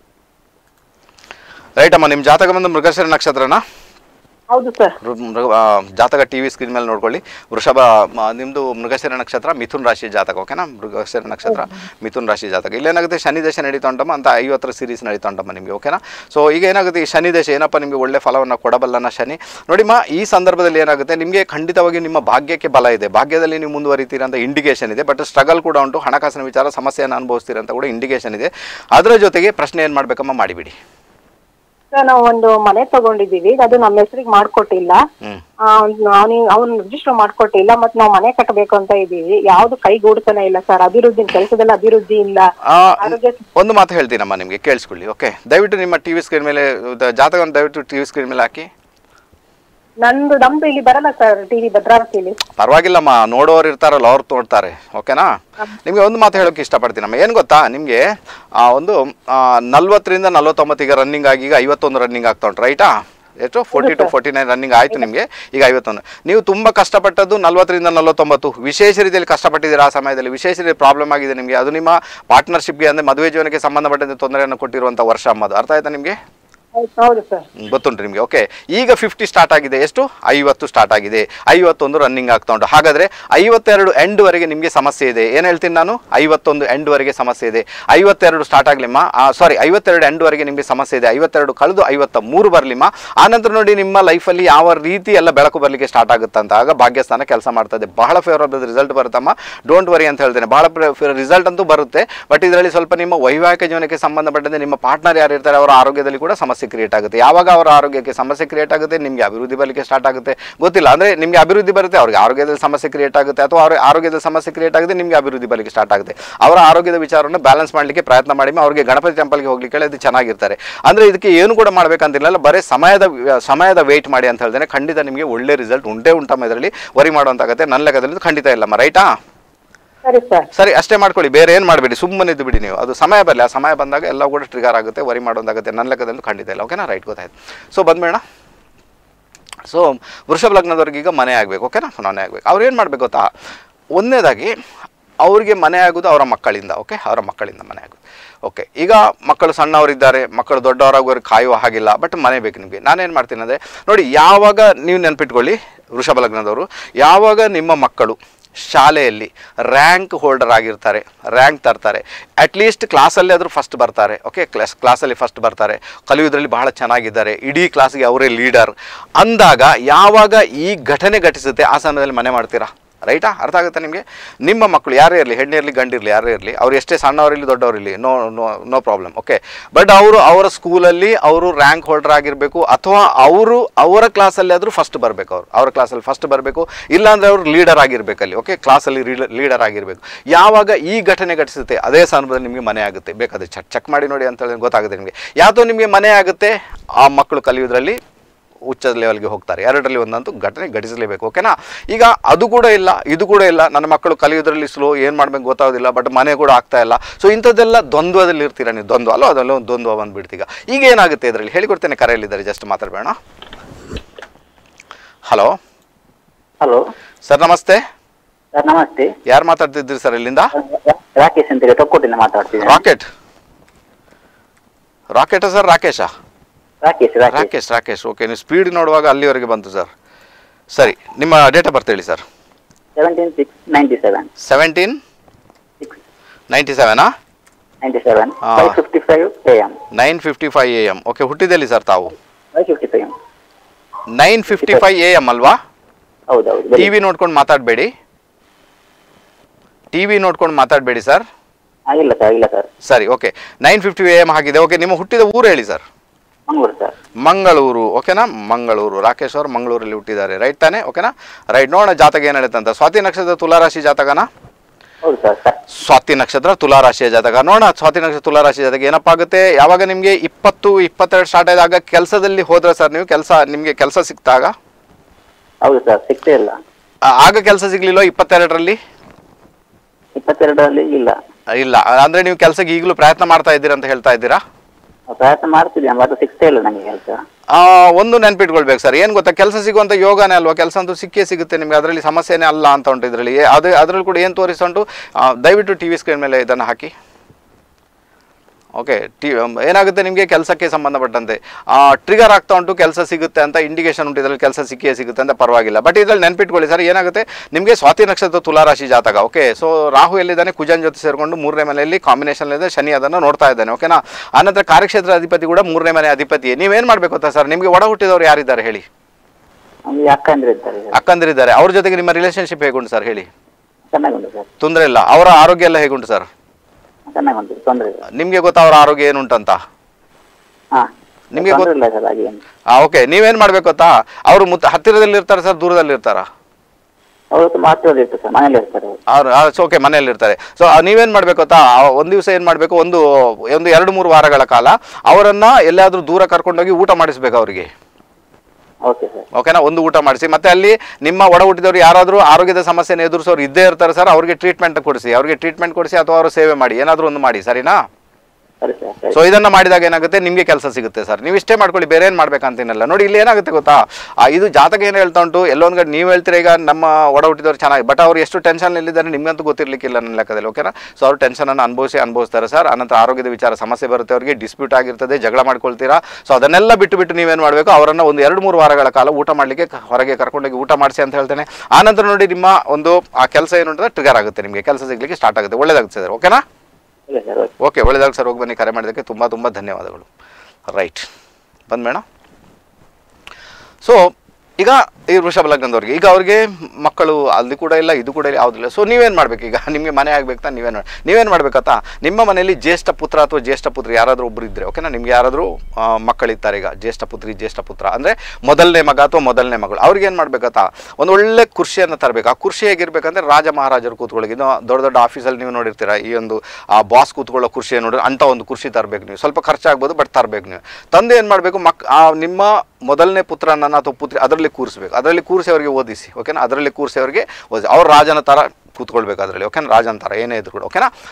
right ಅಮ್ಮ ನಿಮ್ಮ ಜಾತಕ ಬಂದು ಮೃಗಶಿರ ನಕ್ಷತ್ರನಾ ಹೌದು ಸರ್ ಮೃ- ಮೃಗ ಆ, ಜಾತಕ ಟಿ ವಿ ಸ್ಕ್ರೀನ್ ಮೇಲೆ ನೋಡ್ಕೊಳ್ಳಿ ವೃಷಭ ಮ- ನಿಮ್ದು ಮೃಗಶಿರ ನಕ್ಷತ್ರ ಮಿಥುನ್ ರಾಶಿ ಜಾತಕ ಓಕೆನಾ ಮೃಗಶಿರ ನಕ್ಷತ್ರ ಮಿಥುನ್ ರಾಶಿ ಜಾತಕ ಇಲ್ಲೇನಾಗುತ್ತೆ ಶನಿ ದಶೆ ನಡೀತಾ ಉಂಟಮ್ಮ ಅಂತ ಐವತ್ತರ ಸೀರೀಸ್ ನಡೀತಾ ಉಂಟಮ್ಮ ನಿಮಗೆ ಓಕೆನಾ ಸೊ ಈಗ ಏನಾಗುತ್ತೆ ಈ ಶನಿ ದಶೆ ಏನಪ್ಪ ನಿಮಗೆ ಒಳ್ಳೆ ಫಲವನ್ನು ಕೊಡಬಲ್ಲನ ಶನಿ ನೋಡಿಮ್ಮ ಈ ಸಂದರ್ಭದಲ್ಲಿ ಏನಾಗುತ್ತೆ ನಿಮಗೆ ಖಂಡಿತವಾಗಿ ನಿಮ್ಮ ಭಾಗ್ಯಕ್ಕೆ ಬಲ ಇದೆ ಭಾಗ್ಯದಲ್ಲಿ ನೀವು ಮುಂದುವರಿತೀರ ಅಂತ ಇಂಡಿಕೇಶನ್ ಇದೆ ಬಟ್ ಸ್ಟ್ರಗಲ್ ಕೂಡ ಉಂಟು ಹಣಕಾಸಿನ ವಿಚಾರ ಸಮಸ್ಯೆಯನ್ನು ಅನುಭವಿಸ್ತೀರ ಅಂತ ಕೂಡ ಇಂಡಿಕೇಶನ್ ಇದೆ ಅದರ ಜೊತೆಗೆ ಪ್ರಶ್ನೆ ಏನು ಮಾಡಬೇಕಮ್ಮ ಮಾಡಿಬಿಡಿ ಸರ್ ನಾವು ಒಂದು ಮನೆ ತಗೊಂಡಿದೀವಿ ಅದು ನಮ್ಮ ಹೆಸರಿಗೆ ಮಾಡ್ಕೊಟ್ಟಿಲ್ಲ ಹ್ಞೂ ಅವನಿಗೆ ಅವ್ನು ರಿಜಿಸ್ಟರ್ ಮಾಡ್ಕೊಟ್ಟಿಲ್ಲ ಮತ್ತೆ ನಾವು ಮನೆ ಕಟ್ಟಬೇಕು ಅಂತ ಇದೀವಿ ಯಾವ್ದು ಕೈಗೂಡ್ತಾನೆ ಇಲ್ಲ ಸರ್ ಅಭಿವೃದ್ಧಿ ಕೆಲಸದಲ್ಲಿ ಅಭಿವೃದ್ಧಿ ಇಲ್ಲ ಆ, ಆರೋಗ್ಯ ಒಂದು ಮಾತು ಹೇಳ್ತೀನಮ್ಮ ನಿಮಗೆ ಕೇಳಿಸ್ಕೊಳ್ಳಿ ಓಕೆ ದಯವಿಟ್ಟು ನಿಮ್ಮ ಟಿ ವಿ ಸ್ಕ್ರೀನ್ ಮೇಲೆ ದ- ಜಾತಕವನ್ನು ದಯವಿಟ್ಟು ಟಿ ವಿ ಸ್ಕ್ರೀನ್ ಮೇಲೆ ಹಾಕಿ ನಂದು ನಮ್ದು ಇಲ್ಲಿ ಬರಲ್ಲ ಸರ್ ಟಿವಿ ಭದ್ರಾವತಿಲಿ ಪರವಾಗಿಲ್ಲಮ್ಮ ನೋಡೋರು ಇರ್ತಾರಲ್ಲ ಅವ್ರು ನೋಡ್ತಾರೆ ಓಕೆನಾ ನಿಮಗೆ ಒಂದು ಮಾತು ಹೇಳೋಕೆ ಇಷ್ಟಪಡ್ತೀನಮ್ಮ ಏನು ಗೊತ್ತಾ ನಿಮಗೆ ಒಂದು ಆ, ನಲ್ವತ್ತರಿಂದ ನಲ್ವತ್ತೊಂಬತ್ತು ಈಗ ರನ್ನಿಂಗ್ ಆಗಿ ಈಗ ಐವತ್ತೊಂದು ರನ್ನಿಂಗ್ ಆಗ್ತಾ ಉಂಟು ರೈಟಾ ಎಷ್ಟು forty to forty nine running ಆಯಿತು ನಿಮಗೆ ಈಗ ಐವತ್ತೊಂದು ನೀವು ತುಂಬ ಕಷ್ಟಪಟ್ಟದ್ದು ನಲ್ವತ್ತರಿಂದ ನಲವತ್ತೊಂಬತ್ತು ವಿಶೇಷ ರೀತಿಯಲ್ಲಿ ಕಷ್ಟಪಟ್ಟಿದ್ದೀರಾ ಆ ಸಮಯದಲ್ಲಿ ವಿಶೇಷ ರೀತಿ ಪ್ರಾಬ್ಲಮ್ ಆಗಿದೆ ನಿಮಗೆ ಅದು ನಿಮ್ಮ ಪಾರ್ಟ್ನರ್ಶಿಪ್ಗೆ ಅಂದರೆ ಮದುವೆ ಜೀವನಕ್ಕೆ ಸಂಬಂಧಪಟ್ಟಂತೆ ತೊಂದರೆಯನ್ನು ಕೊಟ್ಟಿರುವಂಥ ವರ್ಷ ಅಮ್ಮದು ಅರ್ಥ ಆಯ್ತಾ ನಿಮಗೆ ಹೌದು ಸರ್ ಹ್ಮ್, ಗೊತ್ತುಂಟು ನಿಮಗೆ ಓಕೆ ಈಗ ಫಿಫ್ಟಿ ಸ್ಟಾರ್ಟ್ ಆಗಿದೆ ಎಷ್ಟು ಐವತ್ತು ಸ್ಟಾರ್ಟ್ ಆಗಿದೆ ಐವತ್ತೊಂದು ರನ್ನಿಂಗ್ ಆಗ್ತಾ ಉಂಟು ಹಾಗಾದರೆ ಐವತ್ತೆರಡು ಎಂಡ್ವರೆಗೆ ನಿಮಗೆ ಸಮಸ್ಯೆ ಇದೆ ಏನು ಹೇಳ್ತೀನಿ ನಾನು ಐವತ್ತೊಂದು ಎಂಡ್ವರೆಗೆ ಸಮಸ್ಯೆ ಇದೆ ಐವತ್ತೆರಡು ಸ್ಟಾರ್ಟ್ ಆಗಲಿಮ್ಮ ಸಾರಿ ಐವತ್ತೆರಡು ಎಂಡ್ವರೆಗೆ ನಿಮಗೆ ಸಮಸ್ಯೆ ಇದೆ ಐವತ್ತೆರಡು ಕಳೆದು ಐವತ್ತ ಮೂರು ಬರಲಿಮ್ಮ ಆನಂತರ ನೋಡಿ ನಿಮ್ಮ ಲೈಫಲ್ಲಿ ಯಾವ ರೀತಿ ಎಲ್ಲ ಬೆಳಕು ಬರಲಿಕ್ಕೆ ಸ್ಟಾರ್ಟ್ ಆಗುತ್ತೆ ಅಂತ ಆಗ ಭಾಗ್ಯಸ್ಥಾನ ಕೆಲಸ ಮಾಡ್ತದೆ ಬಹಳ ಫೇವರಬಲ್ ರಿಸಲ್ಟ್ ಬರುತ್ತಮ್ಮ ಡೋಂಟ್ ವರಿ ಅಂತ ಹೇಳ್ತೇನೆ ಬಹಳ ರಿಸಲ್ಟ್ ಅಂತೂ ಬರುತ್ತೆ ಬಟ್ ಇದರಲ್ಲಿ ಸ್ವಲ್ಪ ನಿಮ್ಮ ವೈವಾಹಿಕ ಜೀವನಕ್ಕೆ ಸಂಬಂಧಪಟ್ಟಂತೆ ನಿಮ್ಮ ಪಾರ್ಟ್ನರ್ ಯಾರು ಇರ್ತಾರೆ ಅವರ ಆರೋಗ್ಯದಲ್ಲಿ ಕೂಡ ಸಮಸ್ಯೆ ಕ್ರಿಯೇಟ್ ಆಗುತ್ತೆ ಯಾವಾಗ ಅವರ ಆರೋಗ್ಯಕ್ಕೆ ಸಮಸ್ಯೆ ಕ್ರಿಯೇಟ್ ಆಗುತ್ತೆ ನಿಮಗೆ ಅಭಿವೃದ್ಧಿ ಬರಲಿಕ್ಕೆ ಸ್ಟಾರ್ಟ್ ಆಗುತ್ತೆ ಗೊತ್ತಿಲ್ಲ ಅಂದರೆ ನಿಮಗೆ ಅಭಿವೃದ್ಧಿ ಬರುತ್ತೆ ಅವ್ರಿಗೆ ಆರೋಗ್ಯದಲ್ಲಿ ಸಮಸ್ಯೆ ಕ್ರಿಯೇಟ್ ಆಗುತ್ತೆ ಅಥವಾ ಅವ್ರ ಆರೋಗ್ಯದಲ್ಲಿ ಸಮಸ್ಯೆ ಕ್ರಿಯೇಟ್ ಆಗುತ್ತೆ ನಿಮಗೆ ಅಭಿವೃದ್ಧಿ ಬರಲಿಕ್ಕೆ ಸ್ಟಾರ್ಟ್ ಆಗುತ್ತೆ ಅವರ ಆರೋಗ್ಯದ ವಿಚಾರವನ್ನು ಬ್ಯಾಲೆನ್ಸ್ ಮಾಡಲಿಕ್ಕೆ ಪ್ರಯತ್ನ ಮಾಡಿ ಅವ್ರಿಗೆ ಗಣಪತಿ ಟೆಂಪಲ್ಗೆ ಹೋಗ್ಲಿಕ್ಕೆ ಹೇಳಿ ಅದು ಚೆನ್ನಾಗಿರ್ತಾರೆ ಅಂದರೆ ಇದಕ್ಕೆ ಏನು ಕೂಡ ಮಾಡಬೇಕಂತಿಲ್ಲ ಬರೀ ಸಮಯದ ಸಮಯದ ವೆಯ್ಟ್ ಮಾಡಿ ಅಂತ ಹೇಳ್ತೇನೆ ಖಂಡಿತ ನಿಮಗೆ ಒಳ್ಳೆ ರಿಸಲ್ಟ್ ಉಂಟೇ ಉಂಟಮ್ಮ ಇದರಲ್ಲಿ ವರಿ ಮಾಡುವಂತಾಗುತ್ತೆ ನನ್ನ ಲೆಕ್ಕದಲ್ಲಿ ಇದು ಖಂಡಿತ ಇಲ್ಲಮ್ಮ ರೈಟಾ ಸರಿ ಸರ್ ಸರಿ ಅಷ್ಟೇ ಮಾಡ್ಕೊಳ್ಳಿ ಬೇರೆ ಏನು ಮಾಡಬೇಡಿ ಸುಮ್ಮನೆ ಇದ್ದು ಬಿಡಿ ನೀವು ಅದು ಸಮಯ ಬರಲಿ ಆ ಸಮಯ ಬಂದಾಗ ಎಲ್ಲ ಕೂಡ ಟ್ರಿಗರ್ ಆಗುತ್ತೆ ವರಿ ಮಾಡೋದಾಗುತ್ತೆ ನನ್ನ ಲೆಕ್ಕದಲ್ಲಿ ಖಂಡಿತ ಇಲ್ಲ ಓಕೆನಾ ರೈಟ್ ಗೊತ್ತಾಯ್ತು ಸೊ ಬಂದ್ಬೇಡ ಸೊ ವೃಷಭ ಲಗ್ನದವ್ರಿಗೆ ಈಗ ಮನೆ ಆಗಬೇಕು ಓಕೆನಾ ಮನೆ ಆಗಬೇಕು ಅವ್ರು ಏನು ಮಾಡಬೇಕು ಗೊತ್ತಾ ಒಂದನೇದಾಗಿ ಅವ್ರಿಗೆ ಮನೆ ಆಗೋದು ಅವರ ಮಕ್ಕಳಿಂದ ಓಕೆ ಅವರ ಮಕ್ಕಳಿಂದ ಮನೆ ಆಗೋದು ಓಕೆ ಈಗ ಮಕ್ಕಳು ಸಣ್ಣವರಿದ್ದಾರೆ ಮಕ್ಕಳು ದೊಡ್ಡವರಾಗೋರು ಕಾಯುವ ಹಾಗಿಲ್ಲ ಬಟ್ ಮನೆ ಬೇಕು ನಿಮಗೆ ನಾನೇನು ಮಾಡ್ತೀನಿ ಅಂದರೆ ನೋಡಿ ಯಾವಾಗ ನೀವು ನೆನ್ಪಿಟ್ಕೊಳ್ಳಿ ವೃಷಭ ಲಗ್ನದವರು ಯಾವಾಗ ನಿಮ್ಮ ಮಕ್ಕಳು ಶಾಲೆಯಲ್ಲಿ ರ್ಯಾಂಕ್ ಹೋಲ್ಡರ್ ಆಗಿರ್ತಾರೆ ರ್ಯಾಂಕ್ ತರ್ತಾರೆ ಅಟ್ಲೀಸ್ಟ್ ಕ್ಲಾಸಲ್ಲಿ ಆದರೂ ಫಸ್ಟ್ ಬರ್ತಾರೆ ಓಕೆ ಕ್ಲಾಸ್ ಕ್ಲಾಸಲ್ಲಿ ಫಸ್ಟ್ ಬರ್ತಾರೆ ಕಲಿಯೋದ್ರಲ್ಲಿ ಬಹಳ ಚೆನ್ನಾಗಿದ್ದಾರೆ ಇಡೀ ಕ್ಲಾಸ್ಗೆ ಅವರೇ ಲೀಡರ್ ಅಂದಾಗ ಯಾವಾಗ ಈ ಘಟನೆ ಘಟಿಸುತ್ತೆ ಆ ಸಮಯದಲ್ಲಿ ಮನೆ ಮಾಡ್ತೀರಾ ರೈಟಾ ಅರ್ಥ ಆಗುತ್ತೆ ನಿಮಗೆ ನಿಮ್ಮ ಮಕ್ಕಳು ಯಾರೇ ಇರಲಿ ಹೆಣ್ಣಿರಲಿ ಗಂಡಿರಲಿ ಯಾರೇ ಇರಲಿ ಅವ್ರು ಎಷ್ಟೇ ಸಣ್ಣವರಿರಲಿ ದೊಡ್ಡವರಿರಲಿ no no no problem okay but ಅವರು ಅವರ ಸ್ಕೂಲಲ್ಲಿ ಅವರು ರ್ಯಾಂಕ್ ಹೋಲ್ಡರ್ ಆಗಿರಬೇಕು ಅಥವಾ ಅವರು ಅವರ ಕ್ಲಾಸಲ್ಲಿ ಆದರೂ ಫಸ್ಟ್ ಬರಬೇಕು ಅವರು ಅವರ ಕ್ಲಾಸಲ್ಲಿ ಫಸ್ಟ್ ಬರಬೇಕು ಇಲ್ಲಾಂದರೆ ಅವರು ಲೀಡರ್ ಆಗಿರಬೇಕಲ್ಲಿ ಓಕೆ ಕ್ಲಾಸಲ್ಲಿ ಲೀಡರ್ ಆಗಿರಬೇಕು ಯಾವಾಗ ಈ ಘಟನೆ ಘಟಿಸುತ್ತೆ ಅದೇ ಸಂದರ್ಭದಲ್ಲಿ ನಿಮಗೆ ಮನೆ ಆಗುತ್ತೆ ಬೇಕಾದ್ರೆ ಚೆಕ್ ಚೆಕ್ ಮಾಡಿ ನೋಡಿ ಅಂತ ಹೇಳಿ ಗೊತ್ತಾಗುತ್ತೆ ನಿಮಗೆ ಯಾವುದೋ ನಿಮಗೆ ಮನೆ ಆಗುತ್ತೆ ಆ ಮಕ್ಕಳು ಕಲಿಯೋದ್ರಲ್ಲಿ ಉಚ್ಚ ಲೆವೆಲ್ಗೆ ಹೋಗ್ತಾರೆ ಎರಡರಲ್ಲಿ ಒಂದಂತೂ ಘಟನೆ ಘಟಿಸಲೇಬೇಕು ಓಕೆನಾ ಈಗ ಅದು ಕೂಡ ಇಲ್ಲ ಇದು ಕೂಡ ಇಲ್ಲ ನನ್ನ ಮಕ್ಕಳು ಕಲಿಯೋದ್ರಲ್ಲಿ ಸ್ಲೋ ಏನು ಮಾಡ್ಬೇಕು ಗೊತ್ತಾಗೋದಿಲ್ಲ ಬಟ್ ಮನೆ ಕೂಡ ಆಗ್ತಾ ಇಲ್ಲ ಸೊ ಇಂಥದ್ದೆಲ್ಲ ದ್ವಂದ್ವದಲ್ಲಿ ಇರ್ತೀರಾ ನೀವು ದ್ವಂದ್ವ ಅಲ್ಲೋ ಅದೆಲ್ಲ ಒಂದು ದ್ವಂದ್ವ ಬಂದ್ಬಿಡ್ತೀಗ ಈಗ ಏನಾಗುತ್ತೆ ಇದರಲ್ಲಿ ಹೇಳಿಕೊಡ್ತೇನೆ ಕರೆಯಲ್ಲಿದ್ದಾರೆ ಜಸ್ಟ್ ಮಾತಾಡಬೇಡ ಹಲೋ ಹಲೋ ಸರ್ ನಮಸ್ತೆ ಸರ್ ನಮಸ್ತೆ ಯಾರು ಮಾತಾಡ್ತಿದ್ರಿ ಸರ್ ಇಲ್ಲಿಂದ ರಾಕೇಶ್ ಅಂತೇಳಿ ತೊಕ್ಕೋಟಿಂದ ಮಾತಾಡ್ತಿದ್ದೀನಿ ರಾಕೆಟ್ ರಾಕೆಟಾ ಸರ್ ರಾಕೇಶಾ ರಾಕೇಶ್ ರಾಕೇಶ್ ರಾಕೇಶ್ ರಾಕೇಶ್ ಓಕೆ ನೀವು ಸ್ಪೀಡ್ ನೋಡುವಾಗ ಅಲ್ಲಿವರೆಗೆ ಬಂತು ಸರ್ ಸರಿ ನಿಮ್ಮ ಡೇಟ್ ಆಫ್ ಬರ್ತ್ ಹೇಳಿ sir seventeen six ninety seven seventeen six ninety ಸೆವೆನಾ ನೈಂಟಿ ಸೆವೆನ್ ಹಾ. Five fifty five A M nine fifty five A M okay ಹುಟ್ಟಿದಲ್ಲಿ ಸರ್ ತಾವು five fifty five nine fifty five A M ಅಲ್ವಾ ಹೌದೌದು T V ನೋಡ್ಕೊಂಡು ಮಾತಾಡಬೇಡಿ T V ನೋಡ್ಕೊಂಡು ಮಾತಾಡಬೇಡಿ ಸರ್ ಹಾಂ ಇಲ್ಲ ಸರ್ ಇಲ್ಲ ಸರ್ ಸರಿ okay nine fifty A M ಆಗಿದೆ ಓಕೆ ನಿಮ್ಮ ಹುಟ್ಟಿದ ಊರು ಹೇಳಿ ಸರ್ ಮಂಗಳೂರು ಸರ್ ಮಂಗಳೂರು ಓಕೆನಾ ಮಂಗಳೂರು ರಾಕೇಶ್ ಅವರು ಮಂಗಳೂರಲ್ಲಿ ಹುಟ್ಟಿದ್ದಾರೆ ರೈಟ್ ತಾನೇ ಓಕೆನಾ ರೈಟ್ ನೋಡೋಣ ಜಾತಕ ಏನು ಹೇಳುತ್ತೆ ಅಂತ ಸ್ವಾತಿ ನಕ್ಷತ್ರ ತುಲಾರಾಶಿ ಜಾತಕನಾ ಹೌದು ಸರ್ ಸರ್ ಸ್ವಾತಿ ನಕ್ಷತ್ರ ತುಲಾರಾಶಿಯ ಜಾತಕ ನೋಡೋಣ ಸ್ವಾತಿ ನಕ್ಷತ್ರ ತುಲಾರಾಶಿ ಜಾತಕ ಏನಪ್ಪ ಆಗುತ್ತೆ ಯಾವಾಗ ನಿಮಗೆ ಇಪ್ಪತ್ತು ಇಪ್ಪತ್ತೆರಡು ಸ್ಟಾರ್ಟ್ ಆದಾಗ ಕೆಲಸದಲ್ಲಿ ಹೋದ್ರೆ ಸರ್ ನೀವು ಕೆಲಸ ನಿಮಗೆ ಕೆಲಸ ಸಿಕ್ತಾಗ ಹೌದು ಸರ್ ಸಿಕ್ತೇ ಇಲ್ಲ ಆ- ಆಗ ಕೆಲಸ ಸಿಗ್ಲಿಲ್ವ ಇಪ್ಪತ್ತೆರಡರಲ್ಲಿ ಇಪ್ಪತ್ತೆರಡರಲ್ಲಿ ಇಲ್ಲ ಇಲ್ಲ ಅಂದ್ರೆ ನೀವು ಕೆಲಸಕ್ಕೆ ಈಗಲೂ ಪ್ರಯತ್ನ ಮಾಡ್ತಾ ಇದ್ದೀರಾ ಅಂತ ಹೇಳ್ತಾ ಇದ್ದೀರಾ ಪ್ರಯತ್ನ ಮಾಡ್ತಿದ್ದೇನೆ ಬಟ್ ಸಿಕ್ತೇ ಇಲ್ಲ ನನಗೆ ಕೆಲಸ ಆ, ಒಂದು ನೆನ್ಪಿಟ್ಕೊಳ್ಬೇಕು ಸರ್ ಏನು ಗೊತ್ತಾ ಕೆಲಸ ಸಿಗುವಂಥ ಯೋಗನೇ ಅಲ್ವಾ ಕೆಲಸ ಅಂತೂ ಸಿಕ್ಕೇ ಸಿಗುತ್ತೆ ನಿಮಗೆ ಅದರಲ್ಲಿ ಸಮಸ್ಯೆನೇ ಅಲ್ಲ ಅಂತ ಉಂಟು ಇದರಲ್ಲಿ ಅದು ಅದರಲ್ಲಿ ಕೂಡ ಏನು ತೋರಿಸುಂಟು ಆ, ದಯವಿಟ್ಟು ಟಿ ವಿ ಸ್ಕ್ರೀನ್ ಮೇಲೆ ಇದನ್ನು ಹಾಕಿ ಓಕೆ ಟಿ ಏನಾಗುತ್ತೆ ನಿಮಗೆ ಕೆಲಸಕ್ಕೆ ಸಂಬಂಧಪಟ್ಟಂತೆ ಟ್ರಿಗರ್ ಆಗ್ತಾ ಉಂಟು ಕೆಲಸ ಸಿಗುತ್ತೆ ಅಂತ ಇಂಡಿಕೇಶನ್ ಉಂಟು ಇದರಲ್ಲಿ ಕೆಲಸ ಸಿಕ್ಕೇ ಸಿಗುತ್ತೆ ಅಂತ ಪರವಾಗಿಲ್ಲ ಬಟ್ ಇದರಲ್ಲಿ ನೆನ್ಪಿಟ್ಕೊಳ್ಳಿ ಸರ್ ಏನಾಗುತ್ತೆ ನಿಮಗೆ ಸ್ವಾತಿ ನಕ್ಷತ್ರ ತುಲಾರಾಶಿ ಜಾತಕ ಓಕೆ ಸೊ ರಾಹು ಎಲ್ಲಿದ್ದಾನೆ ಕುಜನ್ ಜೊತೆ ಸೇರಿಕೊಂಡು ಮೂರನೇ ಮನೆಯಲ್ಲಿ ಕಾಂಬಿನೇಷನ್ ಇದೆ ಶನಿ ಅದನ್ನು ನೋಡ್ತಾ ಇದ್ದಾನೆ ಓಕೆನಾ ಆನಂತರ ಕಾರ್ಯಕ್ಷೇತ್ರ ಅಧಿಪತಿ ಕೂಡ ಮೂರನೇ ಮನೆ ಅಧಿಪತಿ ನೀವೇನು ಮಾಡಬೇಕು ಗೊತ್ತಾ ಸರ್ ನಿಮಗೆ ಒಡ ಹುಟ್ಟಿದವರು ಯಾರಿದ್ದಾರೆ ಹೇಳಿ ನಮಗೆ ಅಕ್ಕ ಅಂದ್ರೆ ಇದ್ದಾರೆ ಸರ್ ಅಕ್ಕಂದಿರಿದ್ದಾರೆ ಅವ್ರ ಜೊತೆಗೆ ನಿಮ್ಮ ರಿಲೇಷನ್ಶಿಪ್ ಹೇಗುಂಟು ಸರ್ ಹೇಳಿ ಚೆನ್ನಾಗುಂಟು ಸರ್ ತೊಂದರೆ ಇಲ್ಲ ಅವರ ಆರೋಗ್ಯ ಎಲ್ಲ ಹೇಗುಂಟು ಸರ್ ಚೆನ್ನಾಗುಂಟು ತೊಂದರೆ ಇಲ್ಲ ನಿಮಗೆ ಗೊತ್ತಾ ಅವರ ಆರೋಗ್ಯ ಏನುಂಟಂತ ಹಾಂ ನಿಮ್ಗೆ ಗೊತ್ತ- ತೊಂದರೆ ಇಲ್ಲ ಸರ್ ಹಾಗೆ ಏನು ಓಕೆ ನೀವೇನು ಮಾಡ್ಬೇಕು ಗೊತ್ತಾ ಅವರು ಮುತ್ತ ಹತ್ತಿರದಲ್ಲಿ ಇರ್ತಾರೆ ಸರ್ ದೂರದಲ್ಲಿ ಇರ್ತಾರಾ ಅವರು ತುಂಬ ಹತ್ತಿರದಲ್ಲಿ ಇರ್ತಾರೆ ಸರ್ ಮನೇಲಿ ಇರ್ತಾರೆ ಅವರು ಅವ್ರು ಓಕೆ ಮನೆಯಲ್ಲಿ ಇರ್ತಾರೆ ಸೊ ನೀವೇನು ಮಾಡಬೇಕು ಗೊತ್ತಾ ಆ ಒಂದು ದಿವಸ ಏನು ಮಾಡಬೇಕು ಒಂದು ಒಂದು ಎರಡು ಮೂರು ವಾರಗಳ ಕಾಲ ಅವರನ್ನು ಎಲ್ಲಾದರೂ ದೂರ ಕರ್ಕೊಂಡೋಗಿ ಊಟ ಮಾಡಿಸ್ಬೇಕು ಅವರಿಗೆ ಓಕೆ ಸರ್ ಓಕೆನಾ ಒಂದು ಊಟ ಮಾಡಿಸಿ ಮತ್ತೆ ಅಲ್ಲಿ ನಿಮ್ಮ ಒಡ ಹುಟ್ಟಿದವರು ಯಾರಾದರೂ ಆರೋಗ್ಯದ ಸಮಸ್ಯೆನ ಎದುರಿಸೋರು ಇದ್ದೇ ಇರ್ತಾರೆ ಸರ್ ಅವ್ರಿಗೆ ಟ್ರೀಟ್ಮೆಂಟ್ ಕೊಡಿಸಿ ಅವ್ರಿಗೆ ಟ್ರೀಟ್ಮೆಂಟ್ ಕೊಡಿಸಿ ಅಥವಾ ಅವರು ಸೇವೆ ಮಾಡಿ ಏನಾದರೂ ಒಂದು ಮಾಡಿ ಸರಿನಾ ಸರಿ ಸರ್ ಸರಿ ಸೊ ಇದನ್ನ ಮಾಡಿದಾಗ ಏನಾಗುತ್ತೆ ನಿಮಗೆ ಕೆಲಸ ಸಿಗುತ್ತೆ ಸರ್ ನೀವು ಇಷ್ಟೇ ಮಾಡ್ಕೊಳ್ಳಿ ಬೇರೆ ಏನು ಮಾಡ್ಬೇಕಂತೇನಲ್ಲ ನೋಡಿ ಇಲ್ಲಿ ಏನಾಗುತ್ತೆ ಗೊತ್ತಾ ಆ, ಇದು ಜಾತಕ ಏನು ಹೇಳ್ತಾ ಉಂಟು ಎಲ್ಲೊಂದು ಕಡೆ ನೀವು ಹೇಳ್ತೀರಾ ಈಗ ನಮ್ಮ ಒಡ ಹುಟ್ಟಿದವರು ಚೆನ್ನಾಗಿ ಬಟ್ ಅವ್ರು ಎಷ್ಟು ಟೆನ್ಷನ್ ಇಲ್ಲಿದ್ದಾರೆ ನಿಮಗಂತೂ ಗೊತ್ತಿರ್ಲಿಕ್ಕಿಲ್ಲ ನನ್ನ ಲೆಕ್ಕದಲ್ಲಿ ಓಕೆನಾ ಸೊ ಅವ್ರು ಟೆನ್ಷನನ್ನು ಅನುಭವಿಸಿ ಅನುಭವಿಸ್ತಾರೆ ಸರ್ ಅನಂತರ ಆರೋಗ್ಯದ ವಿಚಾರ ಸಮಸ್ಯೆ ಬರುತ್ತೆ ಅವರಿಗೆ ಡಿಸ್ಪ್ಯೂಟ್ ಆಗಿರ್ತದೆ ಜಗಳ ಮಾಡ್ಕೊಳ್ತೀರಾ ಸೊ ಅದನ್ನೆಲ್ಲ ಬಿಟ್ಟು ಬಿಟ್ಟು ನೀವೇನು ಮಾಡಬೇಕು ಅವರನ್ನು ಒಂದು ಎರಡು ಮೂರು ವಾರಗಳ ಕಾಲ ಊಟ ಮಾಡಲಿಕ್ಕೆ ಹೊರಗೆ ಕರ್ಕೊಂಡೋಗಿ ಊಟ ಮಾಡಿಸಿ ಅಂತ ಹೇಳ್ತೇನೆ ಆನಂತರ ನೋಡಿ ನಿಮ್ಮ ಒಂದು ಆ ಕೆಲಸ ಏನು ಟ್ರಿಗರ್ ಆಗುತ್ತೆ ನಿಮಗೆ ಕೆಲಸ ಸಿಗಲಿಕ್ಕೆ ಸ್ಟಾರ್ಟ್ ಆಗುತ್ತೆ ಒಳ್ಳೇದಾಗುತ್ತೆ ಸರ್ ಓಕೆನಾ ಇಲ್ಲ ಸರ್ ಓಕೆ ಓಕೆ ಒಳ್ಳೆದಾಗ ಸರ್ ಹೋಗಿ ಬನ್ನಿ ಕರೆ ಮಾಡಿದ್ದಕ್ಕೆ ತುಂಬ ತುಂಬ ಧನ್ಯವಾದಗಳು ರೈಟ್ ಬಂದ ಮೇಡ ಸೊ ಈಗ ಈ ವೃಷಭ ಲಗ್ನದವ್ರಿಗೆ ಈಗ ಅವ್ರಿಗೆ ಮಕ್ಕಳು ಅಲ್ಲಿ ಕೂಡ ಇಲ್ಲ ಇದು ಕೂಡ ಇಲ್ಲ ಯಾವುದಿಲ್ಲ ಸೊ ನೀವೇನು ಮಾಡ್ಬೇಕು ಈಗ ನಿಮಗೆ ಮನೆ ಆಗ್ಬೇಕು ನೀವೇನು ನೀವೇನು ಮಾಡ್ಬೇಕತ್ತಾ ನಿಮ್ಮ ಮನೆಯಲ್ಲಿ ಜ್ಯೇಷ್ಠ ಪುತ್ರ ಅಥವಾ ಜ್ಯೇಷ್ಠ ಪುತ್ರಿ ಯಾರಾದರೂ ಒಬ್ಬರು ಇದ್ದರೆ ಓಕೆನಾ ನಿಮ್ಗೆ ಯಾರಾದರೂ ಆ, ಮಕ್ಕಳಿರ್ತಾರೆ ಈಗ ಜ್ಯೇಷ್ಠ ಪುತ್ರಿ ಜ್ಯೇಷ್ಠ ಪುತ್ರ ಅಂದರೆ ಮೊದಲನೇ ಮಗ ಅಥವಾ ಮೊದಲನೇ ಮಗಳು ಅವ್ರಿಗೆ ಏನು ಮಾಡ್ಬೇಕತ್ತಾ ಒಂದು ಒಳ್ಳೆ ಕುರ್ಚಿಯನ್ನು ತರಬೇಕು ಆ ಕುರ್ಚಿ ಹೇಗಿರ್ಬೇಕಂದ್ರೆ ರಾಜ ಮಹಾರಾಜರು ಕೂತ್ಕೊಳ್ಳೋಕೆ ಇದು ದೊಡ್ಡ ದೊಡ್ಡ ಆಫೀಸಲ್ಲಿ ನೀವು ನೋಡಿರ್ತೀರ ಈ ಒಂದು ಆ ಬಾಸ್ ಕೂತ್ಕೊಳ್ಳೋ ಕುರ್ಚಿ ನೋಡಿದ್ರೆ ಅಂಥ ಒಂದು ಕುರ್ಚಿ ತರಬೇಕು ನೀವು ಸ್ವಲ್ಪ ಖರ್ಚಾಗ್ಬೋದು ಬಟ್ ತರಬೇಕು ನೀವು ತಂದೆ ಏನು ಮಾಡಬೇಕು ಮಕ್ ಆ ನಿಮ್ಮ ಮೊದಲನೇ ಪುತ್ರನನ್ನು ಅಥವಾ ಪುತ್ರಿ ಅದರಲ್ಲಿ ಕೂರಿಸ್ಬೇಕು ಅದರಲ್ಲಿ ಕೂರಿಸಿ ಅವರಿಗೆ ಓದಿಸಿ ಓಕೆನಾ ಅದರಲ್ಲಿ ಕೂರಿಸಿ ಅವರಿಗೆ ಓದಿಸಿ ಅವ್ರು ರಾಜನ ಥರ ಕೂತ್ಕೊಳ್ಬೇಕು ಅದರಲ್ಲಿ ಓಕೆನಾ ರಾಜನ ಥರ ಏನೇ ಇದ್ರು ಕೂಡ ಓಕೆನಾ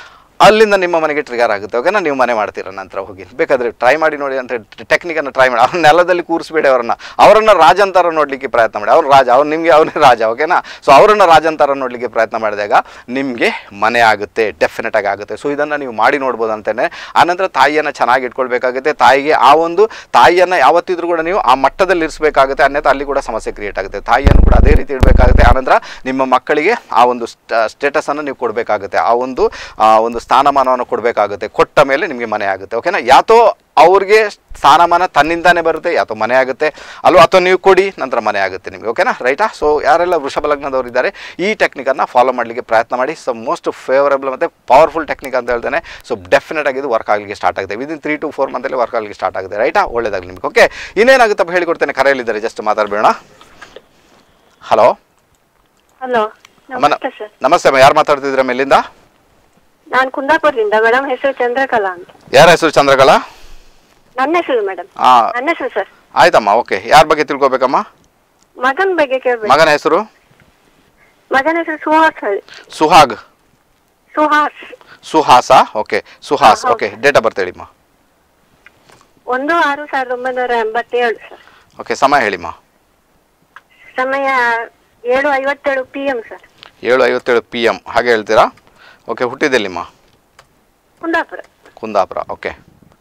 ಅಲ್ಲಿಂದ ನಿಮ್ಮ ಮನೆಗೆ ಟ್ರಿಗರ್ ಆಗುತ್ತೆ ಓಕೆನಾ ನೀವು ಮನೆ ಮಾಡ್ತೀರ ನಂತರ ಹೋಗಿ ಬೇಕಾದರೆ ಟ್ರೈ ಮಾಡಿ ನೋಡಿ ಅಂತ ಟೆಕ್ನಿಕನ್ನು ಟ್ರೈ ಮಾಡಿ ಅವ್ರ ನೆಲದಲ್ಲಿ ಕೂರಿಸ್ಬೇಡಿ ಅವರನ್ನ ಅವರನ್ನು ರಾಜಂತರ ನೋಡಲಿಕ್ಕೆ ಪ್ರಯತ್ನ ಮಾಡಿ ಅವ್ರು ರಾಜ ಅವ್ರು ನಿಮಗೆ ಅವನೇ ರಾಜ ಓಕೆನಾ ಸೊ ಅವರನ್ನು ರಾಜಂತರ ನೋಡಲಿಕ್ಕೆ ಪ್ರಯತ್ನ ಮಾಡಿದಾಗ ನಿಮಗೆ ಮನೆ ಆಗುತ್ತೆ ಡೆಫಿನೆಟ್ ಆಗಿ ಆಗುತ್ತೆ ಸೊ ಇದನ್ನು ನೀವು ಮಾಡಿ ನೋಡ್ಬೋದು ಅಂತಲೇ ಆನಂತರ ತಾಯಿಯನ್ನು ಚೆನ್ನಾಗಿ ಇಟ್ಕೊಳ್ಬೇಕಾಗುತ್ತೆ ತಾಯಿಗೆ ಆ ಒಂದು ತಾಯಿಯನ್ನು ಯಾವತ್ತಿದ್ರೂ ಕೂಡ ನೀವು ಆ ಮಟ್ಟದಲ್ಲಿ ಇರಿಸಬೇಕಾಗುತ್ತೆ ಅನ್ಯथा ಅಲ್ಲಿ ಕೂಡ ಸಮಸ್ಯೆ ಕ್ರಿಯೇಟ್ ಆಗುತ್ತೆ ತಾಯಿಯನ್ನು ಕೂಡ ಅದೇ ರೀತಿ ಇಡಬೇಕಾಗುತ್ತೆ ಆನಂತರ ನಿಮ್ಮ ಮಕ್ಕಳಿಗೆ ಆ ಒಂದು ಸ್ಟೇಟಸನ್ನು ನೀವು ಕೊಡಬೇಕಾಗುತ್ತೆ ಆ ಒಂದು ಆ ಒಂದು ಸ್ಥಾನಮಾನವನ್ನು ಕೊಡಬೇಕಾಗುತ್ತೆ ಕೊಟ್ಟ ಮೇಲೆ ನಿಮಗೆ ಮನೆ ಆಗುತ್ತೆ ಓಕೆನಾ ಯಾತೋ ಅವ್ರಿಗೆ ಸ್ಥಾನಮಾನ ತನ್ನಿಂದಾನೇ ಬರುತ್ತೆ ಯಾತೋ ಮನೆ ಆಗುತ್ತೆ ಅಲ್ವಾ ಅಥವಾ ನೀವು ಕೊಡಿ ನಂತರ ಮನೆ ಆಗುತ್ತೆ ನಿಮಗೆ ಓಕೆನಾ ರೈಟಾ ಸೊ ಯಾರೆಲ್ಲ ವೃಷಭ ಲಗ್ನದವರು ಇದ್ದಾರೆ ಈ ಟೆಕ್ನಿಕನ್ನು ಫಾಲೋ ಮಾಡಲಿಕ್ಕೆ ಪ್ರಯತ್ನ ಮಾಡಿ ಸೊ ಮೋಸ್ಟ್ ಫೇವರಬಲ್ ಮತ್ತು ಪವರ್ಫುಲ್ ಟೆಕ್ನಿಕ್ ಅಂತ ಹೇಳ್ತೇನೆ ಸೊ ಡೆಫಿನೆಟ್ ಆಗಿ ಇದು ವರ್ಕ್ ಆಗಲಿಕ್ಕೆ ಸ್ಟಾರ್ಟ್ ಆಗುತ್ತೆ ವಿದಿನ್ ತ್ರೀ ಟು ಫೋರ್ ಮಂತಲ್ಲಿ ವರ್ಕ್ ಆಗಲಿಕ್ಕೆ ಸ್ಟಾರ್ಟ್ ಆಗುತ್ತೆ ರೈಟಾ ಒಳ್ಳೇದಾಗಲಿ ನಿಮಗೆ ಓಕೆ ಇನ್ನೇನಾಗುತ್ತಪ್ಪ ಹೇಳಿಕೊಡ್ತೇನೆ ಕರೆಯಲ್ಲಿದ್ದಾರೆ ಜಸ್ಟ್ ಮಾತಾಡಬೇಡ ಹಲೋ ಹಲೋ ಅಮ್ಮ ನಮಸ್ತೆ ಸರ್ ನಮಸ್ತೆ ಅಮ್ಮ ಯಾರು ಮಾತಾಡ್ತಿದ್ದೀರಾ ಮೇಲಿಂದ ನಾನು ಕುಂದಾಪುರದಿಂದ ಮೇಡಮ್ ಹೆಸರು ಚಂದ್ರಕಲಾ ಅಂತ ಯಾರ ಹೆಸರು ಚಂದ್ರಕಲಾ ನನ್ನ ಹೆಸರು ಮೇಡಮ್ ಹಾಂ ನನ್ನ ಹೆಸರು ಸರ್ ಆಯ್ತಮ್ಮ ಓಕೆ ಯಾರ ಬಗ್ಗೆ ತಿಳ್ಕೊಬೇಕಮ್ಮ ಮಗನ ಬಗ್ಗೆ ಕೇಳ್ಬೇಕು ಮಗನ ಹೆಸರು ಮಗನ ಹೆಸರು ಸುಹಾಸ್ ಹೇಳಿ ಸುಹಾಗ್ ಸುಹಾಸ್ ಸುಹಾಸ ಓಕೆ ಸುಹಾಸ್ ಹಾ, ಹೌದು. ಓಕೆ ಡೇಟ್ ಆಫ್ ಬರ್ತ್ ಹೇಳಿಮ್ಮ ಒಂದು ಆರು ಸಾವಿರದ ಒಂಬೈನೂರ ಎಂಬತ್ತೇಳು ಸರ್ ಓಕೆ ಸಮಯ ಹೇಳಿಮ್ಮ ಸಮಯ ಏಳು ಐವತ್ತೇಳು ಪಿ ಎಂ ಸರ್ ಏಳು ಐವತ್ತೇಳು ಪಿ ಎಮ್ ಹಾಗೆ ಹೇಳ್ತೀರಾ ಓಕೆ ಹುಟ್ಟಿದೆಲ್ಲಿಮ್ಮ ಕುಂದಾಪುರ ಕುಂದಾಪುರ ಓಕೆ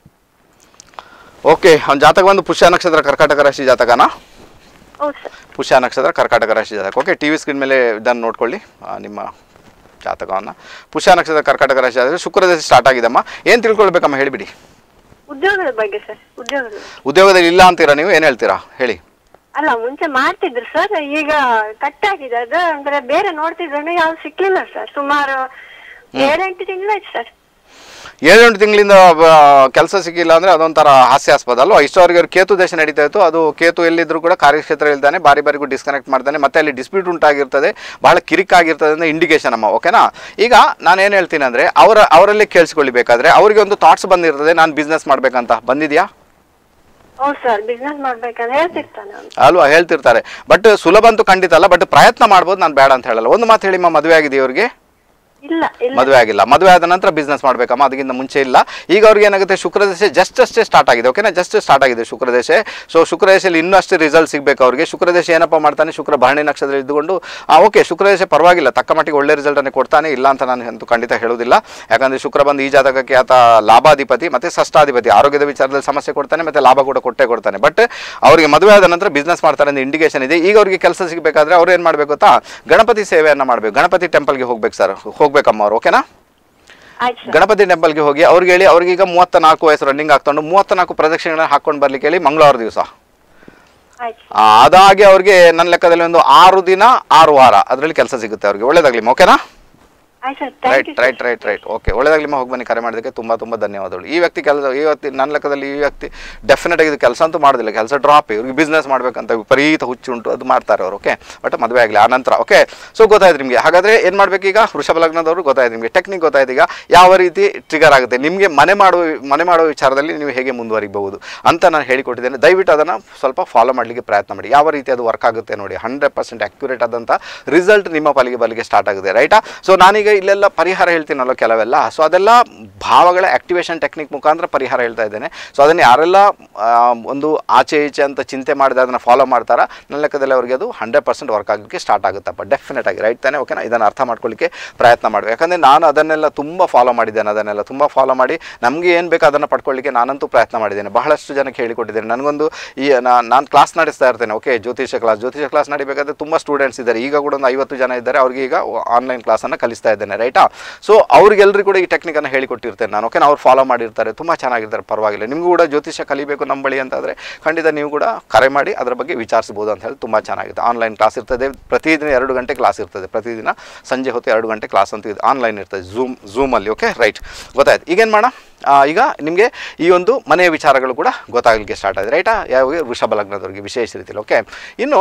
ಓಕೆ ಅವ್ನ ಜಾತಕ ಬಂದು ಪುಷ್ಯ ನಕ್ಷತ್ರ ಕರ್ಕಾಟಕ ರಾಶಿ ಜಾತಕನಾ ಹೌದು ಸರ್ ಪುಷ್ಯ ನಕ್ಷತ್ರ ಕರ್ಕಾಟಕ ರಾಶಿ ಜಾತಕ ಓಕೆ ಟಿ ವಿ ಸ್ಕ್ರೀನ್ ಮೇಲೆ ಇದನ್ನು ನೋಡ್ಕೊಳ್ಳಿ ಆ, ನಿಮ್ಮ ಜಾತಕವನ್ನು ಪುಷ್ಯ ನಕ್ಷತ್ರ ಕರ್ಕಾಟಕ ರಾಶಿ ಜಾತಕ ಶುಕ್ರ ದಶೆ ಸ್ಟಾರ್ಟ್ ಆಗಿದೆಮ್ಮ ಏನು ತಿಳ್ಕೊಳ್ಬೇಕಮ್ಮ ಹೇಳಿಬಿಡಿ ಉದ್ಯೋಗದ ಬಗ್ಗೆ ಸರ್ ಉದ್ಯೋಗದ ಉದ್ಯೋಗದಲ್ಲಿ ಇಲ್ಲ ಅಂತೀರಾ ನೀವು ಏನು ಹೇಳ್ತೀರಾ ಹೇಳಿ ಅಲ್ಲ ಮುಂಚೆ ಮಾಡ್ತಿದ್ರು ಸರ್ ಈಗ ಕಟ್ ಆಗಿದೆ ಅದು ಅಂದ್ರೆ ಬೇರೆ ನೋಡ್ತಿದ್ರು ಯಾವ್ದು ಸಿಕ್ಲಿಲ್ಲ ಸರ್ ಸುಮಾರು ಏಳೆಂಟು ತಿಂಗಳಾಯ್ತು ಸರ್ ಏಳೆಂಟು ತಿಂಗಳಿಂದ ಕೆಲಸ ಸಿಕ್ಕಿಲ್ಲ ಅಂದರೆ ಅದೊಂಥರ ಹಾಸ್ಯಾಸ್ಪದ ಅಲ್ವಾ ಇಷ್ಟವರೆಗೆ ಅವ್ರು ಕೇತು ದೇಶ ನಡೀತಾ ಇತ್ತು ಅದು ಕೇತು ಎಲ್ಲಿದ್ದರೂ ಕೂಡ ಕಾರ್ಯಕ್ಷೇತ್ರ ಇಲ್ದಾನೆ ಬಾರಿ ಬಾರಿಗೂ ಡಿಸ್ಕನೆಕ್ಟ್ ಮಾಡ್ತಾನೆ ಮತ್ತೆ ಅಲ್ಲಿ ಡಿಸ್ಪ್ಯೂಟ್ ಉಂಟಾಗಿರ್ತದೆ ಬಹಳ ಕಿರಿಕಾಗಿರ್ತದೆ ಅಂತ ಇಂಡಿಕೇಶನ್ ಅಮ್ಮ ಓಕೆನಾ ಈಗ ನಾನು ಏನು ಹೇಳ್ತೀನಿ ಅಂದರೆ ಅವರ ಅವರಲ್ಲೇ ಕೇಳಿಸ್ಕೊಳ್ಳಿ ಬೇಕಾದ್ರೆ ಅವರಿಗೆ ಒಂದು ಥಾಟ್ಸ್ ಬಂದಿರ್ತದೆ ನಾನು ಬಿಸ್ನೆಸ್ ಮಾಡಬೇಕಂತ ಬಂದಿದೆಯಾ ಹೌದು ಸರ್ ಬಿಸ್ನೆಸ್ ಮಾಡ್ಬೇಕಂತ ಹೇಳ್ತಿರ್ತಾನೆ ಅವ್ನು ಅಲ್ವಾ ಹೇಳ್ತಿರ್ತಾರೆ ಬಟ್ ಸುಲಭ ಅಂತೂ ಖಂಡಿತ ಅಲ್ಲ ಬಟ್ ಪ್ರಯತ್ನ ಮಾಡ್ಬೋದು ನಾನು ಬೇಡ ಅಂತ ಹೇಳಲ್ಲ ಒಂದು ಮಾತು ಹೇಳಿಮ್ಮ ಮದುವೆ ಆಗಿದೆ ಇವ್ರಿಗೆ ಇಲ್ಲ ಇಲ್ಲ ಮದುವೆ ಆಗಿಲ್ಲ ಮದುವೆ ಆದ ನಂತರ ಬಿಸ್ನೆಸ್ ಮಾಡಬೇಕಮ್ಮ ಅದಕ್ಕಿಂತ ಮುಂಚೆ ಇಲ್ಲ ಈಗ ಅವ್ರಿಗೆ ಏನಾಗುತ್ತೆ ಶುಕ್ರದಶೆ ಜಸ್ಟ್ ಅಷ್ಟೇ ಸ್ಟಾರ್ಟ್ ಆಗಿದೆ ಓಕೆನಾ ಜಸ್ಟ್ ಸ್ಟಾರ್ಟ್ ಆಗಿದೆ ಶುಕ್ರದಶೆ ಸೊ ಶುಕ್ರದಶೆಯಲ್ಲಿ ಇನ್ನೂ ಅಷ್ಟೇ ರಿಸಲ್ಟ್ ಸಿಗಬೇಕು ಅವ್ರಿಗೆ ಶುಕ್ರದಶೆ ಏನಪ್ಪ ಮಾಡ್ತಾನೆ ಶುಕ್ರ ಭರಣಿ ನಕ್ಷತ್ರ ಇದ್ದುಕೊಂಡು ಓಕೆ ಶುಕ್ರದಶೆ ಪರವಾಗಿಲ್ಲ ತಕ್ಕ ಮಟ್ಟಿಗೆ ಒಳ್ಳೆ ರಿಸಲ್ಟನ್ನೇ ಕೊಡ್ತಾನೆ ಇಲ್ಲ ಅಂತ ನಾನು ಅಂತೂ ಖಂಡಿತ ಹೇಳೋದಿಲ್ಲ ಯಾಕಂದರೆ ಶುಕ್ರ ಬಂದು ಈ ಜಾತಕಕ್ಕೆ ಆತ ಲಾಭಾಧಿಪತಿ ಮತ್ತು ಷಷ್ಠಾಧಿಪತಿ ಆರೋಗ್ಯದ ವಿಚಾರದಲ್ಲಿ ಸಮಸ್ಯೆ ಕೊಡ್ತಾನೆ ಮತ್ತು ಲಾಭ ಕೂಡ ಕೊಟ್ಟೇ ಕೊಡ್ತಾನೆ ಬಟ್ ಅವರಿಗೆ ಮದುವೆ ಆದ ನಂತರ ಬಿಸ್ನೆಸ್ ಮಾಡ್ತಾರೆ ಅಂತ ಇಂಡಿಕೇಶನ್ ಇದೆ ಈಗ ಅವರಿಗೆ ಕೆಲಸ ಸಿಗಬೇಕಾದ್ರೆ ಅವ್ರು ಏನು ಮಾಡಬೇಕು ಗೊತ್ತಾ ಗಣಪತಿ ಸೇವೆಯನ್ನು ಮಾಡಬೇಕು ಗಣಪತಿ ಟೆಂಪಲ್ಗೆ ಹೋಗ್ಬೇಕು ಸರ್ ಹೋಗ್ಬೇಕಮ್ಮ ಅವ್ರು ಓಕೆನಾ ಆಯ್ತು ಸರ್ ಗಣಪತಿ ಟೆಂಪಲ್ಗೆ ಹೋಗಿ ಅವ್ರಿಗೆ ಹೇಳಿ ಅವ್ರಿಗೆ ಈಗ ಮೂವತ್ತ ನಾಲ್ಕು ವಯಸ್ಸು ರನ್ನಿಂಗ್ ಆಗ್ಕೊಂಡು ಮೂವತ್ತ ನಾಲ್ಕು ಪ್ರದಕ್ಷಿಣೆಗಳನ್ನ ಹಾಕೊಂಡು ಬರ್ಲಿಕ್ಕೆ ಹೇಳಿ ಮಂಗಳವಾರ ದಿವಸ ಆಯ್ತು ಅದಾಗಿ ಅವ್ರಿಗೆ ನನ್ನ ಲೆಕ್ಕದಲ್ಲಿ ಒಂದು ಆರು ದಿನ ಆರು ವಾರ ಅದರಲ್ಲಿ ಕೆಲಸ ಸಿಗುತ್ತೆ ಅವ್ರಿಗೆ ಒಳ್ಳೇದಾಗ್ಲಿ ಓಕೆನಾ ಆಯ್ತು sir thank right you right right right okay ಒಳ್ಳೆದಾಗ್ಲಿಮ್ಮ ಹೋಗಿ ಬನ್ನಿ ಕರೆ ಮಾಡೋದಕ್ಕೆ ತುಂಬ ತುಂಬ ಧನ್ಯವಾದಗಳು ಈ ವ್ಯಕ್ತಿ ಕೆಲಸ ಈ ವ್ಯಕ್ತಿ ನನ್ನ ಲೆಕ್ಕದಲ್ಲಿ ಈ ವ್ಯಕ್ತಿ ಡೆಫಿನೆಟ್ ಆಗಿ ಇದು ಕೆಲಸ ಅಂತೂ ಮಾಡೋದಿಲ್ಲ ಕೆಲಸ ಡ್ರಾಪ್ ಇವ್ರಿಗೆ ಬಿಸ್ನೆಸ್ ಮಾಡಬೇಕಂತ ವಿಪರೀತ ಹುಚ್ಚು ಉಂಟು ಅದು ಮಾಡ್ತಾರೆ ಅವರು ಓಕೆ ಬಟ್ ಮದುವೆ ಆಗಲಿ ಆ ನಂತರ ಓಕೆ ಸೊ ಗೊತ್ತಾಯ್ತು ನಿಮಗೆ ಹಾಗಾದರೆ ಏನು ಮಾಡಬೇಕು ಈಗ ವೃಷಭ ಲಗ್ನದವರು ಗೊತ್ತಾಯ್ತು ನಿಮಗೆ ಟೆಕ್ನಿಕ್ ಗೊತ್ತಾಯ್ತು ಈಗ ಯಾವ ರೀತಿ ಟ್ರಿಗರ್ ಆಗುತ್ತೆ ನಿಮಗೆ ಮನೆ ಮಾಡುವ ಮನೆ ಮಾಡುವ ವಿಚಾರದಲ್ಲಿ ನೀವು ಹೇಗೆ ಮುಂದುವರಿಬಹುದು ಅಂತ ನಾನು ಹೇಳಿಕೊಟ್ಟಿದ್ದೇನೆ ದಯವಿಟ್ಟು ಅದನ್ನು ಸ್ವಲ್ಪ ಫಾಲೋ ಮಾಡಲಿಕ್ಕೆ ಪ್ರಯತ್ನ ಮಾಡಿ ಯಾವ ರೀತಿ ಅದು ವರ್ಕ್ ಆಗುತ್ತೆ ನೋಡಿ ಹಂಡ್ರೆಡ್ ಪರ್ಸೆಂಟ್ ಅಕ್ಯುರೇಟ್ ಆದಂಥ ರಿಸಲ್ಟ್ ನಿಮ್ಮ ಪಾಲಿಗೆ ಬರಲಿಕ್ಕೆ ಸ್ಟಾರ್ಟ್ ಆಗುತ್ತೆ ರೈಟಾ ಸೊ ನಾನೀಗ ಇಲ್ಲೆಲ್ಲ ಪರಿಹಾರ ಹೇಳ್ತೀನಲ್ಲ ಕೆಲವೆಲ್ಲ ಸೊ ಅದೆಲ್ಲ ಭಾವಗಳ ಆಕ್ಟಿವೇಶನ್ ಟೆಕ್ನಿಕ್ ಮುಖಾಂತರ ಪರಿಹಾರ ಹೇಳ್ತಾ ಇದ್ದೇನೆ ಸೊ ಅದನ್ನು ಯಾರೆಲ್ಲ ಆ, ಒಂದು ಆಚೆ ಈಚೆ ಅಂತ ಚಿಂತೆ ಮಾಡಿದ್ರೆ ಅದನ್ನು ಫಾಲೋ ಮಾಡ್ತಾರ ನನ್ನ ಲೆಕ್ಕದಲ್ಲಿ ಅವರಿಗೆ ಅದು ಹಂಡ್ರೆಡ್ ಪರ್ಸೆಂಟ್ ವರ್ಕ್ ಆಗಲಿಕ್ಕೆ ಸ್ಟಾರ್ಟ್ ಆಗುತ್ತಪ್ಪ ಡೆಫಿನೆಟ್ ಆಗಿ ರೈಟ್ ತಾನೆ ಓಕೆನಾ ಇದನ್ನು ಅರ್ಥ ಮಾಡ್ಕೊಳ್ಳಿಕ್ಕೆ ಪ್ರಯತ್ನ ಮಾಡಬೇಕು ಯಾಕಂದರೆ ನಾನು ಅದನ್ನೆಲ್ಲ ತುಂಬ ಫಾಲೋ ಮಾಡಿದ್ದೇನೆ ಅದನ್ನೆಲ್ಲ ತುಂಬ ಫಾಲೋ ಮಾಡಿ ನಮಗೆ ಏನು ಬೇಕು ಅದನ್ನು ಪಡ್ಕೊಳ್ಳಿಕ್ಕೆ ನಾನಂತೂ ಪ್ರಯತ್ನ ಮಾಡಿದ್ದೇನೆ ಬಹಳಷ್ಟು ಜನಕ್ಕೆ ಹೇಳಿಕೊಟ್ಟಿದ್ದೇನೆ ನನಗೊಂದು ಈ ನಾನು ಕ್ಲಾಸ್ ನಡೆಸ್ತಾ ಇರ್ತೇನೆ ಓಕೆ ಜ್ಯೋತಿಷ ಕ್ಲಾಸ್ ಜ್ಯೋತಿಷ ಕ್ಲಾಸ್ ನಡಿಬೇಕಾದ್ರೆ ತುಂಬ ಸ್ಟೂಡೆಂಟ್ಸ್ ಇದ್ದಾರೆ ಈಗ ಕೂಡ ಒಂದು ಐವತ್ತು ಜನ ಇದ್ದಾರೆ ಅವ್ರಿಗೆ ಈಗ ಆನ್ಲೈನ್ ಕ್ಲಾಸನ್ನು ಕಲಿಸ್ತಾ ಇದ್ದೇನೆ ರೈಟಾ ಸೊ ಅವ್ರಿಗೆಲ್ಲರಿಗೂ ಕೂಡ ಈ ಟೆಕ್ನಿಕನ್ನು ಹೇಳಿಕೊಟ್ಟಿರ್ತೇನೆ ನಾನು ಓಕೆ ಅವ್ರು ಫಾಲೋ ಮಾಡಿರ್ತಾರೆ ತುಂಬ ಚೆನ್ನಾಗಿರ್ತಾರೆ ಪರವಾಗಿಲ್ಲ ನಿಮಗೂ ಕೂಡ ಜ್ಯೋತಿಷ ಕಲಿಬೇಕು ನಮ್ಮ ಬಳಿ ಅಂತಾದರೆ ಖಂಡಿತ ನೀವು ಕೂಡ ಕರೆ ಮಾಡಿ ಅದರ ಬಗ್ಗೆ ವಿಚಾರಿಸ್ಬೋದು ಅಂತ ಹೇಳಿ ತುಂಬ ಚೆನ್ನಾಗಿದೆ ಆನ್ಲೈನ್ ಕ್ಲಾಸ್ ಇರ್ತದೆ ಪ್ರತಿದಿನ ಎರಡು ಗಂಟೆ ಕ್ಲಾಸ್ ಇರ್ತದೆ ಪ್ರತಿದಿನ ಸಂಜೆ ಹೊತ್ತು ಎರಡು ಗಂಟೆ ಕ್ಲಾಸ್ ಅಂತೂ ಇದೆ ಆನ್ಲೈನ್ ಇರ್ತದೆ ಝೂಮ್ ಝೂಮಲ್ಲಿ ಓಕೆ ರೈಟ್ ಗೊತ್ತಾಯ್ತು ಈಗೇನು ಮಾಡೋಣ ಆ, ಈಗ ನಿಮಗೆ ಈ ಒಂದು ಮನೆಯ ವಿಚಾರಗಳು ಕೂಡ ಗೊತ್ತಾಗಲಿಕ್ಕೆ ಸ್ಟಾರ್ಟ್ ಆಗಿದೆ ರೈಟಾ ಯಾವ ವೃಷಭ ಲಗ್ನದವರಿಗೆ ವಿಶೇಷ ರೀತಿಯಲ್ಲಿ ಓಕೆ ಇನ್ನು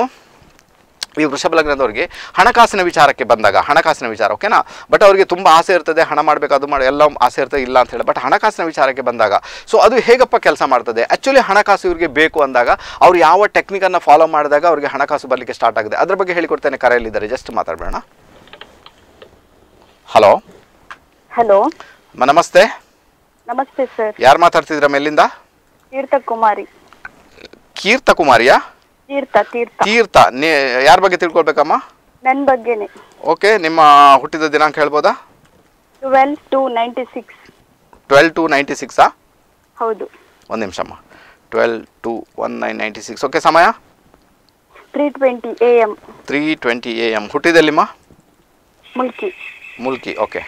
ಈ ವೃಷಭ ಲಗ್ನದವರಿಗೆ ಹಣಕಾಸಿನ ವಿಚಾರಕ್ಕೆ ಬಂದಾಗ ಹಣಕಾಸಿನ ವಿಚಾರ ಓಕೆನಾ ಬಟ್ ಅವರಿಗೆ ತುಂಬ ಆಸೆ ಇರ್ತದೆ ಹಣ ಮಾಡಬೇಕು ಅದು ಮಾಡಿ ಎಲ್ಲ ಆಸೆ ಇರ್ತದೆ ಇಲ್ಲ ಅಂತ ಹೇಳಿ ಬಟ್ ಹಣಕಾಸಿನ ವಿಚಾರಕ್ಕೆ ಬಂದಾಗ ಸೊ ಅದು ಹೇಗಪ್ಪ ಕೆಲಸ ಮಾಡ್ತದೆ ಆ್ಯಕ್ಚುಲಿ ಹಣಕಾಸು ಇವ್ರಿಗೆ ಬೇಕು ಅಂದಾಗ ಅವ್ರು ಯಾವ ಟೆಕ್ನಿಕನ್ನು ಫಾಲೋ ಮಾಡಿದಾಗ ಅವ್ರಿಗೆ ಹಣಕಾಸು ಬರಲಿಕ್ಕೆ ಸ್ಟಾರ್ಟ್ ಆಗಿದೆ ಅದ್ರ ಬಗ್ಗೆ ಹೇಳಿಕೊಡ್ತೇನೆ ಕರೆಯಲ್ಲಿದ್ದಾರೆ ಜಸ್ಟ್ ಮಾತಾಡಬೇಡ ಹಲೋ ಹಲೋ ಅಮ್ಮ ನಮಸ್ತೆ ನಮಸ್ತೆ ಸರ್ ಯಾರು ಮಾತಾಡ್ತಿದ್ದೀರಮ್ಮ ಎಲ್ಲಿಂದ ತೀರ್ಥ ಕುಮಾರಿ ಕೀರ್ತ ಕುಮಾರಿಯಾ ತೀರ್ಥ ತೀರ್ಥ ತೀರ್ಥ ನೀ ಯಾರ ಬಗ್ಗೆ ತಿಳ್ಕೊಳ್ಬೇಕಮ್ಮ ನನ್ ಬಗ್ಗೆನೆ ಓಕೆ ನಿಮ್ಮ ಹುಟ್ಟಿದ ದಿನಾಂಕ ಹೇಳ್ಬೋದಾ twelve two ninety six twelve two ninety ಸಿಕ್ಸಾ ಹೌದು ಒಂದು ನಿಮಿಷಮ್ಮ twelve two one nine ninety six okay ಸಮಯ three twenty A M three twenty A M ಹುಟ್ಟಿದೆಲ್ಲಿಮ್ಮ ಮುಲ್ಕಿ ಮುಲ್ಕಿ ಓಕೆ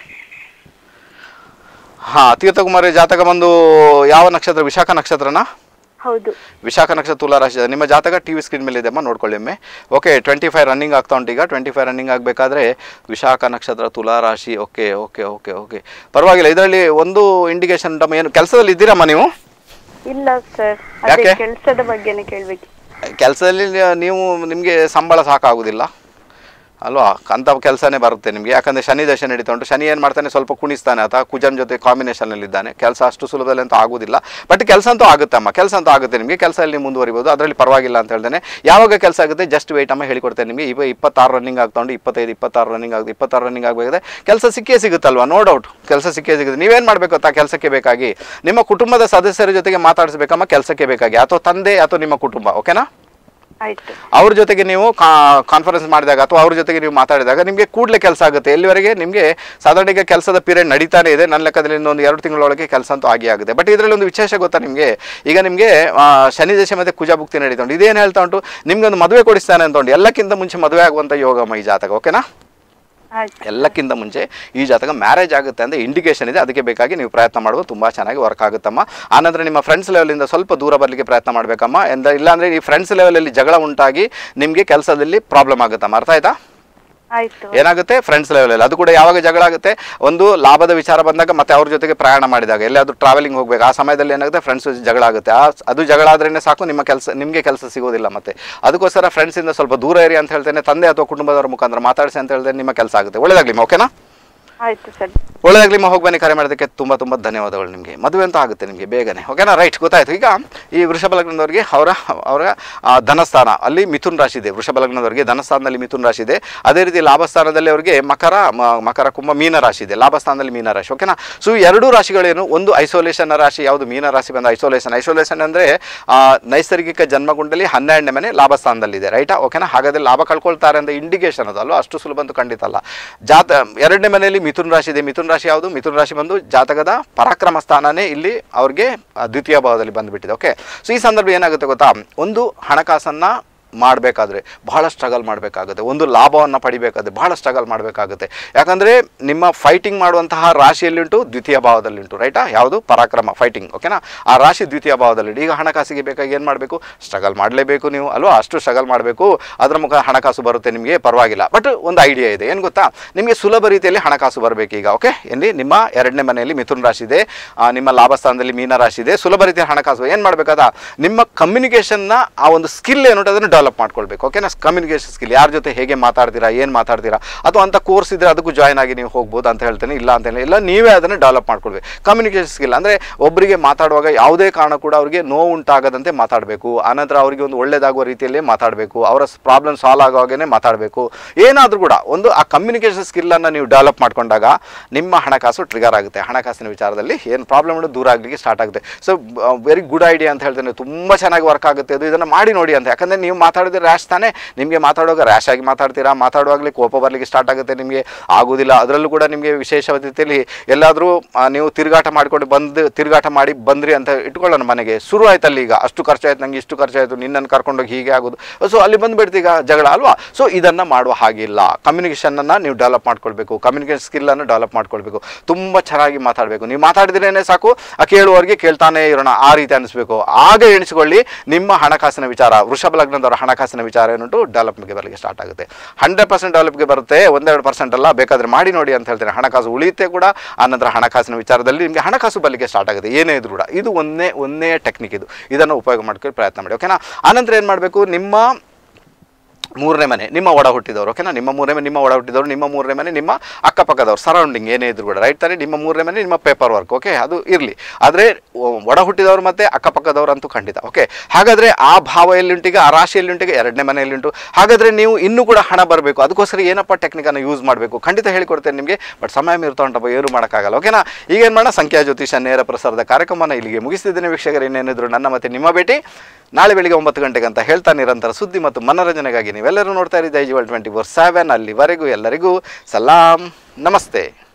ಹಾಂ ತೀರ್ಥಕುಮಾರಿ ಜಾತಕ ಬಂದು ಯಾವ ನಕ್ಷತ್ರ ವಿಶಾಖ ನಕ್ಷತ್ರನಾ ಹೌದು ವಿಶಾಖ ನಕ್ಷತ್ರ ತುಲಾ ರಾಶಿ ಇದೆ. ನಿಮ್ಮ ಜಾತಕ ಟಿ ವಿ ಸ್ಕ್ರೀನ್ ಮೇಲೆ ಇದೆಯಮ್ಮ ನೋಡ್ಕೊಳ್ಳಿ ಒಮ್ಮೆ ಓಕೆ ಟ್ವೆಂಟಿ ಫೈವ್ ರನ್ನಿಂಗ್ ಆಗ್ತಾ ಉಂಟು ಈಗ ಟ್ವೆಂಟಿ ಫೈವ್ ರನ್ನಿಂಗ್ ಆಗಬೇಕಾದ್ರೆ ವಿಶಾಖ ನಕ್ಷತ್ರ ತುಲಾ ರಾಶಿ ಓಕೆ ಓಕೆ ಓಕೆ ಓಕೆ ಪರವಾಗಿಲ್ಲ ಇದರಲ್ಲಿ ಒಂದು ಇಂಡಿಕೇಶನ್ ತಮ್ಮ ಏನು ಕೆಲಸದಲ್ಲಿ ಇದ್ದೀರಮ್ಮ ನೀವು ಇಲ್ಲ ಸರ್ ಅದೇ ಯಾಕೆ? ಕೆಲ್ಸದ ಬಗ್ಗೆನೆ ಕೇಳ್ಬೇಕು ಕೆಲಸದಲ್ಲಿ ನೀವು ನಿಮಗೆ ಸಂಬಳ ಸಾಕಾಗೋದಿಲ್ಲ ಅಲ್ವಾ ಅಂಥ ಕೆಲಸನೇ ಬರುತ್ತೆ ನಿಮಗೆ ಯಾಕಂದರೆ ಶನಿ ದಶೆ ನಡೀತಾ ಉಂಟು ಶನಿ ಏನು ಮಾಡ್ತಾನೆ ಸ್ವಲ್ಪ ಕುಣಿಸ್ತಾನೆ ಆತ ಕುಜನ್ ಜೊತೆ ಕಾಂಬಿನೇಷನಲ್ಲಿದ್ದಾನೆ ಕೆಲಸ ಅಷ್ಟು ಸುಲಭದಲ್ಲಿ ಅಂತೂ ಆಗೋದಿಲ್ಲ ಬಟ್ ಕೆಲಸ ಅಂತೂ ಆಗುತ್ತೆ ಅಮ್ಮ ಕೆಲಸ ಅಂತೂ ಆಗುತ್ತೆ ನಿಮಗೆ ಕೆಲಸದಲ್ಲಿ ನೀವು ಮುಂದುವರಿಬೋದು ಅದರಲ್ಲಿ ಪರವಾಗಿಲ್ಲ ಅಂತ ಹೇಳ್ತೇನೆ ಯಾವಾಗ ಕೆಲಸ ಆಗುತ್ತೆ ಜಸ್ಟ್ ವೆಯ್ಟ್ ಅಮ್ಮ ಹೇಳಿಕೊಡ್ತೇನೆ ನಿಮಗೆ ಇವ ಇಪ್ಪತ್ತಾರು ರನ್ನಿಂಗ್ ಆಗ್ತಾ ಉಂಟು ಇಪ್ಪತ್ತೈದು ಇಪ್ಪತ್ತಾರು ರನ್ನಿಂಗ್ ಆಗುತ್ತೆ ಇಪ್ಪತ್ತಾರು ರನ್ನಿಂಗ್ ಆಗಬೇಕಾದ್ರೆ ಕೆಲಸ ಸಿಕ್ಕೇ ಸಿಗುತ್ತಲ್ವಾ ನೋ ಡೌಟ್ ಕೆಲಸ ಸಿಕ್ಕೇ ಸಿಗುತ್ತೆ ನೀವೇನು ಮಾಡಬೇಕು ಆ ಕೆಲಸಕ್ಕೆ ಬೇಕಾಗಿ ನಿಮ್ಮ ಕುಟುಂಬದ ಸದಸ್ಯರ ಜೊತೆಗೆ ಮಾತಾಡಿಸ್ಬೇಕಮ್ಮ ಕೆಲಸಕ್ಕೆ ಬೇಕಾಗಿ ಅಥವಾ ತಂದೆ ಅಥವಾ ನಿಮ್ಮ ಕುಟುಂಬ ಓಕೆನಾ ಆಯ್ತು ಅವ್ರ ಜೊತೆಗೆ ನೀವು ಕಾನ್ಫರೆನ್ಸ್ ಮಾಡಿದಾಗ ಅಥವಾ ಅವ್ರ ಜೊತೆಗೆ ನೀವು ಮಾತಾಡಿದಾಗ ನಿಮಗೆ ಕೂಡಲೇ ಕೆಲಸ ಆಗುತ್ತೆ ಎಲ್ಲಿವರೆಗೆ ನಿಮಗೆ ಸಾಧಾರಣ ಈಗ ಕೆಲಸದ ಪೀರಿಯಡ್ ನಡೀತಾನೆ ಇದೆ ನನ್ನ ಲೆಕ್ಕದಲ್ಲಿ ಇನ್ನೊಂದು ಎರಡು ತಿಂಗಳೊಳಗೆ ಕೆಲಸ ಅಂತೂ ಆಗಿ ಆಗುತ್ತೆ ಬಟ್ ಇದರಲ್ಲಿ ಒಂದು ವಿಶೇಷ ಗೊತ್ತಾ ನಿಮಗೆ ಈಗ ನಿಮಗೆ ಆ, ಶನಿ ದಶೆ ಮತ್ತು ಕುಜ ಭುಕ್ತಿ ನಡೀತಾ ಉಂಟು ಇದೇನು ಹೇಳ್ತಾ ಉಂಟು ನಿಮ್ಗೆ ಒಂದು ಮದುವೆ ಕೊಡಿಸ್ತಾನೆ ಅಂತ ಉಂಟು ಎಲ್ಲಕ್ಕಿಂತ ಮುಂಚೆ ಮದುವೆ ಆಗುವಂಥ ಯೋಗಮ್ಮ ಈ ಜಾತಕ ಓಕೆನಾ ಆಯ್ತು ಎಲ್ಲಕ್ಕಿಂತ ಮುಂಚೆ ಈ ಜಾತಕ ಮ್ಯಾರೇಜ್ ಆಗುತ್ತೆ ಅಂತ ಇಂಡಿಕೇಶನ್ ಇದೆ ಅದಕ್ಕೆ ಬೇಕಾಗಿ ನೀವು ಪ್ರಯತ್ನ ಮಾಡುವುದು ತುಂಬ ಚೆನ್ನಾಗಿ ವರ್ಕ್ ಆಗುತ್ತಮ್ಮ ಆನಂತರ ನಿಮ್ಮ ಫ್ರೆಂಡ್ಸ್ ಲೆವೆಲಿಂದ ಸ್ವಲ್ಪ ದೂರ ಬರಲಿಕ್ಕೆ ಪ್ರಯತ್ನ ಮಾಡಬೇಕಮ್ಮ ಎಂದ ಇಲ್ಲಾಂದರೆ ಈ ಫ್ರೆಂಡ್ಸ್ ಲೆವೆಲಲ್ಲಿ ಜಗಳ ಉಂಟಾಗಿ ನಿಮಗೆ ಕೆಲಸದಲ್ಲಿ ಪ್ರಾಬ್ಲಮ್ ಆಗುತ್ತಮ್ಮ ಅರ್ಥ ಆಯ್ತಾ ಆಯ್ತು ಏನಾಗುತ್ತೆ ಫ್ರೆಂಡ್ಸ್ ಲೆವೆಲಲ್ಲಿ ಅದು ಕೂಡ ಯಾವಾಗ ಜಗಳ ಆಗುತ್ತೆ ಒಂದು ಲಾಭದ ವಿಚಾರ ಬಂದಾಗ ಮತ್ತೆ ಅವ್ರ ಜೊತೆಗೆ ಪ್ರಯಾಣ ಮಾಡಿದಾಗ ಎಲ್ಲಾದ್ರೂ ಟ್ರಾವೆಲಿಂಗ್ ಹೋಗ್ಬೇಕು ಆ ಸಮಯದಲ್ಲಿ ಏನಾಗುತ್ತೆ ಫ್ರೆಂಡ್ಸ್ ಜಗಳ ಆಗುತ್ತೆ ಆ ಅದು ಜಗಳ ಆದ್ರೇನೆ ಸಾಕು ನಿಮ್ಮ ಕೆಲಸ ನಿಮಗೆ ಕೆಲಸ ಸಿಗೋದಿಲ್ಲ ಮತ್ತೆ ಅದಕ್ಕೋಸ್ಕರ ಫ್ರೆಂಡ್ಸಿಂದ ಸ್ವಲ್ಪ ದೂರ ಇರಿ ಅಂತ ಹೇಳ್ತೇನೆ ತಂದೆ ಅಥವಾ ಕುಟುಂಬದವರ ಮುಖಾಂತರ ಮಾತಾಡಿಸಿ ಅಂತ ಹೇಳಿದ್ರೆ ನಿಮ್ಮ ಕೆಲಸ ಆಗುತ್ತೆ ಒಳ್ಳೇದಾಗ್ಲಿ ಓಕೆನಾ ಆಯ್ತು ಸರ್ ಒಳ್ಳೆದಾಗ್ಲಿ ನಿಮ್ಮ ಹೋಗಿ ಬನ್ನಿ ಕರೆ ಮಾಡೋದಕ್ಕೆ ತುಂಬ ತುಂಬ ಧನ್ಯವಾದಗಳು ನಿಮಗೆ ಮದುವೆ ಅಂತ ಆಗುತ್ತೆ ನಿಮಗೆ ಬೇಗನೆ ಓಕೆನಾ ರೈಟ್ ಗೊತ್ತಾಯ್ತು ಈಗ ಈ ವೃಷಭ ಲಗ್ನದವರಿಗೆ ಅವರ ಅವರ ಆ, ಧನಸ್ಥಾನ ಅಲ್ಲಿ ಮಿಥುನ್ ರಾಶಿ ಇದೆ ವೃಷಭ ಲಗ್ನದವರಿಗೆ ಧನಸ್ಥಾನದಲ್ಲಿ ಮಿಥುನ್ ರಾಶಿ ಇದೆ ಅದೇ ರೀತಿ ಲಾಭಸ್ಥಾನದಲ್ಲಿ ಅವರಿಗೆ ಮಕರ ಮ- ಮಕರ ಕುಂಭ ಮೀನ ರಾಶಿ ಇದೆ ಲಾಭಸ್ಥಾನದಲ್ಲಿ ಮೀನ ರಾಶಿ ಓಕೆನಾ ಸೊ ಈ ಎರಡೂ ರಾಶಿಗಳೇನು ಒಂದು ಐಸೋಲೇಷನ್ ರಾಶಿ ಯಾವುದು ಮೀನ ರಾಶಿ ಬಂದ ಐಸೋಲೇಷನ್ ಐಸೋಲೇಷನ್ ಅಂದರೆ ನೈಸರ್ಗಿಕ ಜನ್ಮಗುಂಡಲಿ ಹನ್ನೆರಡನೇ ಮನೆ ಲಾಭಸ್ಥಾನದಲ್ಲಿದೆ ರೈಟಾ ಓಕೆನಾ ಹಾಗಾದ್ರೆ ಲಾಭ ಕಳ್ಕೊಳ್ತಾರೆ ಅಂತ ಇಂಡಿಕೇಶನ್ ಅದು ಅಲ್ವಾ ಅಷ್ಟು ಸುಲಭ ಅಂತೂ ಖಂಡಿತ ಅಲ್ಲ ಜಾತ ಎರಡನೇ ಮನೆಯಲ್ಲಿ ಮಿಥುನ್ ರಾಶಿ ಇದೆ ಮಿಥುನ್ ರಾಶಿ ಯಾವುದು ಮಿಥುನ್ ರಾಶಿ ಬಂದು ಜಾತಕದ ಪರಾಕ್ರಮ ಸ್ಥಾನನೇ ಇಲ್ಲಿ ಅವ್ರಿಗೆ ಆ, ದ್ವಿತೀಯ ಭಾವದಲ್ಲಿ ಬಂದುಬಿಟ್ಟಿದೆ ಓಕೆ ಸೊ ಈ ಸಂದರ್ಭ ಏನಾಗುತ್ತೆ ಗೊತ್ತಾ ಒಂದು ಹಣಕಾಸನ್ನು ಮಾಡಬೇಕಾದ್ರೆ ಬಹಳ ಸ್ಟ್ರಗಲ್ ಮಾಡಬೇಕಾಗುತ್ತೆ ಒಂದು ಲಾಭವನ್ನು ಪಡಿಬೇಕಾದ್ರೆ ಬಹಳ ಸ್ಟ್ರಗಲ್ ಮಾಡಬೇಕಾಗುತ್ತೆ ಯಾಕಂದರೆ ನಿಮ್ಮ ಫೈಟಿಂಗ್ ಮಾಡುವಂತಹ ರಾಶಿಯಲ್ಲಿಂಟು ದ್ವಿತೀಯ ಭಾವದಲ್ಲಿಂಟು ರೈಟಾ ಯಾವುದು ಪರಾಕ್ರಮ ಫೈಟಿಂಗ್ ಓಕೆನಾ ಆ ರಾಶಿ ದ್ವಿತೀಯ ಭಾವದಲ್ಲಿ ಈಗ ಹಣಕಾಸಿಗೆ ಬೇಕಾಗಿ ಏನು ಮಾಡಬೇಕು ಸ್ಟ್ರಗಲ್ ಮಾಡಲೇಬೇಕು ನೀವು ಅಲ್ವಾ ಅಷ್ಟು ಸ್ಟ್ರಗಲ್ ಮಾಡಬೇಕು ಅದರ ಮುಖ ಹಣಕಾಸು ಬರುತ್ತೆ ನಿಮಗೆ ಪರವಾಗಿಲ್ಲ ಬಟ್ ಒಂದು ಐಡಿಯಾ ಇದೆ ಏನು ಗೊತ್ತಾ ನಿಮಗೆ ಸುಲಭ ರೀತಿಯಲ್ಲಿ ಹಣಕಾಸು ಬರಬೇಕು ಈಗ ಓಕೆ ಎಲ್ಲಿ ನಿಮ್ಮ ಎರಡನೇ ಮನೆಯಲ್ಲಿ ಮಿಥುನ್ ರಾಶಿ ಇದೆ ಆ, ನಿಮ್ಮ ಲಾಭಸ್ಥಾನದಲ್ಲಿ ಮೀನ ರಾಶಿ ಇದೆ ಸುಲಭ ರೀತಿಯ ಹಣಕಾಸು ಏನು ಮಾಡಬೇಕಾದ ನಿಮ್ಮ ಕಮ್ಯುನಿಕೇಷನ್ನ ಆ ಒಂದು ಸ್ಕಿಲ್ ಏನು ಅದನ್ನು ಡೆವಲಪ್ ಮಾಡ್ಕೊಳ್ಬೇಕು ಓಕೆನಾ ಕಮ್ಯುನಿಕೇಷನ್ ಸ್ಕಿಲ್ ಯಾರ ಜೊತೆ ಹೇಗೆ ಮಾತಾಡ್ತೀರಾ ಏನು ಮಾತಾಡ್ತೀರಾ ಅಥವಾ ಅಂಥ ಕೋರ್ಸ್ ಇದ್ದರೆ ಅದಕ್ಕೂ ಜಾಯ್ನ್ ಆಗಿ ನೀವು ಹೋಗ್ಬೋದು ಅಂತ ಹೇಳ್ತೇನೆ ಇಲ್ಲ ಅಂತ ಹೇಳಿ ಇಲ್ಲ ನೀವೇ ಅದನ್ನು ಡೆವಲಪ್ ಮಾಡ್ಕೊಳ್ಬೇಕು ಕಮ್ಯುನಿಕೇಷನ್ ಸ್ಕಿಲ್ ಅಂದರೆ ಒಬ್ಬರಿಗೆ ಮಾತಾಡುವಾಗ ಯಾವುದೇ ಕಾರಣ ಕೂಡ ಅವರಿಗೆ ನೋವು ಉಂಟಾಗದಂತೆ ಮಾತಾಡಬೇಕು ಆನಂತರ ಅವರಿಗೆ ಒಂದು ಒಳ್ಳೇದಾಗುವ ರೀತಿಯಲ್ಲಿ ಮಾತಾಡಬೇಕು ಅವರ ಪ್ರಾಬ್ಲಮ್ ಸಾಲ್ವ್ ಆಗೋ ಹಾಗೇನೆ ಮಾತಾಡಬೇಕು ಏನಾದರೂ ಕೂಡ ಒಂದು ಆ ಕಮ್ಯುನಿಕೇಷನ್ ಸ್ಕಿಲ್ಲನ್ನು ನೀವು ಡೆವಲಪ್ ಮಾಡ್ಕೊಂಡಾಗ ನಿಮ್ಮ ಹಣಕಾಸು ಟ್ರಿಗರ್ ಆಗುತ್ತೆ ಹಣಕಾಸಿನ ವಿಚಾರದಲ್ಲಿ ಏನು ಪ್ರಾಬ್ಲಮ್ ದೂರ ಆಗಲಿಕ್ಕೆ ಸ್ಟಾರ್ಟ್ ಆಗುತ್ತೆ ಸೊ ವೆರಿ ಗುಡ್ ಐಡಿಯಾ ಅಂತ ಹೇಳ್ತೇನೆ ತುಂಬ ಚೆನ್ನಾಗಿ ವರ್ಕ್ ಆಗುತ್ತೆ ಅದು ಇದನ್ನು ಮಾಡಿ ನೋಡಿ ಅಂತ ಯಾಕಂದರೆ ನೀವು ಮಾತಾಡಿದ್ರೆ ರ್ಯಾಶ್ ತಾನೇ ನಿಮಗೆ ಮಾತಾಡುವಾಗ ರ್ಯಾಶ್ ಆಗಿ ಮಾತಾಡ್ತೀರಾ ಮಾತಾಡುವಾಗಲೇ ಕೋಪ ಬರಲಿಕ್ಕೆ ಸ್ಟಾರ್ಟ್ ಆಗುತ್ತೆ ನಿಮಗೆ ಆಗೋದಿಲ್ಲ ಅದರಲ್ಲೂ ಕೂಡ ನಿಮಗೆ ವಿಶೇಷ ರೀತಿಯಲ್ಲಿ ಎಲ್ಲಾದರೂ ನೀವು ತಿರುಗಾಟ ಮಾಡ್ಕೊಂಡು ಬಂದು ತಿರುಗಾಟ ಮಾಡಿ ಬಂದ್ರಿ ಅಂತ ಇಟ್ಕೊಳ್ಳೋಣ ಮನೆಗೆ ಶುರು ಆಯ್ತಲ್ಲ ಈಗ ಅಷ್ಟು ಖರ್ಚಾಯ್ತು ನಂಗೆ ಇಷ್ಟು ಖರ್ಚಾಯಿತು ನಿನ್ನನ್ನು ಕರ್ಕೊಂಡೋಗಿ ಹೀಗೆ ಆಗೋದು ಸೊ ಅಲ್ಲಿ ಬಂದುಬಿಡ್ತು ಈಗ ಜಗಳ ಅಲ್ವಾ ಸೊ ಇದನ್ನು ಮಾಡುವ ಹಾಗಿಲ್ಲ ಕಮ್ಯುನಿಕೇಷನನ್ನು ನೀವು ಡೆವಲಪ್ ಮಾಡ್ಕೊಳ್ಬೇಕು ಕಮ್ಯುನಿಕೇಷನ್ ಸ್ಕಿಲ್ಲನ್ನು ಡೆವಲಪ್ ಮಾಡ್ಕೊಳ್ಬೇಕು ತುಂಬ ಚೆನ್ನಾಗಿ ಮಾತಾಡಬೇಕು ನೀವು ಮಾತಾಡಿದ್ರೇ ಸಾಕು ಆ ಕೇಳುವವರಿಗೆ ಕೇಳ್ತಾನೆ ಇರೋಣ ಆ ರೀತಿ ಅನಿಸ್ಬೇಕು ಆಗ ಎಣಿಸ್ಕೊಳ್ಳಿ ನಿಮ್ಮ ಹಣಕಾಸಿನ ವಿಚಾರ ವೃಷಭ ಲಗ್ನದವರ ಹಣಕಾಸಿನ ವಿಚಾರ ಏನುಂಟು ಡೆವಲಪ್ಗೆ ಬರಲಿಕ್ಕೆ ಸ್ಟಾರ್ಟ್ ಆಗುತ್ತೆ ಹಂಡ್ರೆಡ್ ಪರ್ಸೆಂಟ್ ಡೆವಲಪ್ಗೆ ಬರುತ್ತೆ ಒಂದೆರಡು ಪರ್ಸೆಂಟ್ ಅಲ್ಲ ಬೇಕಾದರೆ ಮಾಡಿ ನೋಡಿ ಅಂತ ಹೇಳ್ತೇನೆ ಹಣಕಾಸು ಉಳಿಯುತ್ತೆ ಕೂಡ ಆನಂತರ ಹಣಕಾಸಿನ ವಿಚಾರದಲ್ಲಿ ನಿಮಗೆ ಹಣಕಾಸು ಬರಲಿಕ್ಕೆ ಸ್ಟಾರ್ಟ್ ಆಗುತ್ತೆ ಏನೇ ಇದ್ರೂ ಕೂಡ ಇದು ಒಂದೇ ಒಂದೇ ಟೆಕ್ನಿಕ್ ಇದು ಇದನ್ನು ಉಪಯೋಗ ಮಾಡ್ಕೊಂಡು ಪ್ರಯತ್ನ ಮಾಡಿ ಓಕೆನಾ ಆನಂತರ ಏನು ಮಾಡಬೇಕು ನಿಮ್ಮ ಮೂರನೇ ಮನೆ ನಿಮ್ಮ ಒಡ ಹುಟ್ಟಿದವರು ಓಕೆನಾ ನಿಮ್ಮ ಮೂರನೇ ಮನೆ ನಿಮ್ಮ ಒಡ ಹುಟ್ಟಿದವರು ನಿಮ್ಮ ಮೂರನೇ ಮನೆ ನಿಮ್ಮ ಅಕ್ಕಪಕ್ಕದವ್ರು ಸರೌಂಡಿಂಗ್ ಏನೇ ಇದ್ರು ಕೂಡ ರೈಟ್ ತಾನೇ ನಿಮ್ಮ ಮೂರನೇ ಮನೆ ನಿಮ್ಮ ಪೇಪರ್ ವರ್ಕ್ ಓಕೆ ಅದು ಇರಲಿ ಆದರೆ ಒಡ ಹುಟ್ಟಿದವರು ಮತ್ತು ಅಕ್ಕಪಕ್ಕದವರಂತೂ ಖಂಡಿತ ಓಕೆ ಹಾಗಾದರೆ ಆ ಭಾವ ಎಲ್ಲಿಂಟಿಗೆ ಆ ರಾಶಿ ಎಲ್ಲಿಂಟಿಗೆ ಎರಡನೇ ಮನೆಯಲ್ಲಿಂಟು ಹಾಗಾದರೆ ನೀವು ಇನ್ನೂ ಕೂಡ ಹಣ ಬರಬೇಕು ಅದಕ್ಕೋಸ್ಕರ ಏನಪ್ಪ ಟೆಕ್ನಿಕನ್ನು ಯೂಸ್ ಮಾಡಬೇಕು ಖಂಡಿತ ಹೇಳಿಕೊಡ್ತೇನೆ ನಿಮಗೆ ಬಟ್ ಸಮಯ ಮೀರ್ತಾ ಉಂಟಪ್ಪ ಏನು ಮಾಡೋಕ್ಕಾಗಲ್ಲ ಓಕೆನಾ ಈಗೇನು ಮಾಡೋಣ ಸಂಖ್ಯಾ ಜ್ಯೋತಿಷ ನೇರ ಪ್ರಸಾರದ ಕಾರ್ಯಕ್ರಮನ ಇಲ್ಲಿಗೆ ಮುಗಿಸ್ತಿದ್ದೇನೆ ವೀಕ್ಷಕರು ಇನ್ನೇನಿದ್ರು ನನ್ನ ಮತ್ತೆ ನಿಮ್ಮ ಭೇಟಿ ನಾಳೆ ಬೆಳಿಗ್ಗೆ ಒಂಬತ್ತು ಗಂಟೆಗೆ ಅಂತ ಹೇಳ್ತಾ ನಿರಂತರ ಸುದ್ದಿ ಮತ್ತು ಮನೋರಂಜನೆಗಾಗಿ ನೀವೆಲ್ಲರೂ ನೋಡ್ತಾ ಇರಿ ದೈಜಿವಲ್ ಟ್ವೆಂಟಿ ಫೋರ್ ಸೆವೆನ್ ಅಲ್ಲಿವರೆಗೂ ಎಲ್ಲರಿಗೂ ಸಲಾಂ ನಮಸ್ತೆ